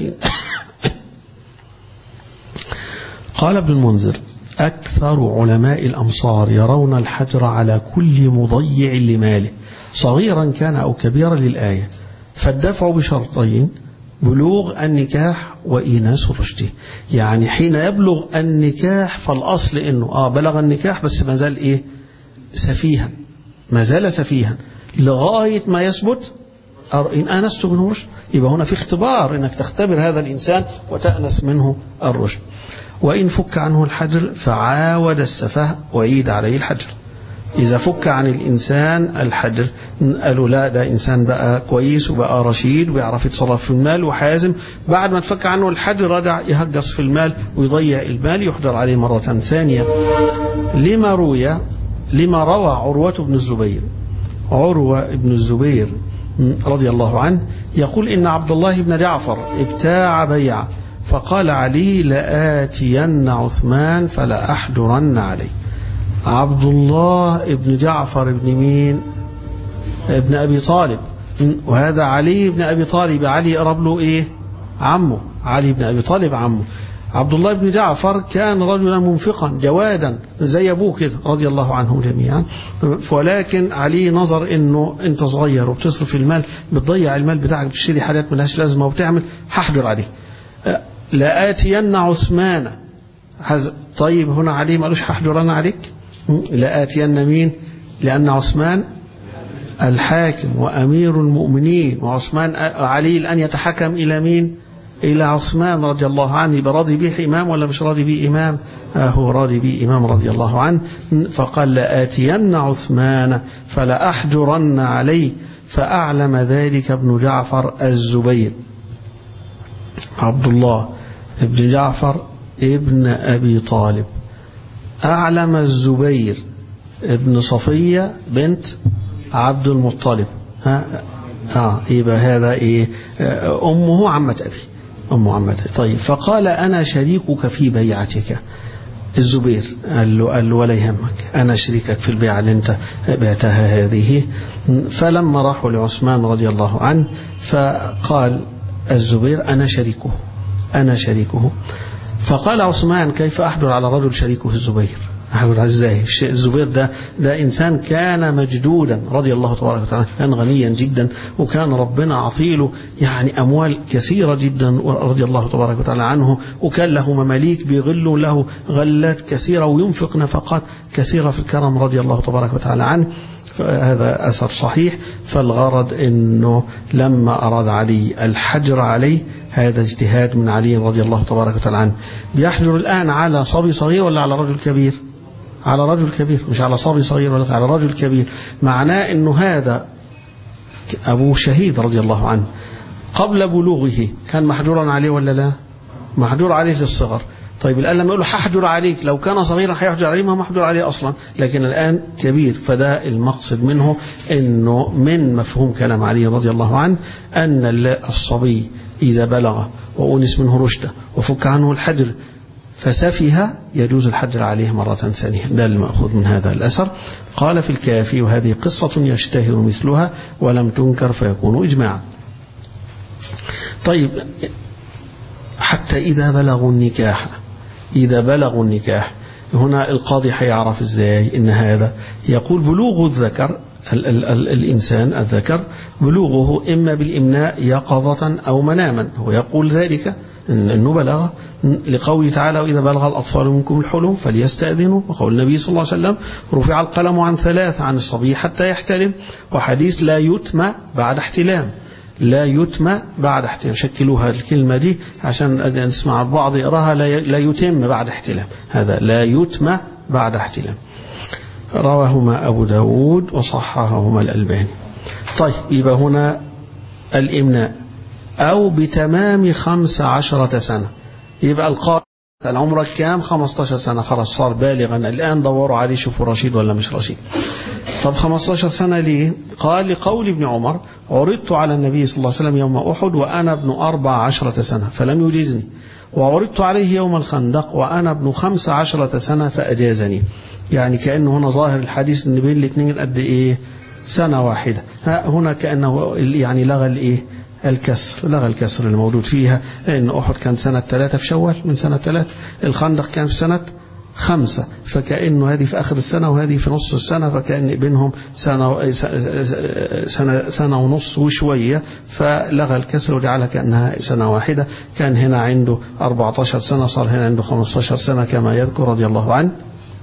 قال ابن المنذر أكثر علماء الأمصار يرون الحجر على كل مضيع لماله صغيرا كان أو كبيرا للآية فالدفع بشرطين بلوغ النكاح وإيناس رشده يعني حين يبلغ النكاح فالأصل إنه آه بلغ النكاح بس ما زال إيه سفيها ما زال سفيها لغاية ما يثبت إن آنست منه رشد يبقى هنا في اختبار إنك تختبر هذا الإنسان وتأنس منه الرشد وإن فك عنه الحجر فعاود السفه وعيد عليه الحجر إذا فك عن الإنسان الحجر قالوا لا ده إنسان بقى كويس وبقى رشيد ويعرف يتصرف في المال وحازم بعد ما تفك عنه الحجر رجع يهجص في المال ويضيع المال يحضر عليه مرة ثانية لما روي لما روى عروة بن الزبير عروة بن الزبير رضي الله عنه يقول إن عبد الله بن جعفر ابتاع بيعه فقال علي لآتين عثمان فلا أحجرن عليه عبد الله بن جعفر بن مين ابن أبي طالب وهذا علي بن أبي طالب علي قرب له إيه عمه علي بن أبي طالب عمه عبد الله بن جعفر كان رجلا منفقا جوادا زي أبوه كده رضي الله عنهم جميعا ولكن علي نظر أنه أنت صغير وبتصرف المال بتضيع المال بتاعك بتشتري حاجات ملهاش لازمة وبتعمل هحجر عليك لآتين عثمان طيب هنا علي مالوش هحجر أنا عليك لآتين مين لأن عثمان الحاكم وأمير المؤمنين وعثمان علي الآن يتحكم إلى مين إلى عثمان رضي الله عنه يبقى راضي به إمام ولا مش راضي به إمام آه هو راضي به إمام رضي الله عنه فقال لآتين عثمان فلأحجرن عليه فأعلم ذلك ابن جعفر الزبير عبد الله ابن جعفر ابن أبي طالب أعلم الزبير ابن صفية بنت عبد المطلب ها آه يبقى هذا إيه أمه عمة أبي أمه عمة أبي طيب فقال أنا شريكك في بيعتك الزبير قال له, قال له ولا يهمك أنا شريكك في البيعة اللي أنت بعتها هذه فلما راحوا لعثمان رضي الله عنه فقال الزبير أنا شريكه أنا شريكه فقال عثمان كيف أحضر على رجل شريكه الزبير أحضر ازاي الزبير ده ده إنسان كان مجدودا رضي الله تبارك وتعالى كان غنيا جدا وكان ربنا عطيله يعني أموال كثيرة جدا رضي الله تبارك وتعالى عنه وكان له مماليك بيغلوا له غلات كثيرة وينفق نفقات كثيرة في الكرم رضي الله تبارك وتعالى عنه هذا أثر صحيح فالغرض أنه لما أراد علي الحجر عليه هذا اجتهاد من علي رضي الله تبارك وتعالى عنه بيحجر الآن على صبي صغير ولا على رجل كبير على رجل كبير مش على صبي صغير ولا على رجل كبير معناه أنه هذا أبو شهيد رضي الله عنه قبل بلوغه كان محجورا عليه ولا لا محجور عليه للصغر طيب الآن لما يقول له هحجر عليك لو كان صغيرا هيحجر عليه ما هو محجور عليه أصلا لكن الآن كبير فده المقصد منه أنه من مفهوم كلام علي رضي الله عنه أن الصبي إذا بلغ وأونس منه رشده وفك عنه الحجر فسفه يجوز الحجر عليه مرة ثانية ده المأخوذ من هذا الأثر قال في الكافي وهذه قصة يشتهر مثلها ولم تنكر فيكون إجماعا طيب حتى إذا بلغوا النكاح إذا بلغوا النكاح هنا القاضي حيعرف إزاي إن هذا يقول بلوغ الذكر ال ال ال الإنسان الذكر بلوغه إما بالإمناء يقظة أو مناما هو يقول ذلك أنه بلغ لقوله تعالى وإذا بلغ الأطفال منكم الحلم فليستأذنوا وقول النبي صلى الله عليه وسلم رفع القلم عن ثلاث عن الصبي حتى يحتلم وحديث لا يتم بعد احتلام لا يتم بعد احتلام شكلوها الكلمة دي عشان نسمع البعض يقراها لا يتم بعد احتلام هذا لا يتم بعد احتلام رواهما أبو داود وصححهما الألباني طيب يبقى هنا الإمناء أو بتمام خمس عشرة سنة يبقى القائد العمر كام 15 سنة خلاص صار بالغا الآن دوروا عليه شوفوا رشيد ولا مش رشيد طب 15 سنة ليه قال لقول ابن عمر عرضت على النبي صلى الله عليه وسلم يوم أحد وأنا ابن أربع عشرة سنة فلم يجيزني وعرضت عليه يوم الخندق وأنا ابن خمس عشرة سنة فأجازني يعني كأنه هنا ظاهر الحديث ان بين الاثنين قد ايه سنة واحدة هنا كأنه يعني لغى الايه الكسر لغى الكسر الموجود فيها لأن أحد كان سنة ثلاثة في شوال من سنة ثلاثة الخندق كان في سنة خمسة فكأنه هذه في آخر السنة وهذه في نص السنة فكأن بينهم سنة, سنة, سنة ونص وشوية فلغى الكسر وجعلها كأنها سنة واحدة كان هنا عنده 14 سنة صار هنا عنده 15 سنة كما يذكر رضي الله عنه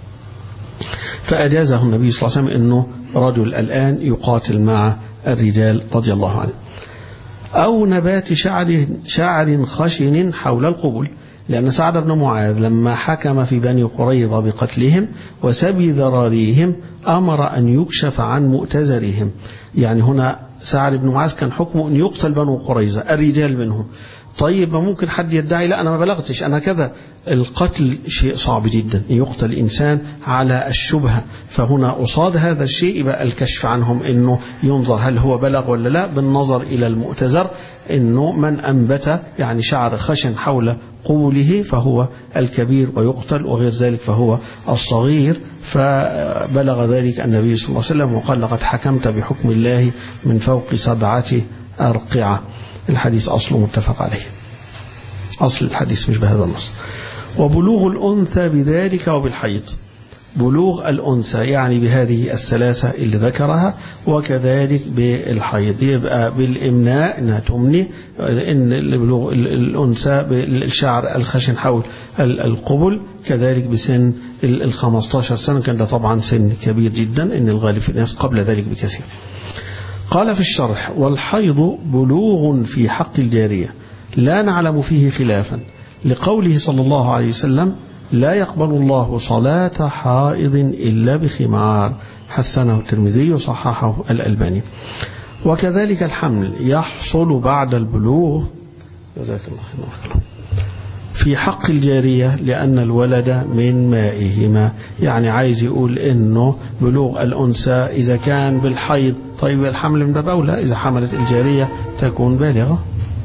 فأجازه النبي صلى الله عليه وسلم أنه رجل الآن يقاتل مع الرجال رضي الله عنه أو نبات شعر, شعر خشن حول القبل لأن سعد بن معاذ لما حكم في بني قريظة بقتلهم وسبي ذراريهم أمر أن يكشف عن مؤتزرهم يعني هنا سعد بن معاذ كان حكمه أن يقتل بنو قريظة الرجال منهم طيب ما ممكن حد يدعي لا أنا ما بلغتش أنا كذا القتل شيء صعب جدا يقتل إنسان على الشبهة فهنا قصاد هذا الشيء يبقى الكشف عنهم أنه ينظر هل هو بلغ ولا لا بالنظر إلى المؤتزر أنه من أنبت يعني شعر خشن حول قوله فهو الكبير ويقتل وغير ذلك فهو الصغير فبلغ ذلك النبي صلى الله عليه وسلم وقال لقد حكمت بحكم الله من فوق سبعة أرقعة الحديث أصله متفق عليه أصل الحديث مش بهذا النص وبلوغ الأنثى بذلك وبالحيض بلوغ الأنثى يعني بهذه الثلاثة اللي ذكرها وكذلك بالحيض يبقى بالإمناء أنها تمني إن بلوغ الأنثى بالشعر الخشن حول القبل كذلك بسن ال 15 سنة كان ده طبعا سن كبير جدا إن الغالب في الناس قبل ذلك بكثير قال في الشرح والحيض بلوغ في حق الجارية لا نعلم فيه خلافا لقوله صلى الله عليه وسلم لا يقبل الله صلاة حائض إلا بخمار حسنه الترمذي وصححه الألباني وكذلك الحمل يحصل بعد البلوغ جزاك الله خير في حق الجارية لأن الولد من مائهما يعني عايز يقول إنه بلوغ الأنثى إذا كان بالحيض طيب الحمل من باب أولى إذا حملت الجارية تكون بالغة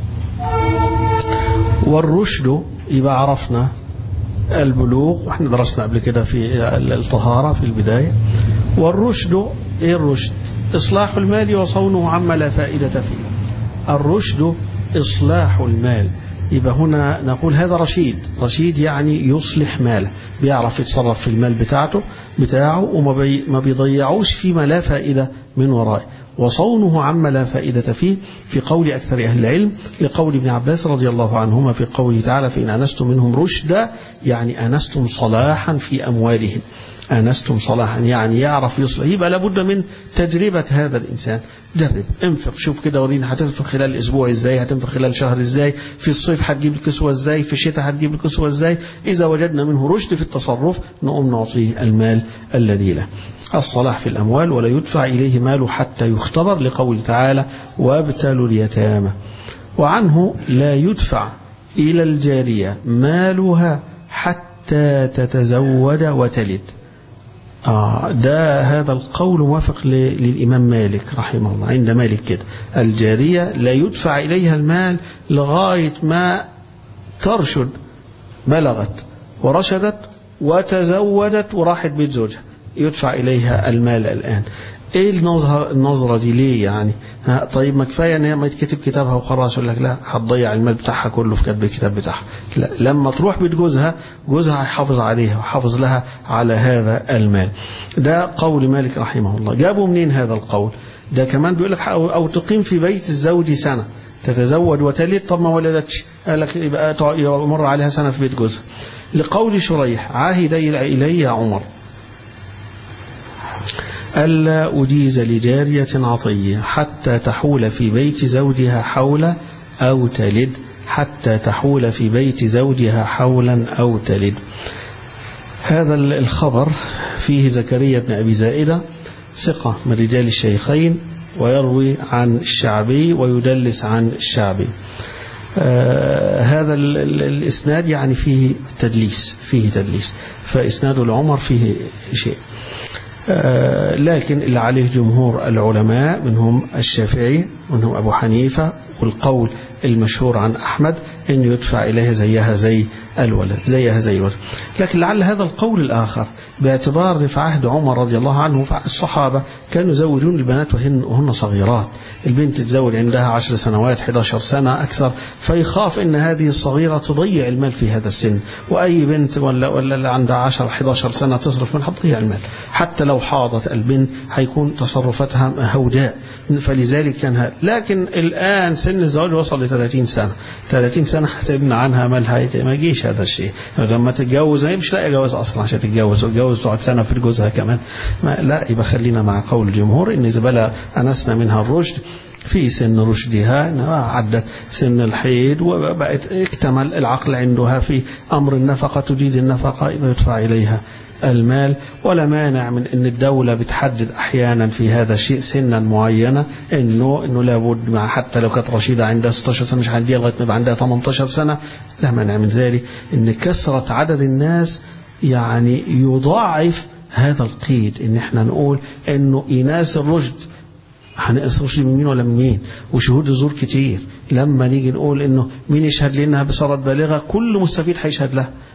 والرشد يبقى عرفنا البلوغ واحنا درسنا قبل كده في الطهارة في البداية والرشد ايه الرشد اصلاح المال وصونه عما لا فائدة فيه الرشد اصلاح المال يبقى هنا نقول هذا رشيد رشيد يعني يصلح ماله بيعرف يتصرف في المال بتاعته بتاعه وما بي ما بيضيعوش فيما لا فائدة من ورائه وصونه عما لا فائدة فيه في قول أكثر أهل العلم لقول ابن عباس رضي الله عنهما في قوله تعالى فإن أنستم منهم رشدا يعني أنستم صلاحا في أموالهم آنستم صلاحا يعني يعرف يصلح يبقى لابد من تجربة هذا الإنسان جرب انفق شوف كده ورينا هتنفق خلال اسبوع ازاي هتنفق خلال شهر ازاي في الصيف هتجيب الكسوة ازاي في الشتاء هتجيب الكسوة ازاي اذا وجدنا منه رشد في التصرف نقوم نعطيه المال الذي له الصلاح في الاموال ولا يدفع اليه ماله حتى يختبر لقول تعالى وابتلوا اليتامى وعنه لا يدفع الى الجارية مالها حتى تتزود وتلد آه ده هذا القول موافق للإمام مالك رحمه الله عند مالك كده الجارية لا يدفع إليها المال لغاية ما ترشد بلغت ورشدت وتزودت وراحت بيت زوجها يدفع إليها المال الآن ايه النظرة, النظرة دي ليه يعني ها طيب ما كفايه ان هي ما يتكتب كتابها وخلاص يقول لك لا هتضيع المال بتاعها كله في كتب الكتاب بتاعها لا لما تروح بيت جوزها جوزها هيحافظ عليها ويحافظ لها على هذا المال ده قول مالك رحمه الله جابوا منين هذا القول ده كمان بيقول لك او تقيم في بيت الزوج سنه تتزوج وتلد طب ما ولدتش قال لك يبقى يمر عليها سنه في بيت جوزها لقول شريح عاهد الي عمر ألا أجيز لجارية عطية حتى تحول في بيت زوجها حولا أو تلد حتى تحول في بيت زوجها حولا أو تلد هذا الخبر فيه زكريا بن أبي زائدة ثقة من رجال الشيخين ويروي عن الشعبي ويدلس عن الشعبي آه هذا ال ال الإسناد يعني فيه تدليس فيه تدليس فإسناد العمر فيه شيء آه لكن اللي عليه جمهور العلماء منهم الشافعي منهم أبو حنيفة والقول المشهور عن أحمد أن يدفع إليها زيها زي الولد زيها زي الولد لكن لعل هذا القول الآخر باعتبار في عهد عمر رضي الله عنه الصحابة كانوا يزوجون البنات وهن, وهن صغيرات البنت تزوج عندها عشر سنوات 11 سنة أكثر فيخاف أن هذه الصغيرة تضيع المال في هذا السن وأي بنت ولا, ولا اللي عندها 10 11 سنة تصرف منها تضيع المال حتى لو حاضت البنت هيكون تصرفاتها هوداء فلذلك كان هذا لكن الآن سن الزواج وصل ل 30 سنة 30 سنة هتبنى عنها مالها ما يجيش هذا الشيء لما تتجوز هي مش لاقي جواز أصلا عشان تتجوز وتتجوز تقعد سنة في جوزها كمان ما لا يبقى خلينا مع قول الجمهور إن إذا بلا أنسنا منها الرشد في سن رشدها انها عدت سن الحيض وبقت اكتمل العقل عندها في أمر النفقة تريد النفقة يبقى يدفع إليها المال ولا مانع من ان الدولة بتحدد احيانا في هذا الشيء سنا معينة انه انه لابد مع حتى لو كانت رشيدة عندها 16 سنة مش هنديها لغاية ما يبقى عندها 18 سنة لا مانع من ذلك ان كثرة عدد الناس يعني يضاعف هذا القيد ان احنا نقول انه إناث الرشد هنقص رشد من مين ولا من مين وشهود الزور كتير لما نيجي نقول انه مين يشهد لي انها بصارت بالغة كل مستفيد هيشهد لها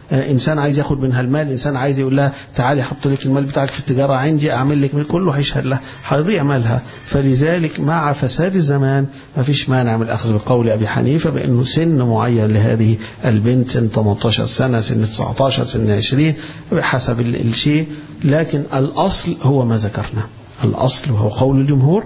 إنسان عايز ياخد منها المال إنسان عايز يقول لها تعالي حط لك المال بتاعك في التجارة عندي أعمل لك كله هيشهد لها هيضيع مالها فلذلك مع فساد الزمان ما فيش مانع من الأخذ بقول أبي حنيفة بأنه سن معين لهذه البنت سن 18 سنة سن 19 سن 20 حسب الشيء لكن الأصل هو ما ذكرنا الأصل وهو قول الجمهور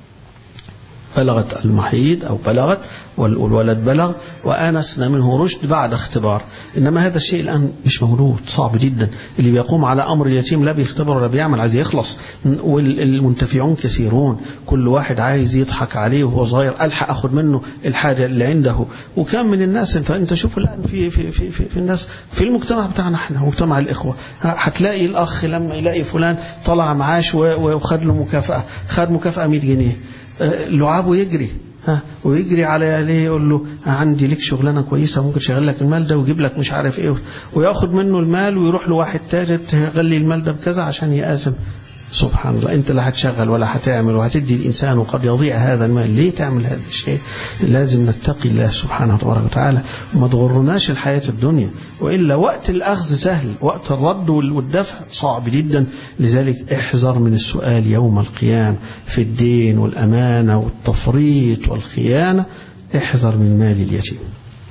بلغت المحيض أو بلغت والولد بلغ وآنسنا منه رشد بعد اختبار إنما هذا الشيء الآن مش موجود صعب جدا اللي بيقوم على أمر اليتيم لا بيختبر ولا بيعمل عايز يخلص والمنتفعون كثيرون كل واحد عايز يضحك عليه وهو صغير ألحق أخذ منه الحاجة اللي عنده وكم من الناس انت انت شوف الآن في في في في, في الناس في المجتمع بتاعنا احنا مجتمع الإخوة هتلاقي الأخ لما يلاقي فلان طلع معاش وخد له مكافأة خد مكافأة 100 جنيه لعابه يجري ها ويجري على ليه يقول له عندي لك شغلانه كويسه ممكن شغل لك المال ده ويجيب لك مش عارف ايه وياخد منه المال ويروح لواحد ثالث غلي المال ده بكذا عشان يقاسم سبحان الله انت لا هتشغل ولا هتعمل وهتدي الانسان وقد يضيع هذا المال ليه تعمل هذا الشيء لازم نتقي الله سبحانه وتبارك وتعالى وما تغرناش الحياه الدنيا والا وقت الاخذ سهل وقت الرد والدفع صعب جدا لذلك احذر من السؤال يوم القيامه في الدين والامانه والتفريط والخيانه احذر من مال اليتيم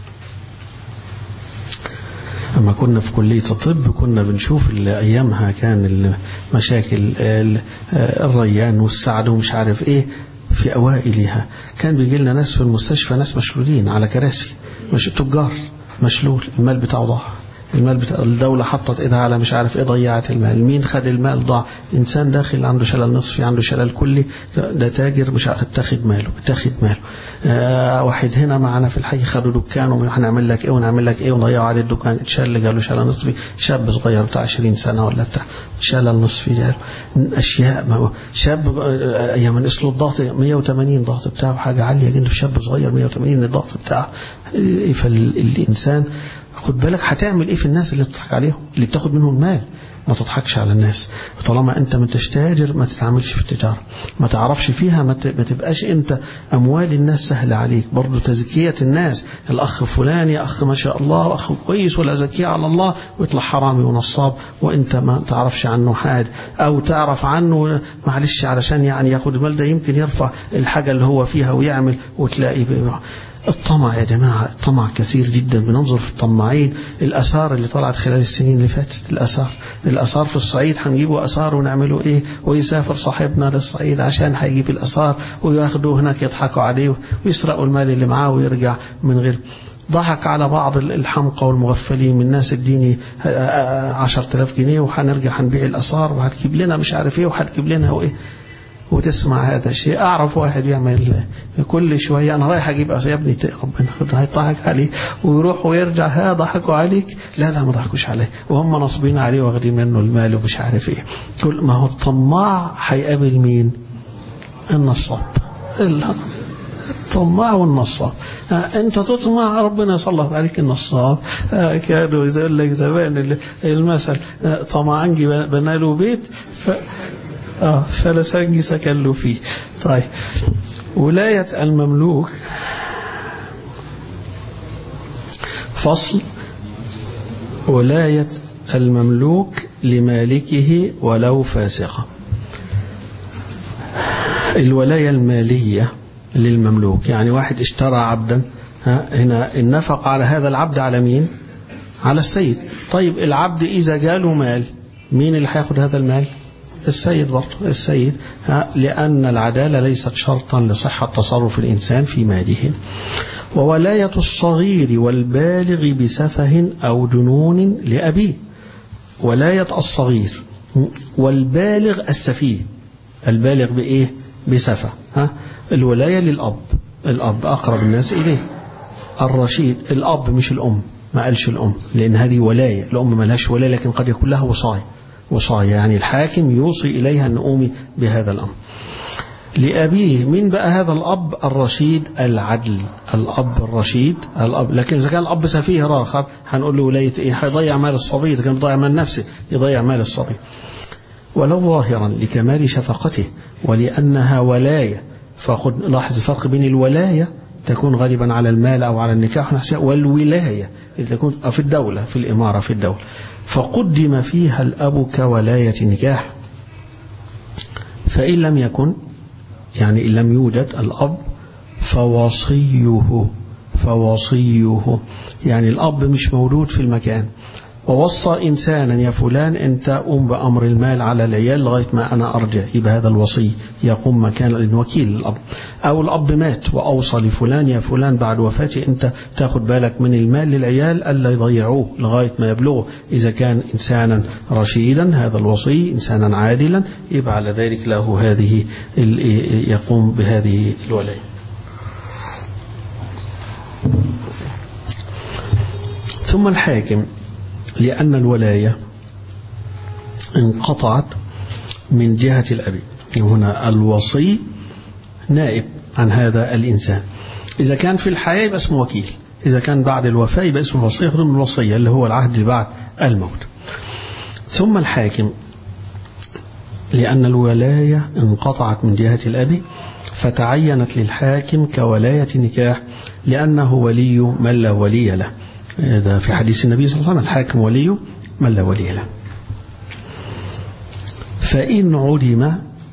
لما كنا في كلية الطب كنا بنشوف أيامها كان المشاكل الريان والسعد ومش عارف إيه في أوائلها كان بيجي لنا ناس في المستشفى ناس مشلولين على كراسي مش تجار مشلول المال بتاعه ضاع المال بتاع الدولة حطت ايدها على مش عارف ايه ضيعت المال مين خد المال ضاع انسان داخل عنده شلل نصفي عنده شلل كلي ده تاجر مش تاخد ماله تاخد ماله آه واحد هنا معنا في الحي خدوا دكان وهنعمل لك ايه ونعمل لك ايه وضيعوا عليه الدكان اتشل جاله شلل نصفي شاب صغير بتاع 20 سنة ولا بتاع شلل نصفي جاله اشياء ما هو شاب ايام الاسلو الضغط 180 ضغط بتاعه حاجة عالية جدا في شاب صغير 180 الضغط بتاعه فالانسان خد بالك هتعمل ايه في الناس اللي بتضحك عليهم اللي بتاخد منهم المال ما تضحكش على الناس طالما انت ما انتش تاجر ما تتعاملش في التجارة ما تعرفش فيها ما تبقاش انت اموال الناس سهلة عليك برضو تزكية الناس الاخ فلاني اخ ما شاء الله اخ كويس ولا زكية على الله ويطلع حرامي ونصاب وانت ما تعرفش عنه حاجة او تعرف عنه معلش علشان يعني ياخد المال ده يمكن يرفع الحاجة اللي هو فيها ويعمل وتلاقي الطمع يا جماعة الطمع كثير جدا بننظر في الطماعين الأثار اللي طلعت خلال السنين اللي فاتت الأثار الأثار في الصعيد هنجيبوا أثار ونعملوا إيه ويسافر صاحبنا للصعيد عشان هيجيب الأثار وياخدوه هناك يضحكوا عليه ويسرقوا المال اللي معاه ويرجع من غير ضحك على بعض الحمقى والمغفلين من ناس اديني 10000 جنيه وهنرجع هنبيع الأثار وهتجيب لنا مش عارف إيه وهتجيب لنا وإيه وتسمع هذا الشيء أعرف واحد يعمل كل شوية أنا رايح أجيب يا ابني ربنا هيضحك عليه ويروح ويرجع ها ضحكوا عليك لا لا ما ضحكوش عليه وهم نصبين عليه واخدين منه المال ومش عارف إيه كل ما هو الطماع هيقابل مين النصاب الطماع والنصاب انت تطمع ربنا يسلط عليك النصاب كانوا يقول لك زمان المثل طمعانجي بنى له بيت ف آه فلسنجي سكن له فيه طيب ولاية المملوك فصل ولاية المملوك لمالكه ولو فاسقة الولاية المالية للمملوك يعني واحد اشترى عبدا هنا النفق على هذا العبد على مين على السيد طيب العبد إذا جاله مال مين اللي هياخد هذا المال السيد برضه السيد لأن العدالة ليست شرطا لصحة تصرف الإنسان في ماله وولاية الصغير والبالغ بسفه أو جنون لأبيه ولاية الصغير والبالغ السفيه البالغ بإيه بسفه ها الولاية للأب الأب أقرب الناس إليه الرشيد الأب مش الأم ما قالش الأم لأن هذه ولاية الأم ما لهاش ولاية لكن قد يكون لها وصاية وصاية يعني الحاكم يوصي إليها أن أمي بهذا الأمر لأبيه من بقى هذا الأب الرشيد العدل الأب الرشيد الأب لكن إذا كان الأب سفيه راخر هنقول له ولاية إيه هيضيع مال الصبي إذا كان يضيع مال نفسه يضيع مال الصبي ولو ظاهرا لكمال شفقته ولأنها ولاية فقد لاحظ الفرق بين الولاية تكون غالبا على المال أو على النكاح والولاية اللي تكون في الدولة في الإمارة في الدولة فقدم فيها الأب كولاية نكاح فإن لم يكن يعني إن لم يوجد الأب فوصيه فوصيه يعني الأب مش موجود في المكان ووصى إنسانا يا فلان أنت قوم بأمر المال على العيال لغاية ما أنا أرجع يبقى هذا الوصي يقوم مكان الوكيل الأب أو الأب مات وأوصى لفلان يا فلان بعد وفاتي أنت تاخد بالك من المال للعيال ألا يضيعوه لغاية ما يبلغه إذا كان إنسانا رشيدا هذا الوصي إنسانا عادلا يبقى على ذلك له هذه يقوم بهذه الولاية ثم الحاكم لأن الولاية انقطعت من جهة الأب هنا الوصي نائب عن هذا الإنسان إذا كان في الحياة يبقى اسمه وكيل إذا كان بعد الوفاة يبقى اسمه الوصي يخدم الوصية اللي هو العهد اللي بعد الموت ثم الحاكم لأن الولاية انقطعت من جهة الأب فتعينت للحاكم كولاية نكاح لأنه ولي من لا ولي له هذا في حديث النبي صلى الله عليه وسلم الحاكم ولي من لا ولي له فإن علم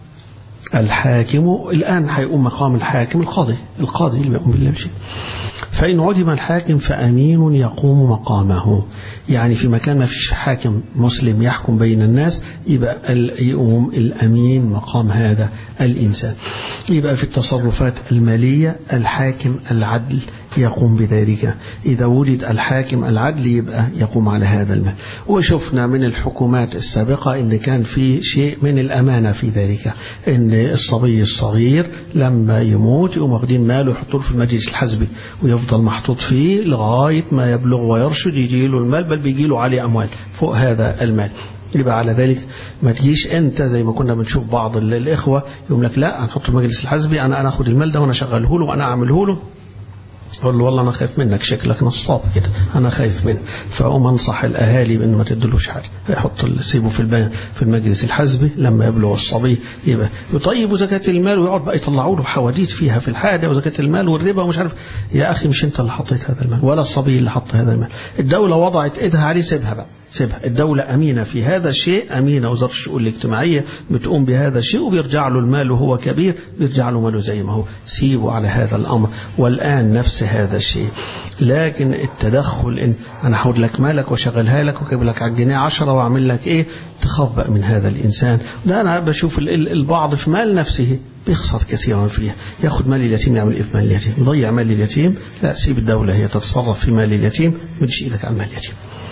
الحاكم الآن هيقوم مقام الحاكم القاضي القاضي اللي بيقوم بالله بشيء فإن عدم الحاكم فأمين يقوم مقامه يعني في مكان ما فيش حاكم مسلم يحكم بين الناس يبقى يقوم الأمين مقام هذا الإنسان يبقى في التصرفات المالية الحاكم العدل يقوم بذلك إذا وجد الحاكم العدل يبقى يقوم على هذا المال وشفنا من الحكومات السابقة إن كان في شيء من الأمانة في ذلك إن الصبي الصغير لما يموت يقوم واخدين ماله يحطوه في المجلس الحزبي ويفضل محطوط فيه لغاية ما يبلغ ويرشد يجي له المال بل بيجي له عليه أموال فوق هذا المال يبقى على ذلك ما تجيش انت زي ما كنا بنشوف بعض الاخوه يقول لك لا هنحط المجلس الحزبي انا انا اخد المال ده وانا اشغله له وانا اعمله له اقول له والله انا خايف منك شكلك نصاب كده انا خايف منك فاقوم انصح الاهالي بان ما تدلوش حاجه يحط سيبه في في المجلس الحزبي لما يبلغ الصبي يبقى يطيبوا زكاه المال ويقعد بقى يطلعوا له حواديت فيها في الحاجه وزكاه المال والربا ومش عارف يا اخي مش انت اللي حطيت هذا المال ولا الصبي اللي حط هذا المال الدوله وضعت ايدها عليه سيبها بقى سيبها الدولة أمينة في هذا الشيء أمينة وزارة الشؤون الاجتماعية بتقوم بهذا الشيء وبيرجع له المال وهو كبير بيرجع له ماله زي ما هو سيبه على هذا الأمر والآن نفس هذا الشيء لكن التدخل إن أنا هاخد لك مالك وشغلها لك وكتب لك على الجنيه عشرة وأعمل لك إيه تخاف بقى من هذا الإنسان ده أنا بشوف البعض في مال نفسه بيخسر كثيرا فيها ياخذ مال اليتيم يعمل ايه في مال اليتيم يضيع مال اليتيم لا سيب الدولة هي تتصرف في مال اليتيم ما تجيش ايدك على مال اليتيم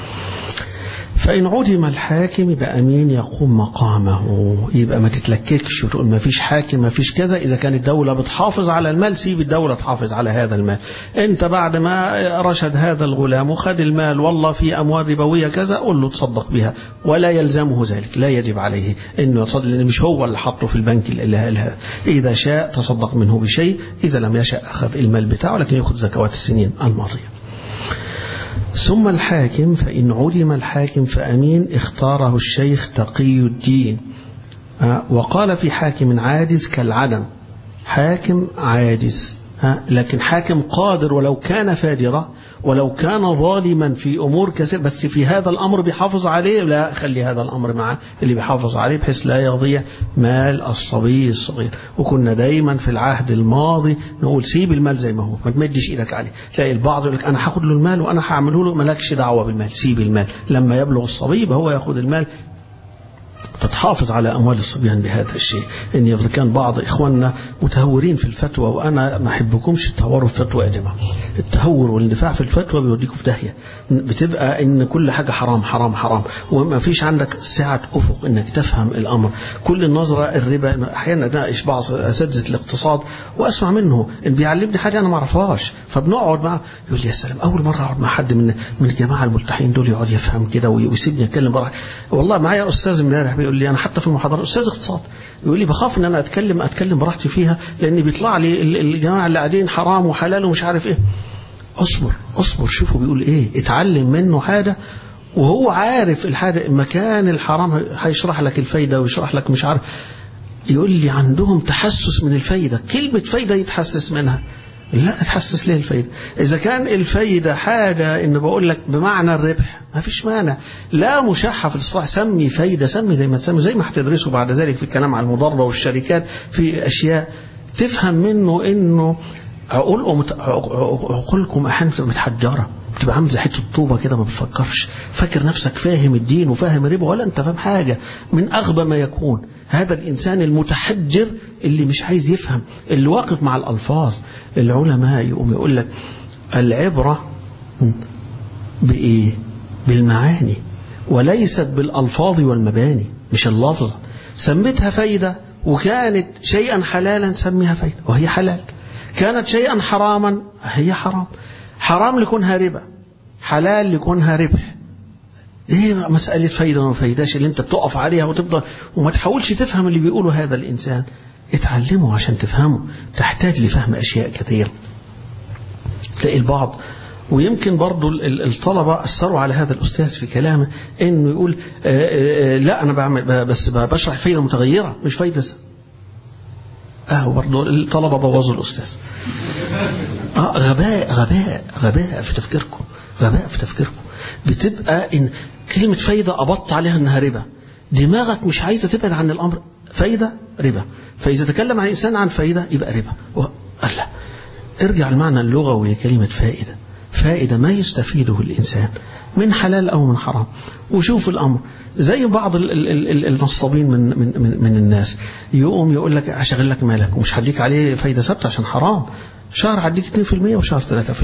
فإن عدم الحاكم يبقى أمين يقوم مقامه يبقى ما تتلككش وتقول ما فيش حاكم ما فيش كذا إذا كانت الدولة بتحافظ على المال سيب الدولة تحافظ على هذا المال أنت بعد ما رشد هذا الغلام وخد المال والله في أموال ربوية كذا قل له تصدق بها ولا يلزمه ذلك لا يجب عليه أنه يصدق لأن مش هو اللي حطه في البنك اللي إذا شاء تصدق منه بشيء إذا لم يشاء أخذ المال بتاعه لكن يأخذ زكوات السنين الماضية ثم الحاكم فإن علم الحاكم فأمين اختاره الشيخ تقي الدين وقال في حاكم عاجز كالعدم حاكم عاجز لكن حاكم قادر ولو كان فاجرا ولو كان ظالما في أمور كثير بس في هذا الأمر بيحافظ عليه لا خلي هذا الأمر معه اللي بيحافظ عليه بحيث لا يضيع مال الصبي الصغير وكنا دايما في العهد الماضي نقول سيب المال زي ما هو ما تمدش ايدك عليه تلاقي البعض يقول لك انا هاخد له المال وانا هعمله له مالكش دعوه بالمال سيب المال لما يبلغ الصبي هو ياخد المال فتحافظ على أموال الصبيان بهذا الشيء إن إذا كان بعض إخواننا متهورين في الفتوى وأنا ما أحبكمش تهوروا في الفتوى يا جماعة التهور والاندفاع في الفتوى بيوديكم في داهية بتبقى إن كل حاجة حرام حرام حرام وما فيش عندك سعة أفق إنك تفهم الأمر كل النظرة الربا أحيانا أناقش بعض أساتذة الاقتصاد وأسمع منه إن بيعلمني حاجة أنا ما أعرفهاش فبنقعد معه يقول لي يا سلام أول مرة أقعد مع حد من من الجماعة الملتحين دول يقعد يفهم كده ويسيبني أتكلم براحتي والله معايا أستاذ امبارح بيقول لي أنا حتى في المحاضرة أستاذ اقتصاد يقول لي بخاف ان انا اتكلم اتكلم براحتي فيها لان بيطلع لي الجماعه اللي قاعدين حرام وحلال ومش عارف ايه اصبر اصبر شوفوا بيقول ايه اتعلم منه حاجه وهو عارف الحاجه مكان الحرام هيشرح لك الفايده ويشرح لك مش عارف يقول لي عندهم تحسس من الفايده كلمه فايده يتحسس منها لا تحسس ليه الفايدة إذا كان الفايدة حاجة إن بقول لك بمعنى الربح ما فيش مانع لا مشاحة في الإصلاح سمي فايدة سمي زي ما تسمي زي ما هتدرسه بعد ذلك في الكلام عن المضاربة والشركات في أشياء تفهم منه إنه عقولكم عقولكم أحيانا بتبقى متحجرة بتبقى عامل زي حته طوبه كده ما بتفكرش فاكر نفسك فاهم الدين وفاهم الربا ولا انت فاهم حاجه من اغبى ما يكون هذا الانسان المتحجر اللي مش عايز يفهم اللي واقف مع الالفاظ العلماء يقوم يقول لك العبره بايه بالمعاني وليست بالالفاظ والمباني مش اللفظ سميتها فايده وكانت شيئا حلالا سميها فايده وهي حلال كانت شيئا حراما هي حرام حرام لكونها ربا حلال لكونها ربح ايه مسألة فايدة وما فايداش اللي انت بتقف عليها وتفضل وما تحاولش تفهم اللي بيقوله هذا الإنسان اتعلمه عشان تفهمه تحتاج لفهم أشياء كثيرة تلاقي البعض ويمكن برضو الطلبة أثروا على هذا الأستاذ في كلامه إنه يقول آآ آآ لا أنا بعمل بس بشرح فايدة متغيرة مش فايدة أهو برضو الطلبة بوظوا الأستاذ آه غباء غباء غباء في تفكيركم غباء في تفكيركم بتبقى إن كلمة فايدة أبط عليها إنها ربا دماغك مش عايزة تبعد عن الأمر فايدة ربا فإذا تكلم عن الإنسان عن فايدة يبقى ربا لا ارجع المعنى اللغوي لكلمة فائدة فائدة ما يستفيده الإنسان من حلال أو من حرام وشوف الأمر زي بعض النصابين من, من, من, من الناس يقوم يقول لك هشغل لك مالك ومش هديك عليه فايدة ثابتة عشان حرام شهر هديك 2% وشهر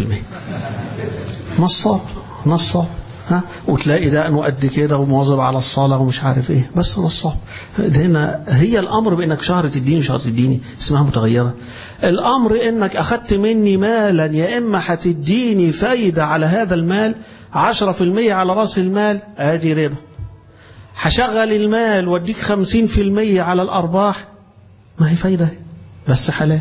3% نصاب نصاب ها وتلاقي ده انه قد كده ومواظب على الصلاه ومش عارف ايه بس نصاب هنا هي الامر بانك شهر تديني وشهر تديني اسمها متغيره الامر انك اخذت مني مالا يا اما هتديني فايده على هذا المال 10% على راس المال ادي ربا هشغل المال واديك 50% على الارباح ما هي فايده بس حلال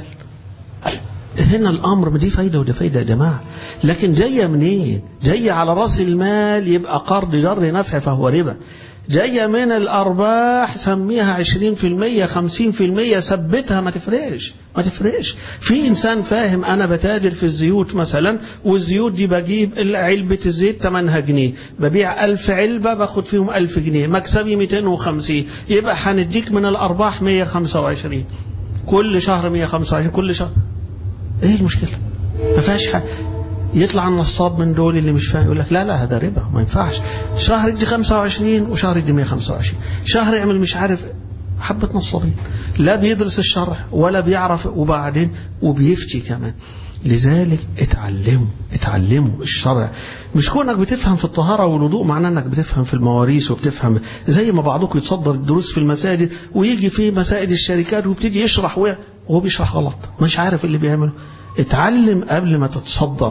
هنا الامر دي فايده ودي فايده يا جماعه لكن جايه منين جايه على راس المال يبقى قرض جر نفع فهو ربا جايه من الارباح سميها 20% 50% ثبتها ما تفرقش ما تفرقش في انسان فاهم انا بتاجر في الزيوت مثلا والزيوت دي بجيب علبه الزيت ثمنها جنيه ببيع 1000 علبه باخد فيهم 1000 جنيه مكسبي 250 يبقى هنديك من الارباح 125 كل شهر 125 كل شهر ايه المشكلة ما فيهاش حاجة يطلع النصاب من دول اللي مش فاهم يقول لك لا لا هذا ربا ما ينفعش شهر يدي 25 وشهر يدي 125 شهر يعمل مش عارف حبة نصابين لا بيدرس الشرع ولا بيعرف وبعدين وبيفتي كمان لذلك اتعلموا اتعلموا الشرع مش كونك بتفهم في الطهارة والوضوء معناه انك بتفهم في المواريث وبتفهم زي ما بعضكم يتصدر الدروس في المساجد ويجي في مسائل الشركات ويبتدي يشرح وهو بيشرح غلط مش عارف اللي بيعمله اتعلم قبل ما تتصدر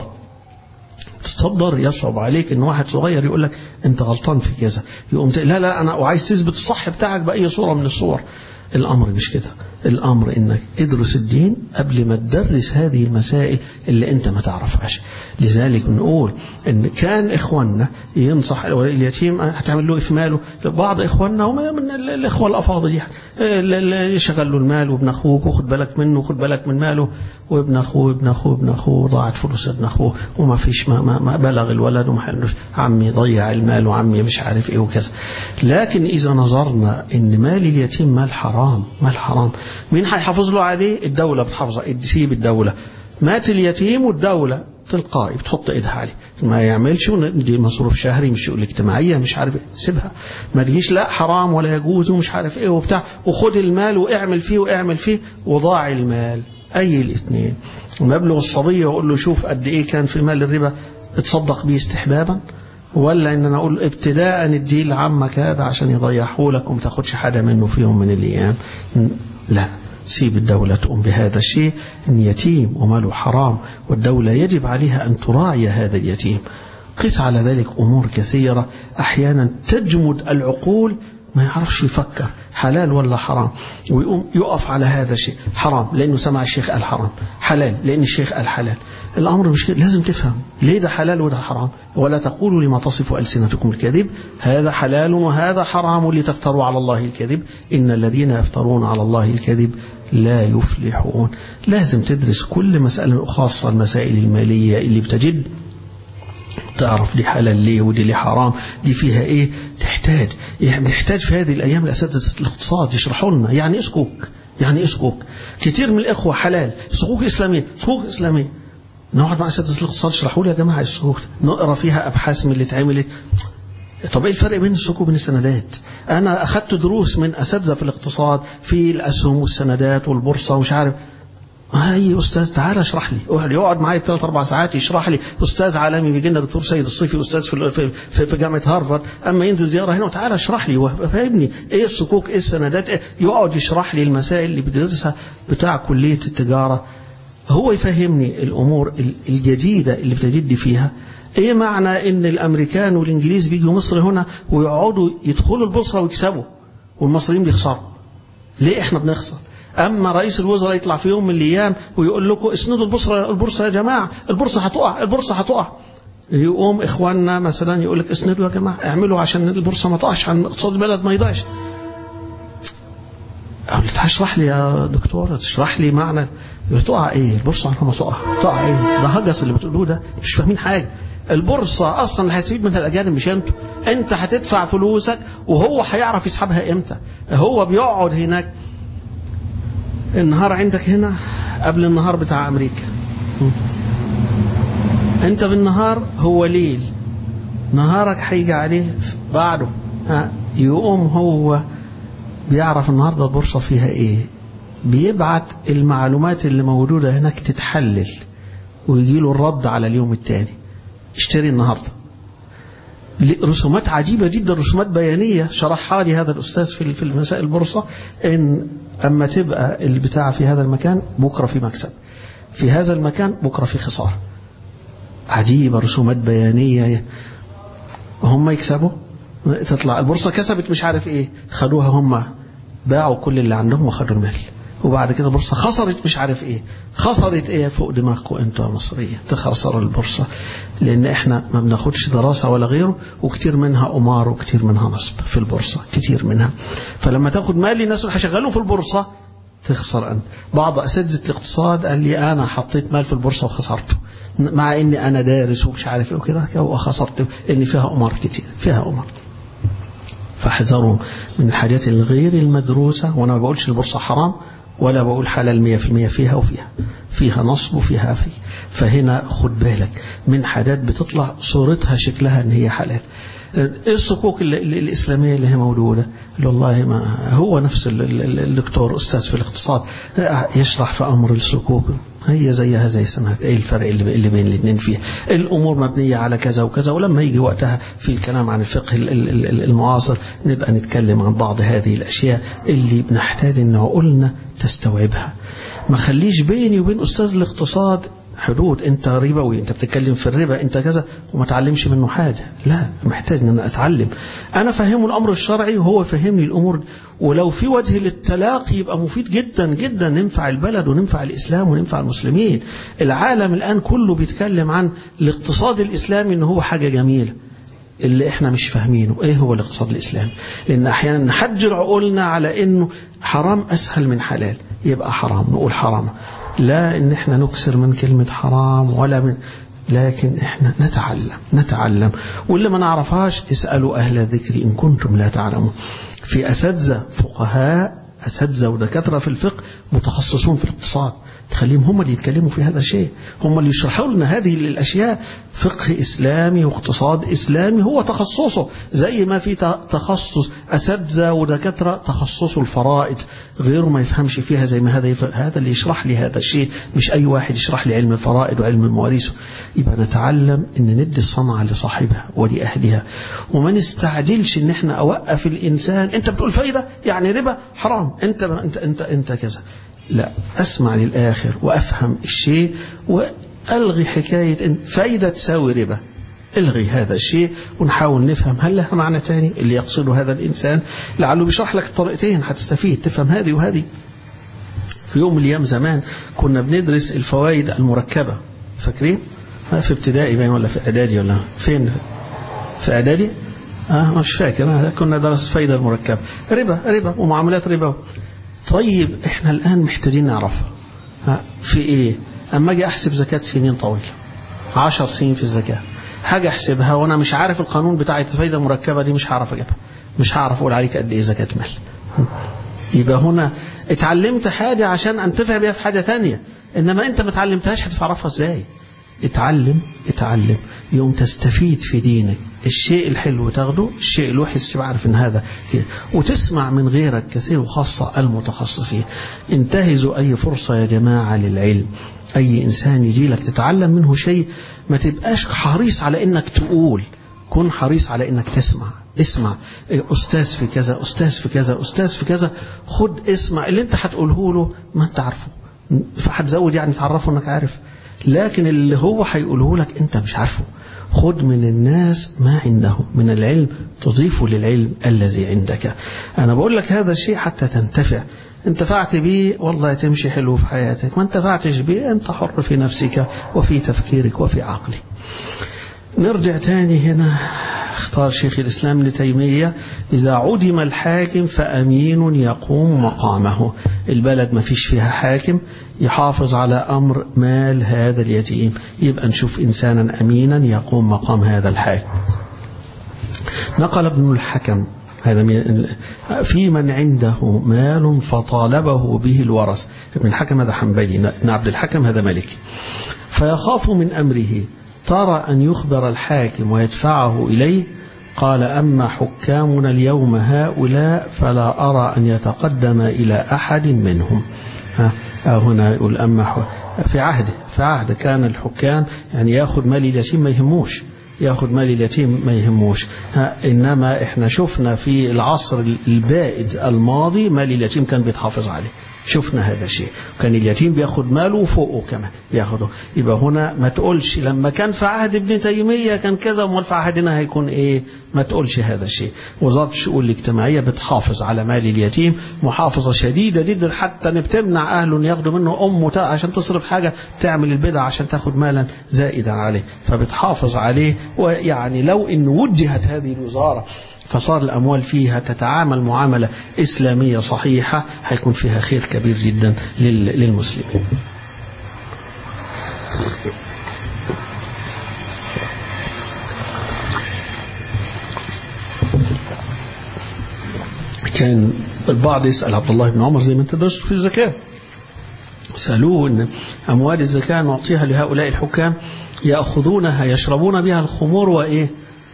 تتصدر يصعب عليك ان واحد صغير يقول لك انت غلطان في كذا يقوم لا لا انا وعايز تثبت الصح بتاعك باي صوره من الصور الامر مش كده الامر انك ادرس الدين قبل ما تدرس هذه المسائل اللي انت ما تعرفهاش لذلك بنقول ان كان اخواننا ينصح اليتيم هتعمل له افماله بعض اخواننا وما من الاخوه الافاضل يعني يشغل له المال وابن اخوك وخد بالك منه وخد بالك من ماله وابن اخوه ابن اخوه ابن اخوه ضاعت فلوس ابن اخوه وما فيش ما, ما, ما بلغ الولد وما حلوش عمي ضيع المال وعمي مش عارف ايه وكذا لكن اذا نظرنا ان مال اليتيم مال حرام مال حرام مين هيحافظ له عليه الدولة بتحافظ تسيب الدولة مات اليتيم والدولة تلقائي بتحط ايدها عليه ما يعملش دي مصروف شهري مش شؤون اجتماعيه مش عارف ايه سيبها ما تجيش لا حرام ولا يجوز ومش عارف ايه وبتاع وخد المال واعمل فيه واعمل فيه وضاع المال اي الاثنين ومبلغ الصبيه واقول له شوف قد ايه كان في مال الربا اتصدق بيه استحبابا ولا ان انا اقول ابتداء اديه لعمك هذا عشان يضيعه لك وما تاخدش حاجه منه في يوم من الايام لا سيب الدولة تقوم بهذا الشيء إن يتيم وماله حرام والدولة يجب عليها أن تراعي هذا اليتيم قس على ذلك أمور كثيرة أحيانا تجمد العقول ما يعرفش يفكر حلال ولا حرام ويقوم يقف على هذا الشيء حرام لأنه سمع الشيخ قال حرام حلال لأن الشيخ قال حلال الأمر مش كده لازم تفهم ليه ده حلال وده حرام ولا تقولوا لما تصف ألسنتكم الكذب هذا حلال وهذا حرام لتفتروا على الله الكذب إن الذين يفترون على الله الكذب لا يفلحون لازم تدرس كل مسألة خاصة المسائل المالية اللي بتجد تعرف دي حلال ليه ودي ليه حرام دي فيها ايه تحتاج يعني نحتاج في هذه الايام الاساتذه الاقتصاد يشرحوا لنا يعني ايه سكوك يعني ايه سكوك كتير من الاخوه حلال سكوك اسلاميه سكوك اسلاميه نقعد مع اساتذه الاقتصاد يشرحوا لي يا جماعه السكوك نقرا فيها ابحاث من اللي اتعملت طب ايه الفرق بين السكوك وبين السندات انا اخذت دروس من اساتذه في الاقتصاد في الاسهم والسندات والبورصه ومش عارف هاي استاذ تعالى اشرح لي يقعد معايا بثلاث اربع ساعات يشرح لي استاذ عالمي بيجي لنا دكتور سيد الصيفي استاذ في في, في جامعه هارفارد اما ينزل زياره هنا وتعالى اشرح لي وفهمني ايه الصكوك ايه السندات إيه يقعد يشرح لي المسائل اللي بيدرسها بتاع كليه التجاره هو يفهمني الامور الجديده اللي بتجدي فيها ايه معنى ان الامريكان والانجليز بيجوا مصر هنا ويقعدوا يدخلوا البورصه ويكسبوا والمصريين بيخسروا ليه احنا بنخسر اما رئيس الوزراء يطلع في يوم من الايام ويقول لكم اسندوا البورصه البورصه يا جماعه البورصه هتقع البورصه هتقع يقوم اخواننا مثلا يقول لك اسندوا يا جماعه اعملوا عشان البورصه ما تقعش عشان اقتصاد البلد ما يضيعش قلت هشرح لي يا دكتور تشرح لي معنى تقع ايه البورصه ما تقع تقع ايه ده هجس اللي بتقولوه ده مش فاهمين حاجه البورصة أصلا اللي هيسيب منها الأجانب مش أنتوا أنت هتدفع فلوسك وهو هيعرف يسحبها إمتى هو بيقعد هناك النهار عندك هنا قبل النهار بتاع أمريكا أنت بالنهار هو ليل نهارك هيجي عليه بعده ها يقوم هو بيعرف النهارده البورصة فيها إيه بيبعت المعلومات اللي موجودة هناك تتحلل ويجي له الرد على اليوم التاني اشتري النهارده رسومات عجيبة جدا رسومات بيانية شرحها لي هذا الأستاذ في في مسائل البورصة إن أما تبقى البتاع في هذا المكان بكرة في مكسب في هذا المكان بكرة في خسارة عجيبة رسومات بيانية هم يكسبوا تطلع البورصة كسبت مش عارف ايه خدوها هم باعوا كل اللي عندهم وخدوا المال وبعد كده البورصة خسرت مش عارف ايه خسرت ايه فوق دماغكم انتوا يا مصرية تخسروا البورصة لان احنا ما بناخدش دراسة ولا غيره وكتير منها قمار وكتير منها نصب في البورصة كتير منها فلما تاخد مال الناس اللي هيشغلوا في البورصة تخسر أنت بعض أساتذة الاقتصاد قال لي أنا حطيت مال في البورصة وخسرته مع إني أنا دارس ومش عارف إيه وكده وخسرت لأن فيها قمار كتير فيها قمار فاحذروا من الحاجات الغير المدروسة وأنا ما بقولش البورصة حرام ولا بقول حلال مية في المية فيها وفيها فيها نصب وفيها في فهنا خد بالك من حاجات بتطلع صورتها شكلها ان هي حلال ايه الصكوك الاسلاميه اللي هي موجوده والله ما هو نفس الدكتور استاذ في الاقتصاد يشرح في امر الصكوك هي زيها زي سمات ايه الفرق اللي اللي بين الاثنين فيها الامور مبنيه على كذا وكذا ولما يجي وقتها في الكلام عن الفقه المعاصر نبقى نتكلم عن بعض هذه الاشياء اللي بنحتاج ان عقولنا تستوعبها ما خليش بيني وبين استاذ الاقتصاد حدود انت ربوي انت بتتكلم في الربا انت كذا وما تعلمش منه حاجه لا محتاج ان انا اتعلم انا فهمه الامر الشرعي وهو يفهمني الامور ولو في وجه للتلاقي يبقى مفيد جدا جدا ننفع البلد وننفع الاسلام وننفع المسلمين العالم الان كله بيتكلم عن الاقتصاد الاسلامي ان هو حاجه جميله اللي احنا مش فاهمينه ايه هو الاقتصاد الاسلامي لان احيانا نحجر عقولنا على انه حرام اسهل من حلال يبقى حرام نقول حرام لا ان احنا نكسر من كلمة حرام ولا من لكن احنا نتعلم نتعلم واللي ما نعرفهاش اسألوا أهل الذكر إن كنتم لا تعلمون في أساتذة فقهاء أساتذة ودكاترة في الفقه متخصصون في الاقتصاد تخليهم هم اللي يتكلموا في هذا الشيء هم اللي يشرحوا لنا هذه الأشياء فقه إسلامي واقتصاد إسلامي هو تخصصه زي ما في تخصص أساتذة ودكاترة تخصصه الفرائض غيره ما يفهمش فيها زي ما هذا يفهم. هذا اللي يشرح لي هذا الشيء مش أي واحد يشرح لي علم الفرائض وعلم المواريث يبقى نتعلم أن ندي الصنعة لصاحبها ولأهلها وما نستعجلش أن احنا أوقف الإنسان أنت بتقول فايدة يعني ربا حرام أنت أنت أنت, أنت كذا لا أسمع للآخر وأفهم الشيء وألغي حكاية إن فايدة تساوي ربا الغي هذا الشيء ونحاول نفهم هل لها معنى تاني اللي يقصده هذا الإنسان لعله بيشرح لك الطريقتين هتستفيد تفهم هذه وهذه في يوم من الأيام زمان كنا بندرس الفوائد المركبة فاكرين في ابتدائي باين ولا في إعدادي ولا فين في إعدادي آه مش فاكر كنا درس فايدة المركبة ربا ربا ومعاملات ربا طيب احنا الآن محتاجين نعرفها في ايه اما اجي احسب زكاة سنين طويلة عشر سنين في الزكاة حاجة احسبها وانا مش عارف القانون بتاع الفايدة المركبة دي مش هعرف اجيبها مش هعرف اقول عليك قد ايه زكاة مال يبقى هنا اتعلمت حاجة عشان انتفع بيها في حاجة تانية انما انت ما اتعلمتهاش هتعرفها ازاي اتعلم اتعلم يوم تستفيد في دينك الشيء الحلو تاخده الشيء الوحش تبقى عارف ان هذا كده وتسمع من غيرك كثير وخاصة المتخصصين انتهزوا اي فرصة يا جماعة للعلم اي انسان يجي لك تتعلم منه شيء ما تبقاش حريص على انك تقول كن حريص على انك تسمع اسمع استاذ في كذا استاذ في كذا استاذ في كذا خد اسمع اللي انت هتقوله له ما انت عارفه فهتزود يعني تعرفه انك عارف لكن اللي هو هيقوله لك انت مش عارفه خد من الناس ما عندهم من العلم تضيفه للعلم الذي عندك أنا بقول لك هذا الشيء حتى تنتفع انتفعت به والله تمشي حلو في حياتك ما انتفعتش به أنت حر في نفسك وفي تفكيرك وفي عقلك نرجع تاني هنا اختار شيخ الإسلام ابن تيمية إذا عدم الحاكم فأمين يقوم مقامه البلد ما فيش فيها حاكم يحافظ على أمر مال هذا اليتيم يبقى نشوف إنسانا أمينا يقوم مقام هذا الحاكم نقل ابن الحكم هذا في من عنده مال فطالبه به الورث ابن الحكم هذا حنبلي ابن عبد الحكم هذا ملكي فيخاف من أمره ترى أن يخبر الحاكم ويدفعه إليه قال أما حكامنا اليوم هؤلاء فلا أرى أن يتقدم إلى أحد منهم هنا يقول أما في عهده في عهد كان الحكام يعني ياخذ مال اليتيم ما يهموش ياخذ مال اليتيم ما يهموش إنما إحنا شفنا في العصر البائد الماضي مال اليتيم كان بيتحافظ عليه شفنا هذا الشيء كان اليتيم بياخد ماله وفوقه كمان بياخده يبقى هنا ما تقولش لما كان في عهد ابن تيمية كان كذا امال في عهدنا هيكون ايه ما تقولش هذا الشيء وزارة الشؤون الاجتماعية بتحافظ على مال اليتيم محافظة شديدة جدا حتى بتمنع أهله ياخدوا منه أمه عشان تصرف حاجة تعمل البدع عشان تاخد مالا زائدا عليه فبتحافظ عليه ويعني لو إن وجهت هذه الوزارة فصار الأموال فيها تتعامل معاملة إسلامية صحيحة هيكون فيها خير كبير جدا للمسلمين كان البعض يسأل عبد الله بن عمر زي ما انت درست في الزكاة سألوه أن أموال الزكاة نعطيها لهؤلاء الحكام يأخذونها يشربون بها الخمور وإيه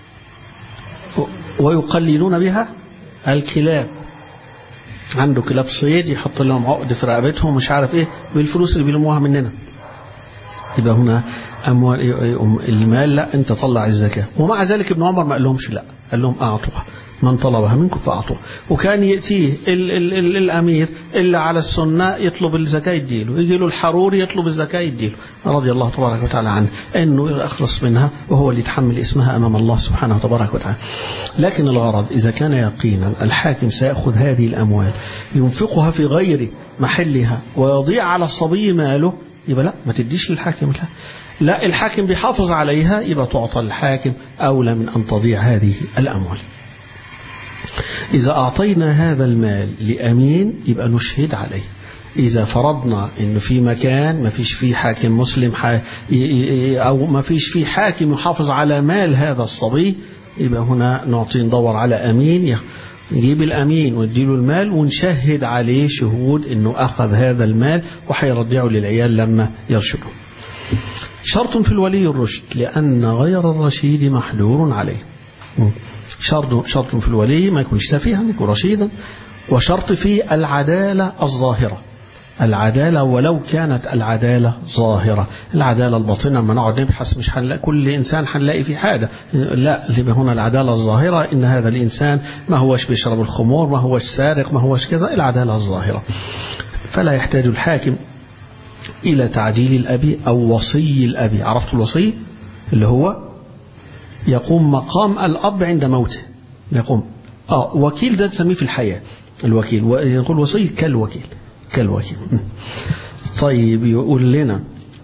ويقللون بها الكلاب عنده كلاب صيد يحط لهم عقد في رقبتهم مش عارف ايه بالفلوس اللي بيلموها مننا يبقى هنا اموال المال لا انت طلع الزكاه ومع ذلك ابن عمر ما قال لهمش لا قال لهم اعطوها من طلبها منكم فاعطوه وكان ياتيه ال ال ال الامير اللي على السنه يطلب الزكاه يديله يجي له الحروري يطلب الزكاه يديله رضي الله تبارك وتعالى عنه انه اخلص منها وهو اللي يتحمل اسمها امام الله سبحانه تبارك وتعالى لكن الغرض اذا كان يقينا الحاكم سياخذ هذه الاموال ينفقها في غير محلها ويضيع على الصبي ماله يبقى لا ما تديش للحاكم لا لا الحاكم بيحافظ عليها يبقى تعطى الحاكم أولى من أن تضيع هذه الأموال إذا أعطينا هذا المال لأمين يبقى نشهد عليه إذا فرضنا إنه في مكان ما فيش فيه حاكم مسلم أو ما فيش فيه حاكم يحافظ على مال هذا الصبي يبقى هنا نعطي ندور على أمين نجيب الأمين ونديله المال ونشهد عليه شهود إنه أخذ هذا المال وحيرجعه للعيال لما يرشدوا شرط في الولي الرشد لأن غير الرشيد محجور عليه شرط شرط في الولي ما يكونش سفيها يكون رشيدا وشرط في العدالة الظاهرة العدالة ولو كانت العدالة ظاهرة العدالة الباطنة ما نقعد نبحث مش هنلاقي كل إنسان هنلاقي في حاجة لا هنا العدالة الظاهرة إن هذا الإنسان ما هوش بيشرب الخمور ما هوش سارق ما هوش كذا العدالة الظاهرة فلا يحتاج الحاكم إلى تعديل الأبي أو وصي الأبي عرفت الوصي اللي هو يقوم مقام الأب عند موته يقوم آه وكيل ده تسميه في الحياة الوكيل ويقول وصي كالوكيل كالوكيل طيب يقول لنا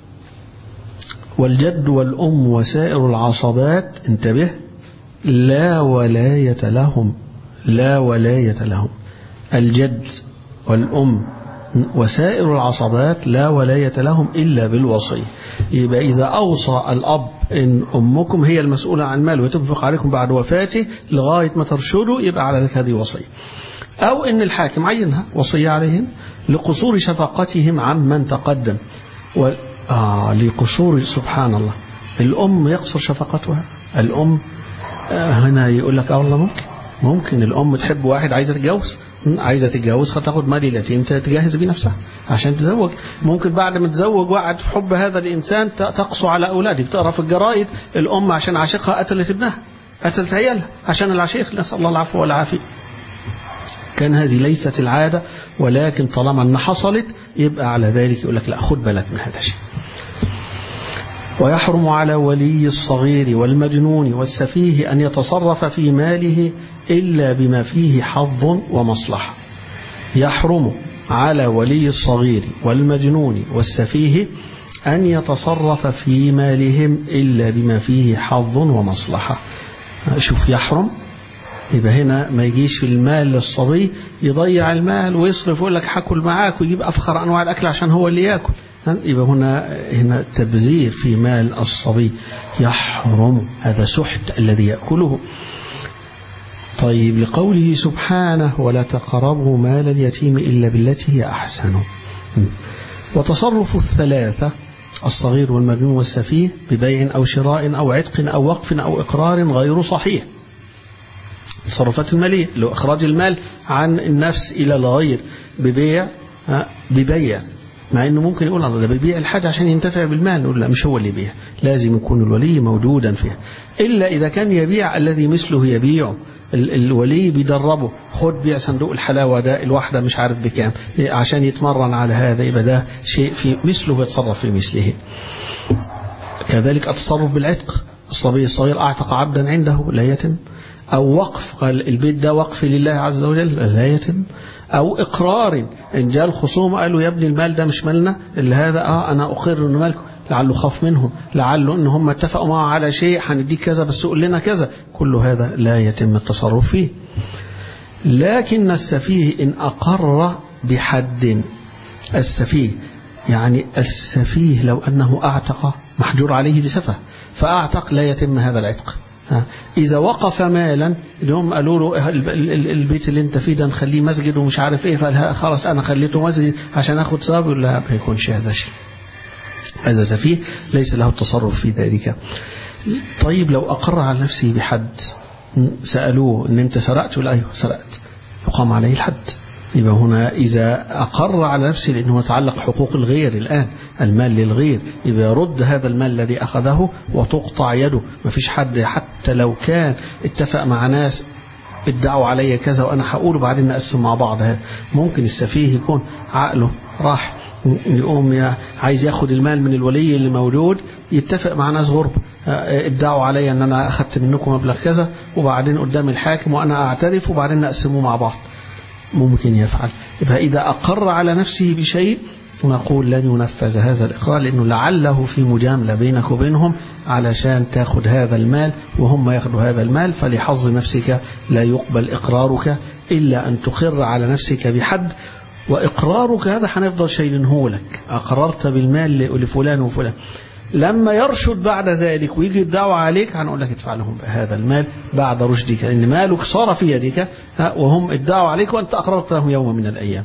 والجد والأم وسائر العصبات انتبه لا ولاية لهم لا ولاية لهم الجد والأم وسائر العصبات لا ولاية لهم إلا بالوصي يبقى إذا أوصى الأب إن أمكم هي المسؤولة عن مال وتنفق عليكم بعد وفاته لغاية ما ترشدوا يبقى على ذلك هذه وصية أو إن الحاكم عينها وصية عليهم لقصور شفقتهم عمن تقدم و... آه لقصور سبحان الله الأم يقصر شفقتها الأم آه هنا يقول لك اه والله ممكن ممكن الأم تحب واحد عايزة تتجوز عايزة تتجوز فتاخد مال اليتيم تجهز بيه نفسها عشان تزوج ممكن بعد ما تزوج وقعد في حب هذا الإنسان تقسو على أولاده بتقرأ في الجرائد الأم عشان عاشقها قتلت ابنها قتلت عيالها عشان العشيق نسأل الله العفو والعافية كان هذه ليست العادة ولكن طالما أن حصلت يبقى على ذلك يقول لك لا خد بالك من هذا الشيء ويحرم على ولي الصغير والمجنون والسفيه أن يتصرف في ماله إلا بما فيه حظ ومصلحة يحرم على ولي الصغير والمجنون والسفيه أن يتصرف في مالهم إلا بما فيه حظ ومصلحة شوف يحرم يبقى هنا ما يجيش في المال للصبي يضيع المال ويصرف ويقول لك حاكل معاك ويجيب أفخر أنواع الأكل عشان هو اللي يأكل يبقى هنا هنا تبذير في مال الصبي يحرم هذا سحت الذي يأكله طيب لقوله سبحانه ولا تقربوا مال اليتيم إلا بالتي هي أحسن وتصرف الثلاثة الصغير والمجنون والسفيه ببيع أو شراء أو عتق أو وقف أو إقرار غير صحيح التصرفات المالية لو إخراج المال عن النفس إلى الغير ببيع ببيع مع انه ممكن يقول الله ده بيبيع الحاجة عشان ينتفع بالمال نقول لا مش هو اللي يبيع لازم يكون الولي موجودا فيها إلا إذا كان يبيع الذي مثله يبيعه الولي بيدربه خد بيع صندوق الحلاوة ده الواحدة مش عارف بكام عشان يتمرن على هذا يبقى ده شيء في مثله يتصرف في مثله كذلك التصرف بالعتق الصبي الصغير أعتق عبدا عنده لا يتم أو وقف قال البيت ده وقف لله عز وجل لا يتم أو إقرار إن جاء الخصوم قالوا يا ابني المال ده مش مالنا اللي هذا آه أنا أقر إنه مالكم لعله خاف منهم لعله إن هم اتفقوا معه على شيء هنديك كذا بس قول لنا كذا كل هذا لا يتم التصرف فيه لكن السفيه إن أقر بحد السفيه يعني السفيه لو أنه أعتق محجور عليه لسفه فأعتق لا يتم هذا العتق إذا وقف مالا هم قالوا له البيت اللي انت فيه ده نخليه مسجد ومش عارف ايه فخلاص انا خليته مسجد عشان اخد ثواب ولا ما يكونش هذا شيء هذا سفيه ليس له التصرف في ذلك طيب لو أقر على نفسه بحد سألوه ان انت سرقت ولا ايوه سرقت يقام عليه الحد يبقى هنا إذا أقر على نفسه لأنه يتعلق حقوق الغير الآن المال للغير يبقى يرد هذا المال الذي أخذه وتقطع يده ما فيش حد حتى لو كان اتفق مع ناس ادعوا علي كذا وأنا هقوله بعدين نقسم مع بعض هذا ممكن السفيه يكون عقله راح يقوم عايز ياخد المال من الولي اللي موجود يتفق مع ناس غرب ادعوا علي ان انا اخذت منكم مبلغ كذا وبعدين قدام الحاكم وانا اعترف وبعدين نقسمه مع بعض ممكن يفعل يبقى إذا أقر على نفسه بشيء نقول لن ينفذ هذا الإقرار لأنه لعله في مجاملة بينك وبينهم علشان تاخد هذا المال وهم ياخدوا هذا المال فلحظ نفسك لا يقبل إقرارك إلا أن تقر على نفسك بحد وإقرارك هذا هنفضل شايلينه لك أقررت بالمال لفلان وفلان لما يرشد بعد ذلك ويجي الدعوة عليك هنقول لك ادفع لهم هذا المال بعد رشدك لأن مالك صار في يدك وهم ادعوا عليك وأنت أقررت لهم يوم من الأيام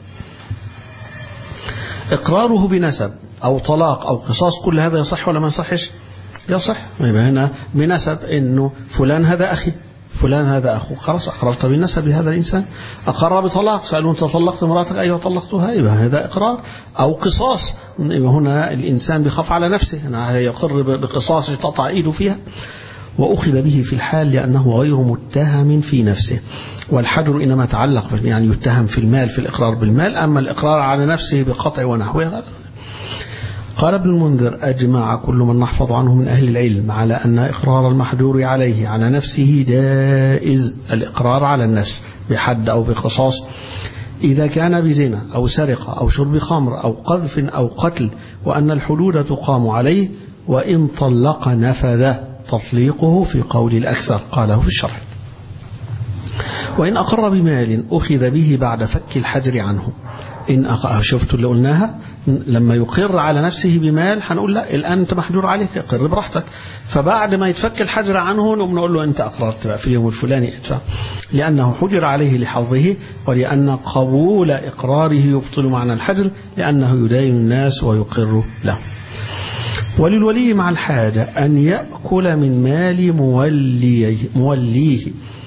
إقراره بنسب أو طلاق أو قصاص كل هذا يصح ولا ما يصحش يصح يبقى هنا بنسب إنه فلان هذا أخي فلان هذا أخوك خلاص أقررت بالنسب لهذا الإنسان أقر بطلاق سألوا أنت طلقت امرأتك أيوة طلقتها يبقى هذا إقرار أو قصاص يبقى هنا الإنسان بيخاف على نفسه أنا يقر بقصاص يتقطع إيده فيها وأخذ به في الحال لأنه غير متهم في نفسه والحجر إنما تعلق يعني يتهم في المال في الإقرار بالمال أما الإقرار على نفسه بقطع ونحوه قال ابن المنذر أجمع كل من نحفظ عنه من أهل العلم على أن إقرار المحجور عليه على نفسه جائز الإقرار على النفس بحد أو بقصاص إذا كان بزنا أو سرقة أو شرب خمر أو قذف أو قتل وأن الحدود تقام عليه وإن طلق نفذ تطليقه في قول الأكثر قاله في الشرح وإن أقر بمال أخذ به بعد فك الحجر عنه إن أق... شفتوا اللي قلناها لما يقر على نفسه بمال هنقول لا الآن أنت محجور عليك اقر براحتك فبعد ما يتفك الحجر عنه نقوم نقول له أنت أقررت بقى في اليوم الفلاني ادفع لأنه حجر عليه لحظه ولأن قبول إقراره يبطل معنى الحجر لأنه يداين الناس ويقر له وللولي مع الحاجة أن يأكل من مال موليه, موليه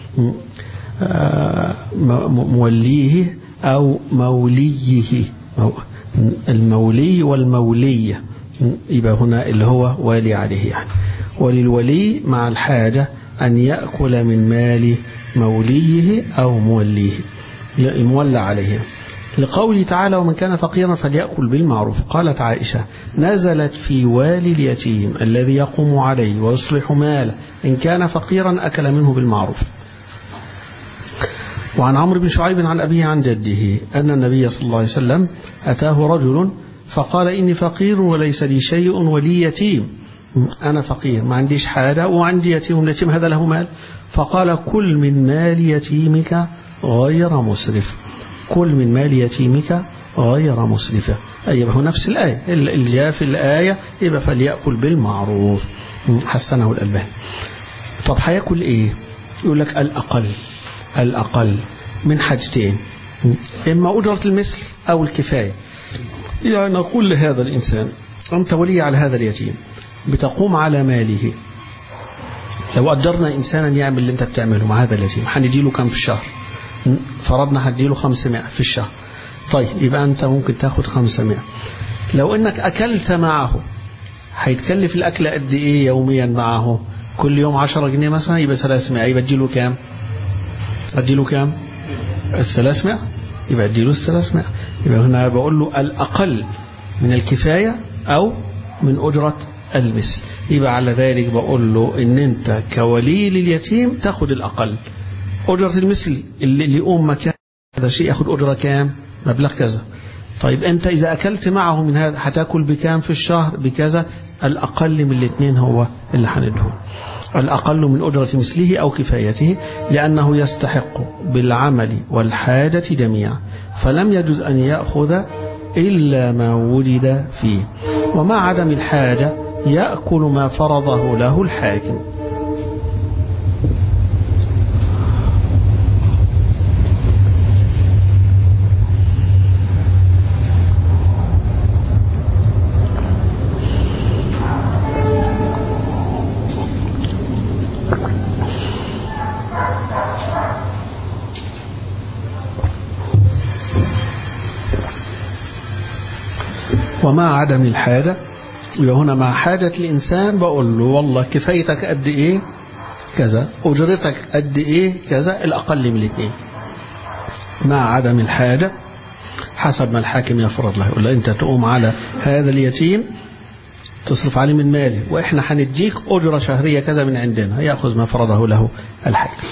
موليه أو موليه المولي والمولية يبقى هنا اللي هو والي عليه يعني وللولي مع الحاجة أن يأكل من مال موليه أو موليه المولى عليه لقوله تعالى ومن كان فقيرا فليأكل بالمعروف قالت عائشة نزلت في والي اليتيم الذي يقوم عليه ويصلح ماله إن كان فقيرا أكل منه بالمعروف وعن عمرو بن شعيب عن أبيه عن جده أن النبي صلى الله عليه وسلم أتاه رجل فقال إني فقير وليس لي شيء ولي يتيم أنا فقير ما عنديش حاجة وعندي يتيم اليتيم هذا له مال فقال كل من مال يتيمك غير مسرف كل من مال يتيمك غير مسرفة أي هو نفس الآية اللي جاء في الآية يبقى فليأكل بالمعروف حسنه الألباني طب هياكل إيه يقول لك الأقل الأقل من حاجتين إما أجرة المثل أو الكفاية يعني نقول لهذا الإنسان أنت ولي على هذا اليتيم بتقوم على ماله لو قدرنا إنسانا يعمل اللي أنت بتعمله مع هذا اليتيم هنديله كم في الشهر فرضنا هديله 500 في الشهر طيب يبقى أنت ممكن تاخد 500 لو أنك أكلت معه هيتكلف الأكل قد إيه يوميا معه كل يوم 10 جنيه مثلا يبقى 300 يبقى اديله كام اديله كام ال 300 يبقى اديله ال 300 يبقى هنا بقول له الأقل من الكفاية أو من أجرة المثل يبقى على ذلك بقول له ان انت كولي لليتيم تاخد الأقل أجرة المثل اللي, اللي يقوم مكان هذا شيء ياخد أجرة كام مبلغ كذا طيب أنت إذا أكلت معه من هذا هتاكل بكام في الشهر بكذا الأقل من الاثنين هو اللي هندهون الأقل من أجرة مثله أو كفايته لأنه يستحق بالعمل والحاجة جميعا فلم يجوز أن يأخذ إلا ما ولد فيه ومع عدم الحاجة يأكل ما فرضه له الحاكم ومع عدم الحاجة وهنا مع حاجة الإنسان بقول له والله كفايتك قد إيه كذا أجرتك قد إيه كذا الأقل من الاثنين مع عدم الحاجة حسب ما الحاكم يفرض له يقول له أنت تقوم على هذا اليتيم تصرف عليه من ماله وإحنا هنديك أجرة شهرية كذا من عندنا يأخذ ما فرضه له الحاكم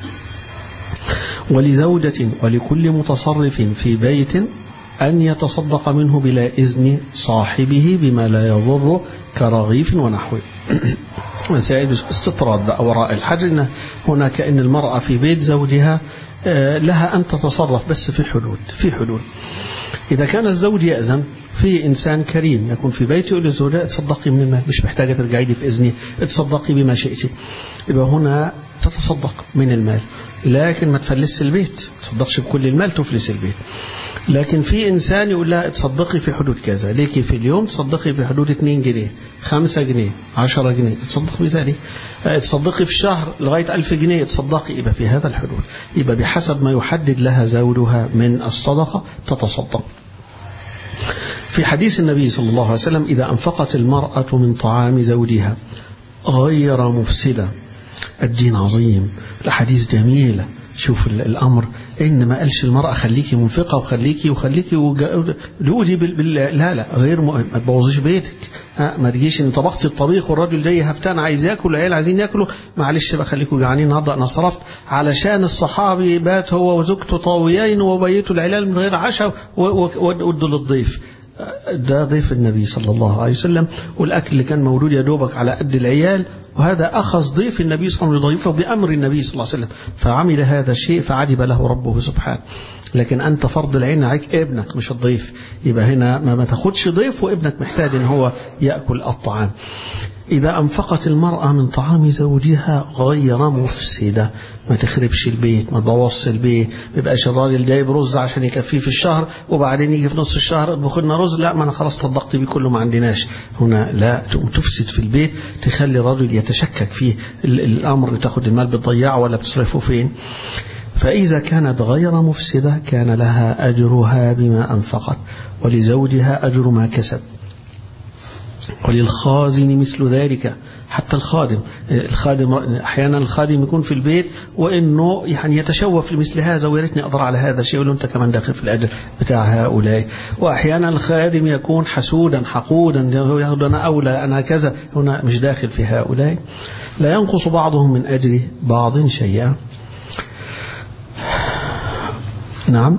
ولزوجة ولكل متصرف في بيت أن يتصدق منه بلا إذن صاحبه بما لا يضر كرغيف ونحوه مسائل استطراد بقى وراء الحجر إن هنا كأن المرأة في بيت زوجها لها أن تتصرف بس في حدود في حدود إذا كان الزوج يأذن في إنسان كريم يكون في بيته يقول للزوجة تصدقي من المال مش محتاجة ترجعي لي في إذني تصدقي بما شئتي يبقى هنا تتصدق من المال لكن ما تفلس البيت تصدقش بكل المال تفلس البيت لكن في إنسان يقول لها تصدقي في حدود كذا ليكي في اليوم تصدقي في حدود 2 جنيه 5 جنيه 10 جنيه تصدقي بذلك تصدقي في الشهر لغاية 1000 جنيه تصدقي يبقى في هذا الحدود يبقى بحسب ما يحدد لها زوجها من الصدقة تتصدق في حديث النبي صلى الله عليه وسلم إذا أنفقت المرأة من طعام زوجها غير مفسدة الدين عظيم الحديث جميلة شوف الأمر إن ما قالش المرأة خليكي منفقة وخليكي وخليكي لودي بال... لا لا غير م... ما تبوظيش بيتك ها ما تجيش ان طبختي الطبيخ والراجل جاي هفتان عايز ياكل والعيال عايزين ياكلوا معلش بقى خليكوا جعانين النهارده انا صرفت علشان الصحابي بات هو وزوجته طاويين وبيتوا العيال من غير عشاء وادوا للضيف ده ضيف النبي صلى الله عليه وسلم والأكل اللي كان مولود يا دوبك على قد العيال وهذا أخذ ضيف النبي صلى الله عليه وسلم بأمر النبي صلى الله عليه وسلم فعمل هذا الشيء فعجب له ربه سبحانه لكن أنت فرض العين عليك ابنك مش الضيف يبقى هنا ما, ما تاخدش ضيف وابنك محتاج ان هو يأكل الطعام إذا أنفقت المرأة من طعام زوجها غير مفسدة ما تخربش البيت ما تبوظش البيت ما يبقاش الراجل جايب رز عشان يكفيه في الشهر وبعدين يجي في نص الشهر اطبخ لنا رز لا ما انا خلاص صدقت بيه كله ما عندناش هنا لا تقوم تفسد في البيت تخلي الرجل يتشكك فيه الامر تاخد المال بتضيعه ولا بتصرفه فين فإذا كانت غير مفسدة كان لها أجرها بما أنفقت ولزوجها أجر ما كسب وللخازن مثل ذلك حتى الخادم الخادم احيانا الخادم يكون في البيت وانه يعني يتشوف لمثل هذا ويا ريتني اقدر على هذا الشيء وانت كمان داخل في الاجر بتاع هؤلاء واحيانا الخادم يكون حسودا حقودا ياخذ انا اولى انا كذا هنا مش داخل في هؤلاء لا ينقص بعضهم من اجر بعض شيئا نعم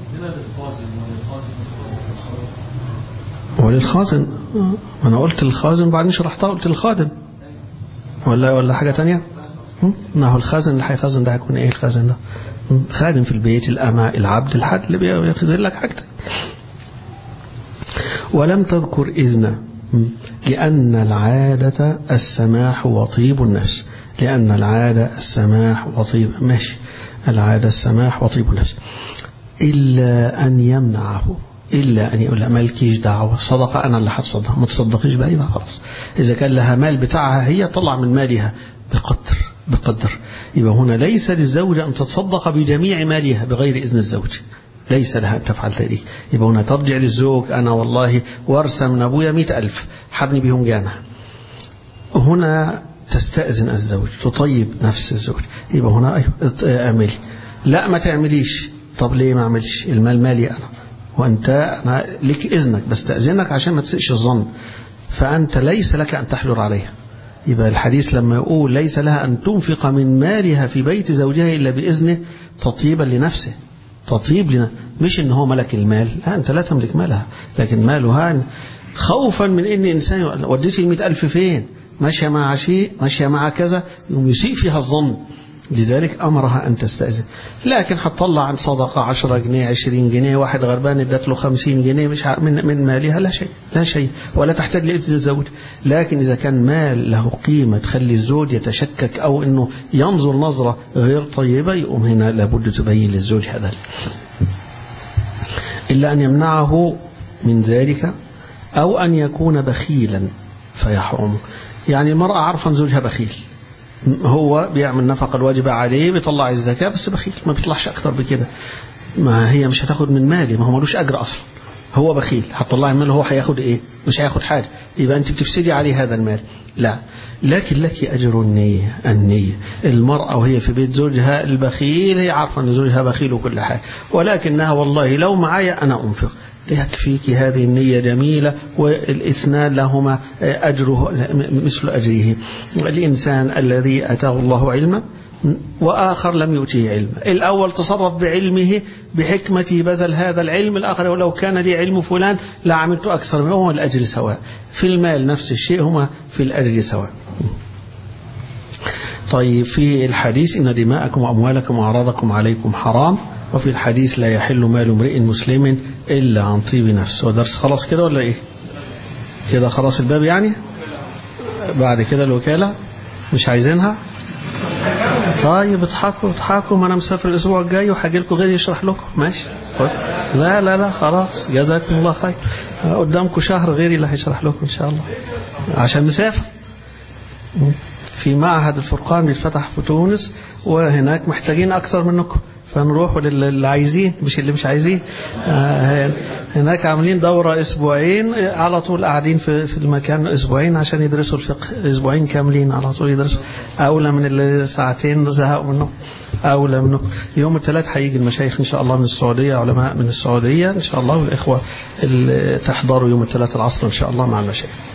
وللخازن انا قلت الخازن بعدين شرحتها قلت الخادم ولا ولا حاجه تانية ما هو الخازن اللي هيخزن ده هيكون ايه الخازن ده خادم في البيت الأمة العبد الحد اللي بيخزن لك حاجتك ولم تذكر إذن لأن العادة السماح وطيب النفس لأن العادة السماح وطيب ماشي العادة السماح وطيب النفس إلا أن يمنعه إلا أن يقول لها مالكيش دعوة صدقة أنا اللي هتصدق ما تصدقيش بقى يبقى خلاص إذا كان لها مال بتاعها هي طلع من مالها بقدر بقدر يبقى هنا ليس للزوجة أن تتصدق بجميع مالها بغير إذن الزوج ليس لها أن تفعل ذلك يبقى هنا ترجع للزوج أنا والله ورثة من أبويا مئة ألف حبني بهم جامع هنا تستأذن الزوج تطيب نفس الزوج يبقى هنا أيوة اعملي لا ما تعمليش طب ليه ما اعملش المال مالي أنا وأنت أنا لك إذنك بستأذنك عشان ما تسئش الظن فأنت ليس لك أن تحجر عليها يبقى الحديث لما يقول ليس لها أن تنفق من مالها في بيت زوجها إلا بإذنه تطيبا لنفسه تطيب لنا مش إن هو ملك المال لا أنت لا تملك مالها لكن مالها خوفا من إن إنسان وديت المئة ألف فين ماشية مع شيء ماشية مع كذا يوم يسيء فيها الظن لذلك أمرها أن تستأذن لكن هتطلع عن صدقة 10 جنيه 20 جنيه واحد غربان ادت له 50 جنيه مش من من مالها لا شيء لا شيء ولا تحتاج لإذن الزوج لكن إذا كان مال له قيمة تخلي الزوج يتشكك أو أنه ينظر نظرة غير طيبة يقوم هنا لابد تبين للزوج هذا إلا أن يمنعه من ذلك أو أن يكون بخيلا فيحرم يعني المرأة عارفة أن زوجها بخيل هو بيعمل النفقة الواجبة عليه بيطلع الزكاة بس بخيل ما بيطلعش أكتر بكده ما هي مش هتاخد من مالي ما هو ملوش أجر أصلا هو بخيل هتطلعي المال هو هياخد إيه مش هياخد حاجة يبقى أنت بتفسدي عليه هذا المال لا لكن لك أجر النية النية المرأة وهي في بيت زوجها البخيل هي عارفة أن زوجها بخيل وكل حاجة ولكنها والله لو معايا أنا أنفق يكفيك هذه النية جميلة والاثنان لهما أجره مثل أجره الإنسان الذي أتاه الله علما وآخر لم يؤتيه علما الأول تصرف بعلمه بحكمته بذل هذا العلم الآخر ولو كان لي علم فلان لعملت أكثر منه الأجر سواء في المال نفس الشيء هما في الأجر سواء طيب في الحديث إن دماءكم وأموالكم وأعراضكم عليكم حرام وفي الحديث لا يحل مال امرئ مسلم إلا عن طيب نفس ودرس خلاص كده ولا إيه كده خلاص الباب يعني بعد كده الوكالة مش عايزينها طيب اضحكوا اضحكوا ما انا مسافر الاسبوع الجاي وهاجي لكم غير يشرح لكم ماشي لا لا لا خلاص جزاكم الله خير قدامكم شهر غيري اللي هيشرح لكم ان شاء الله عشان نسافر في معهد الفرقان بيتفتح في تونس وهناك محتاجين اكثر منكم فنروح للي عايزين مش اللي مش عايزين هناك عاملين دورة أسبوعين على طول قاعدين في في المكان أسبوعين عشان يدرسوا الفقه أسبوعين كاملين على طول يدرسوا أولى من اللي ساعتين زهقوا منه أولى منه يوم الثلاث هيجي المشايخ إن شاء الله من السعودية علماء من السعودية إن شاء الله والإخوة اللي تحضروا يوم الثلاث العصر إن شاء الله مع المشايخ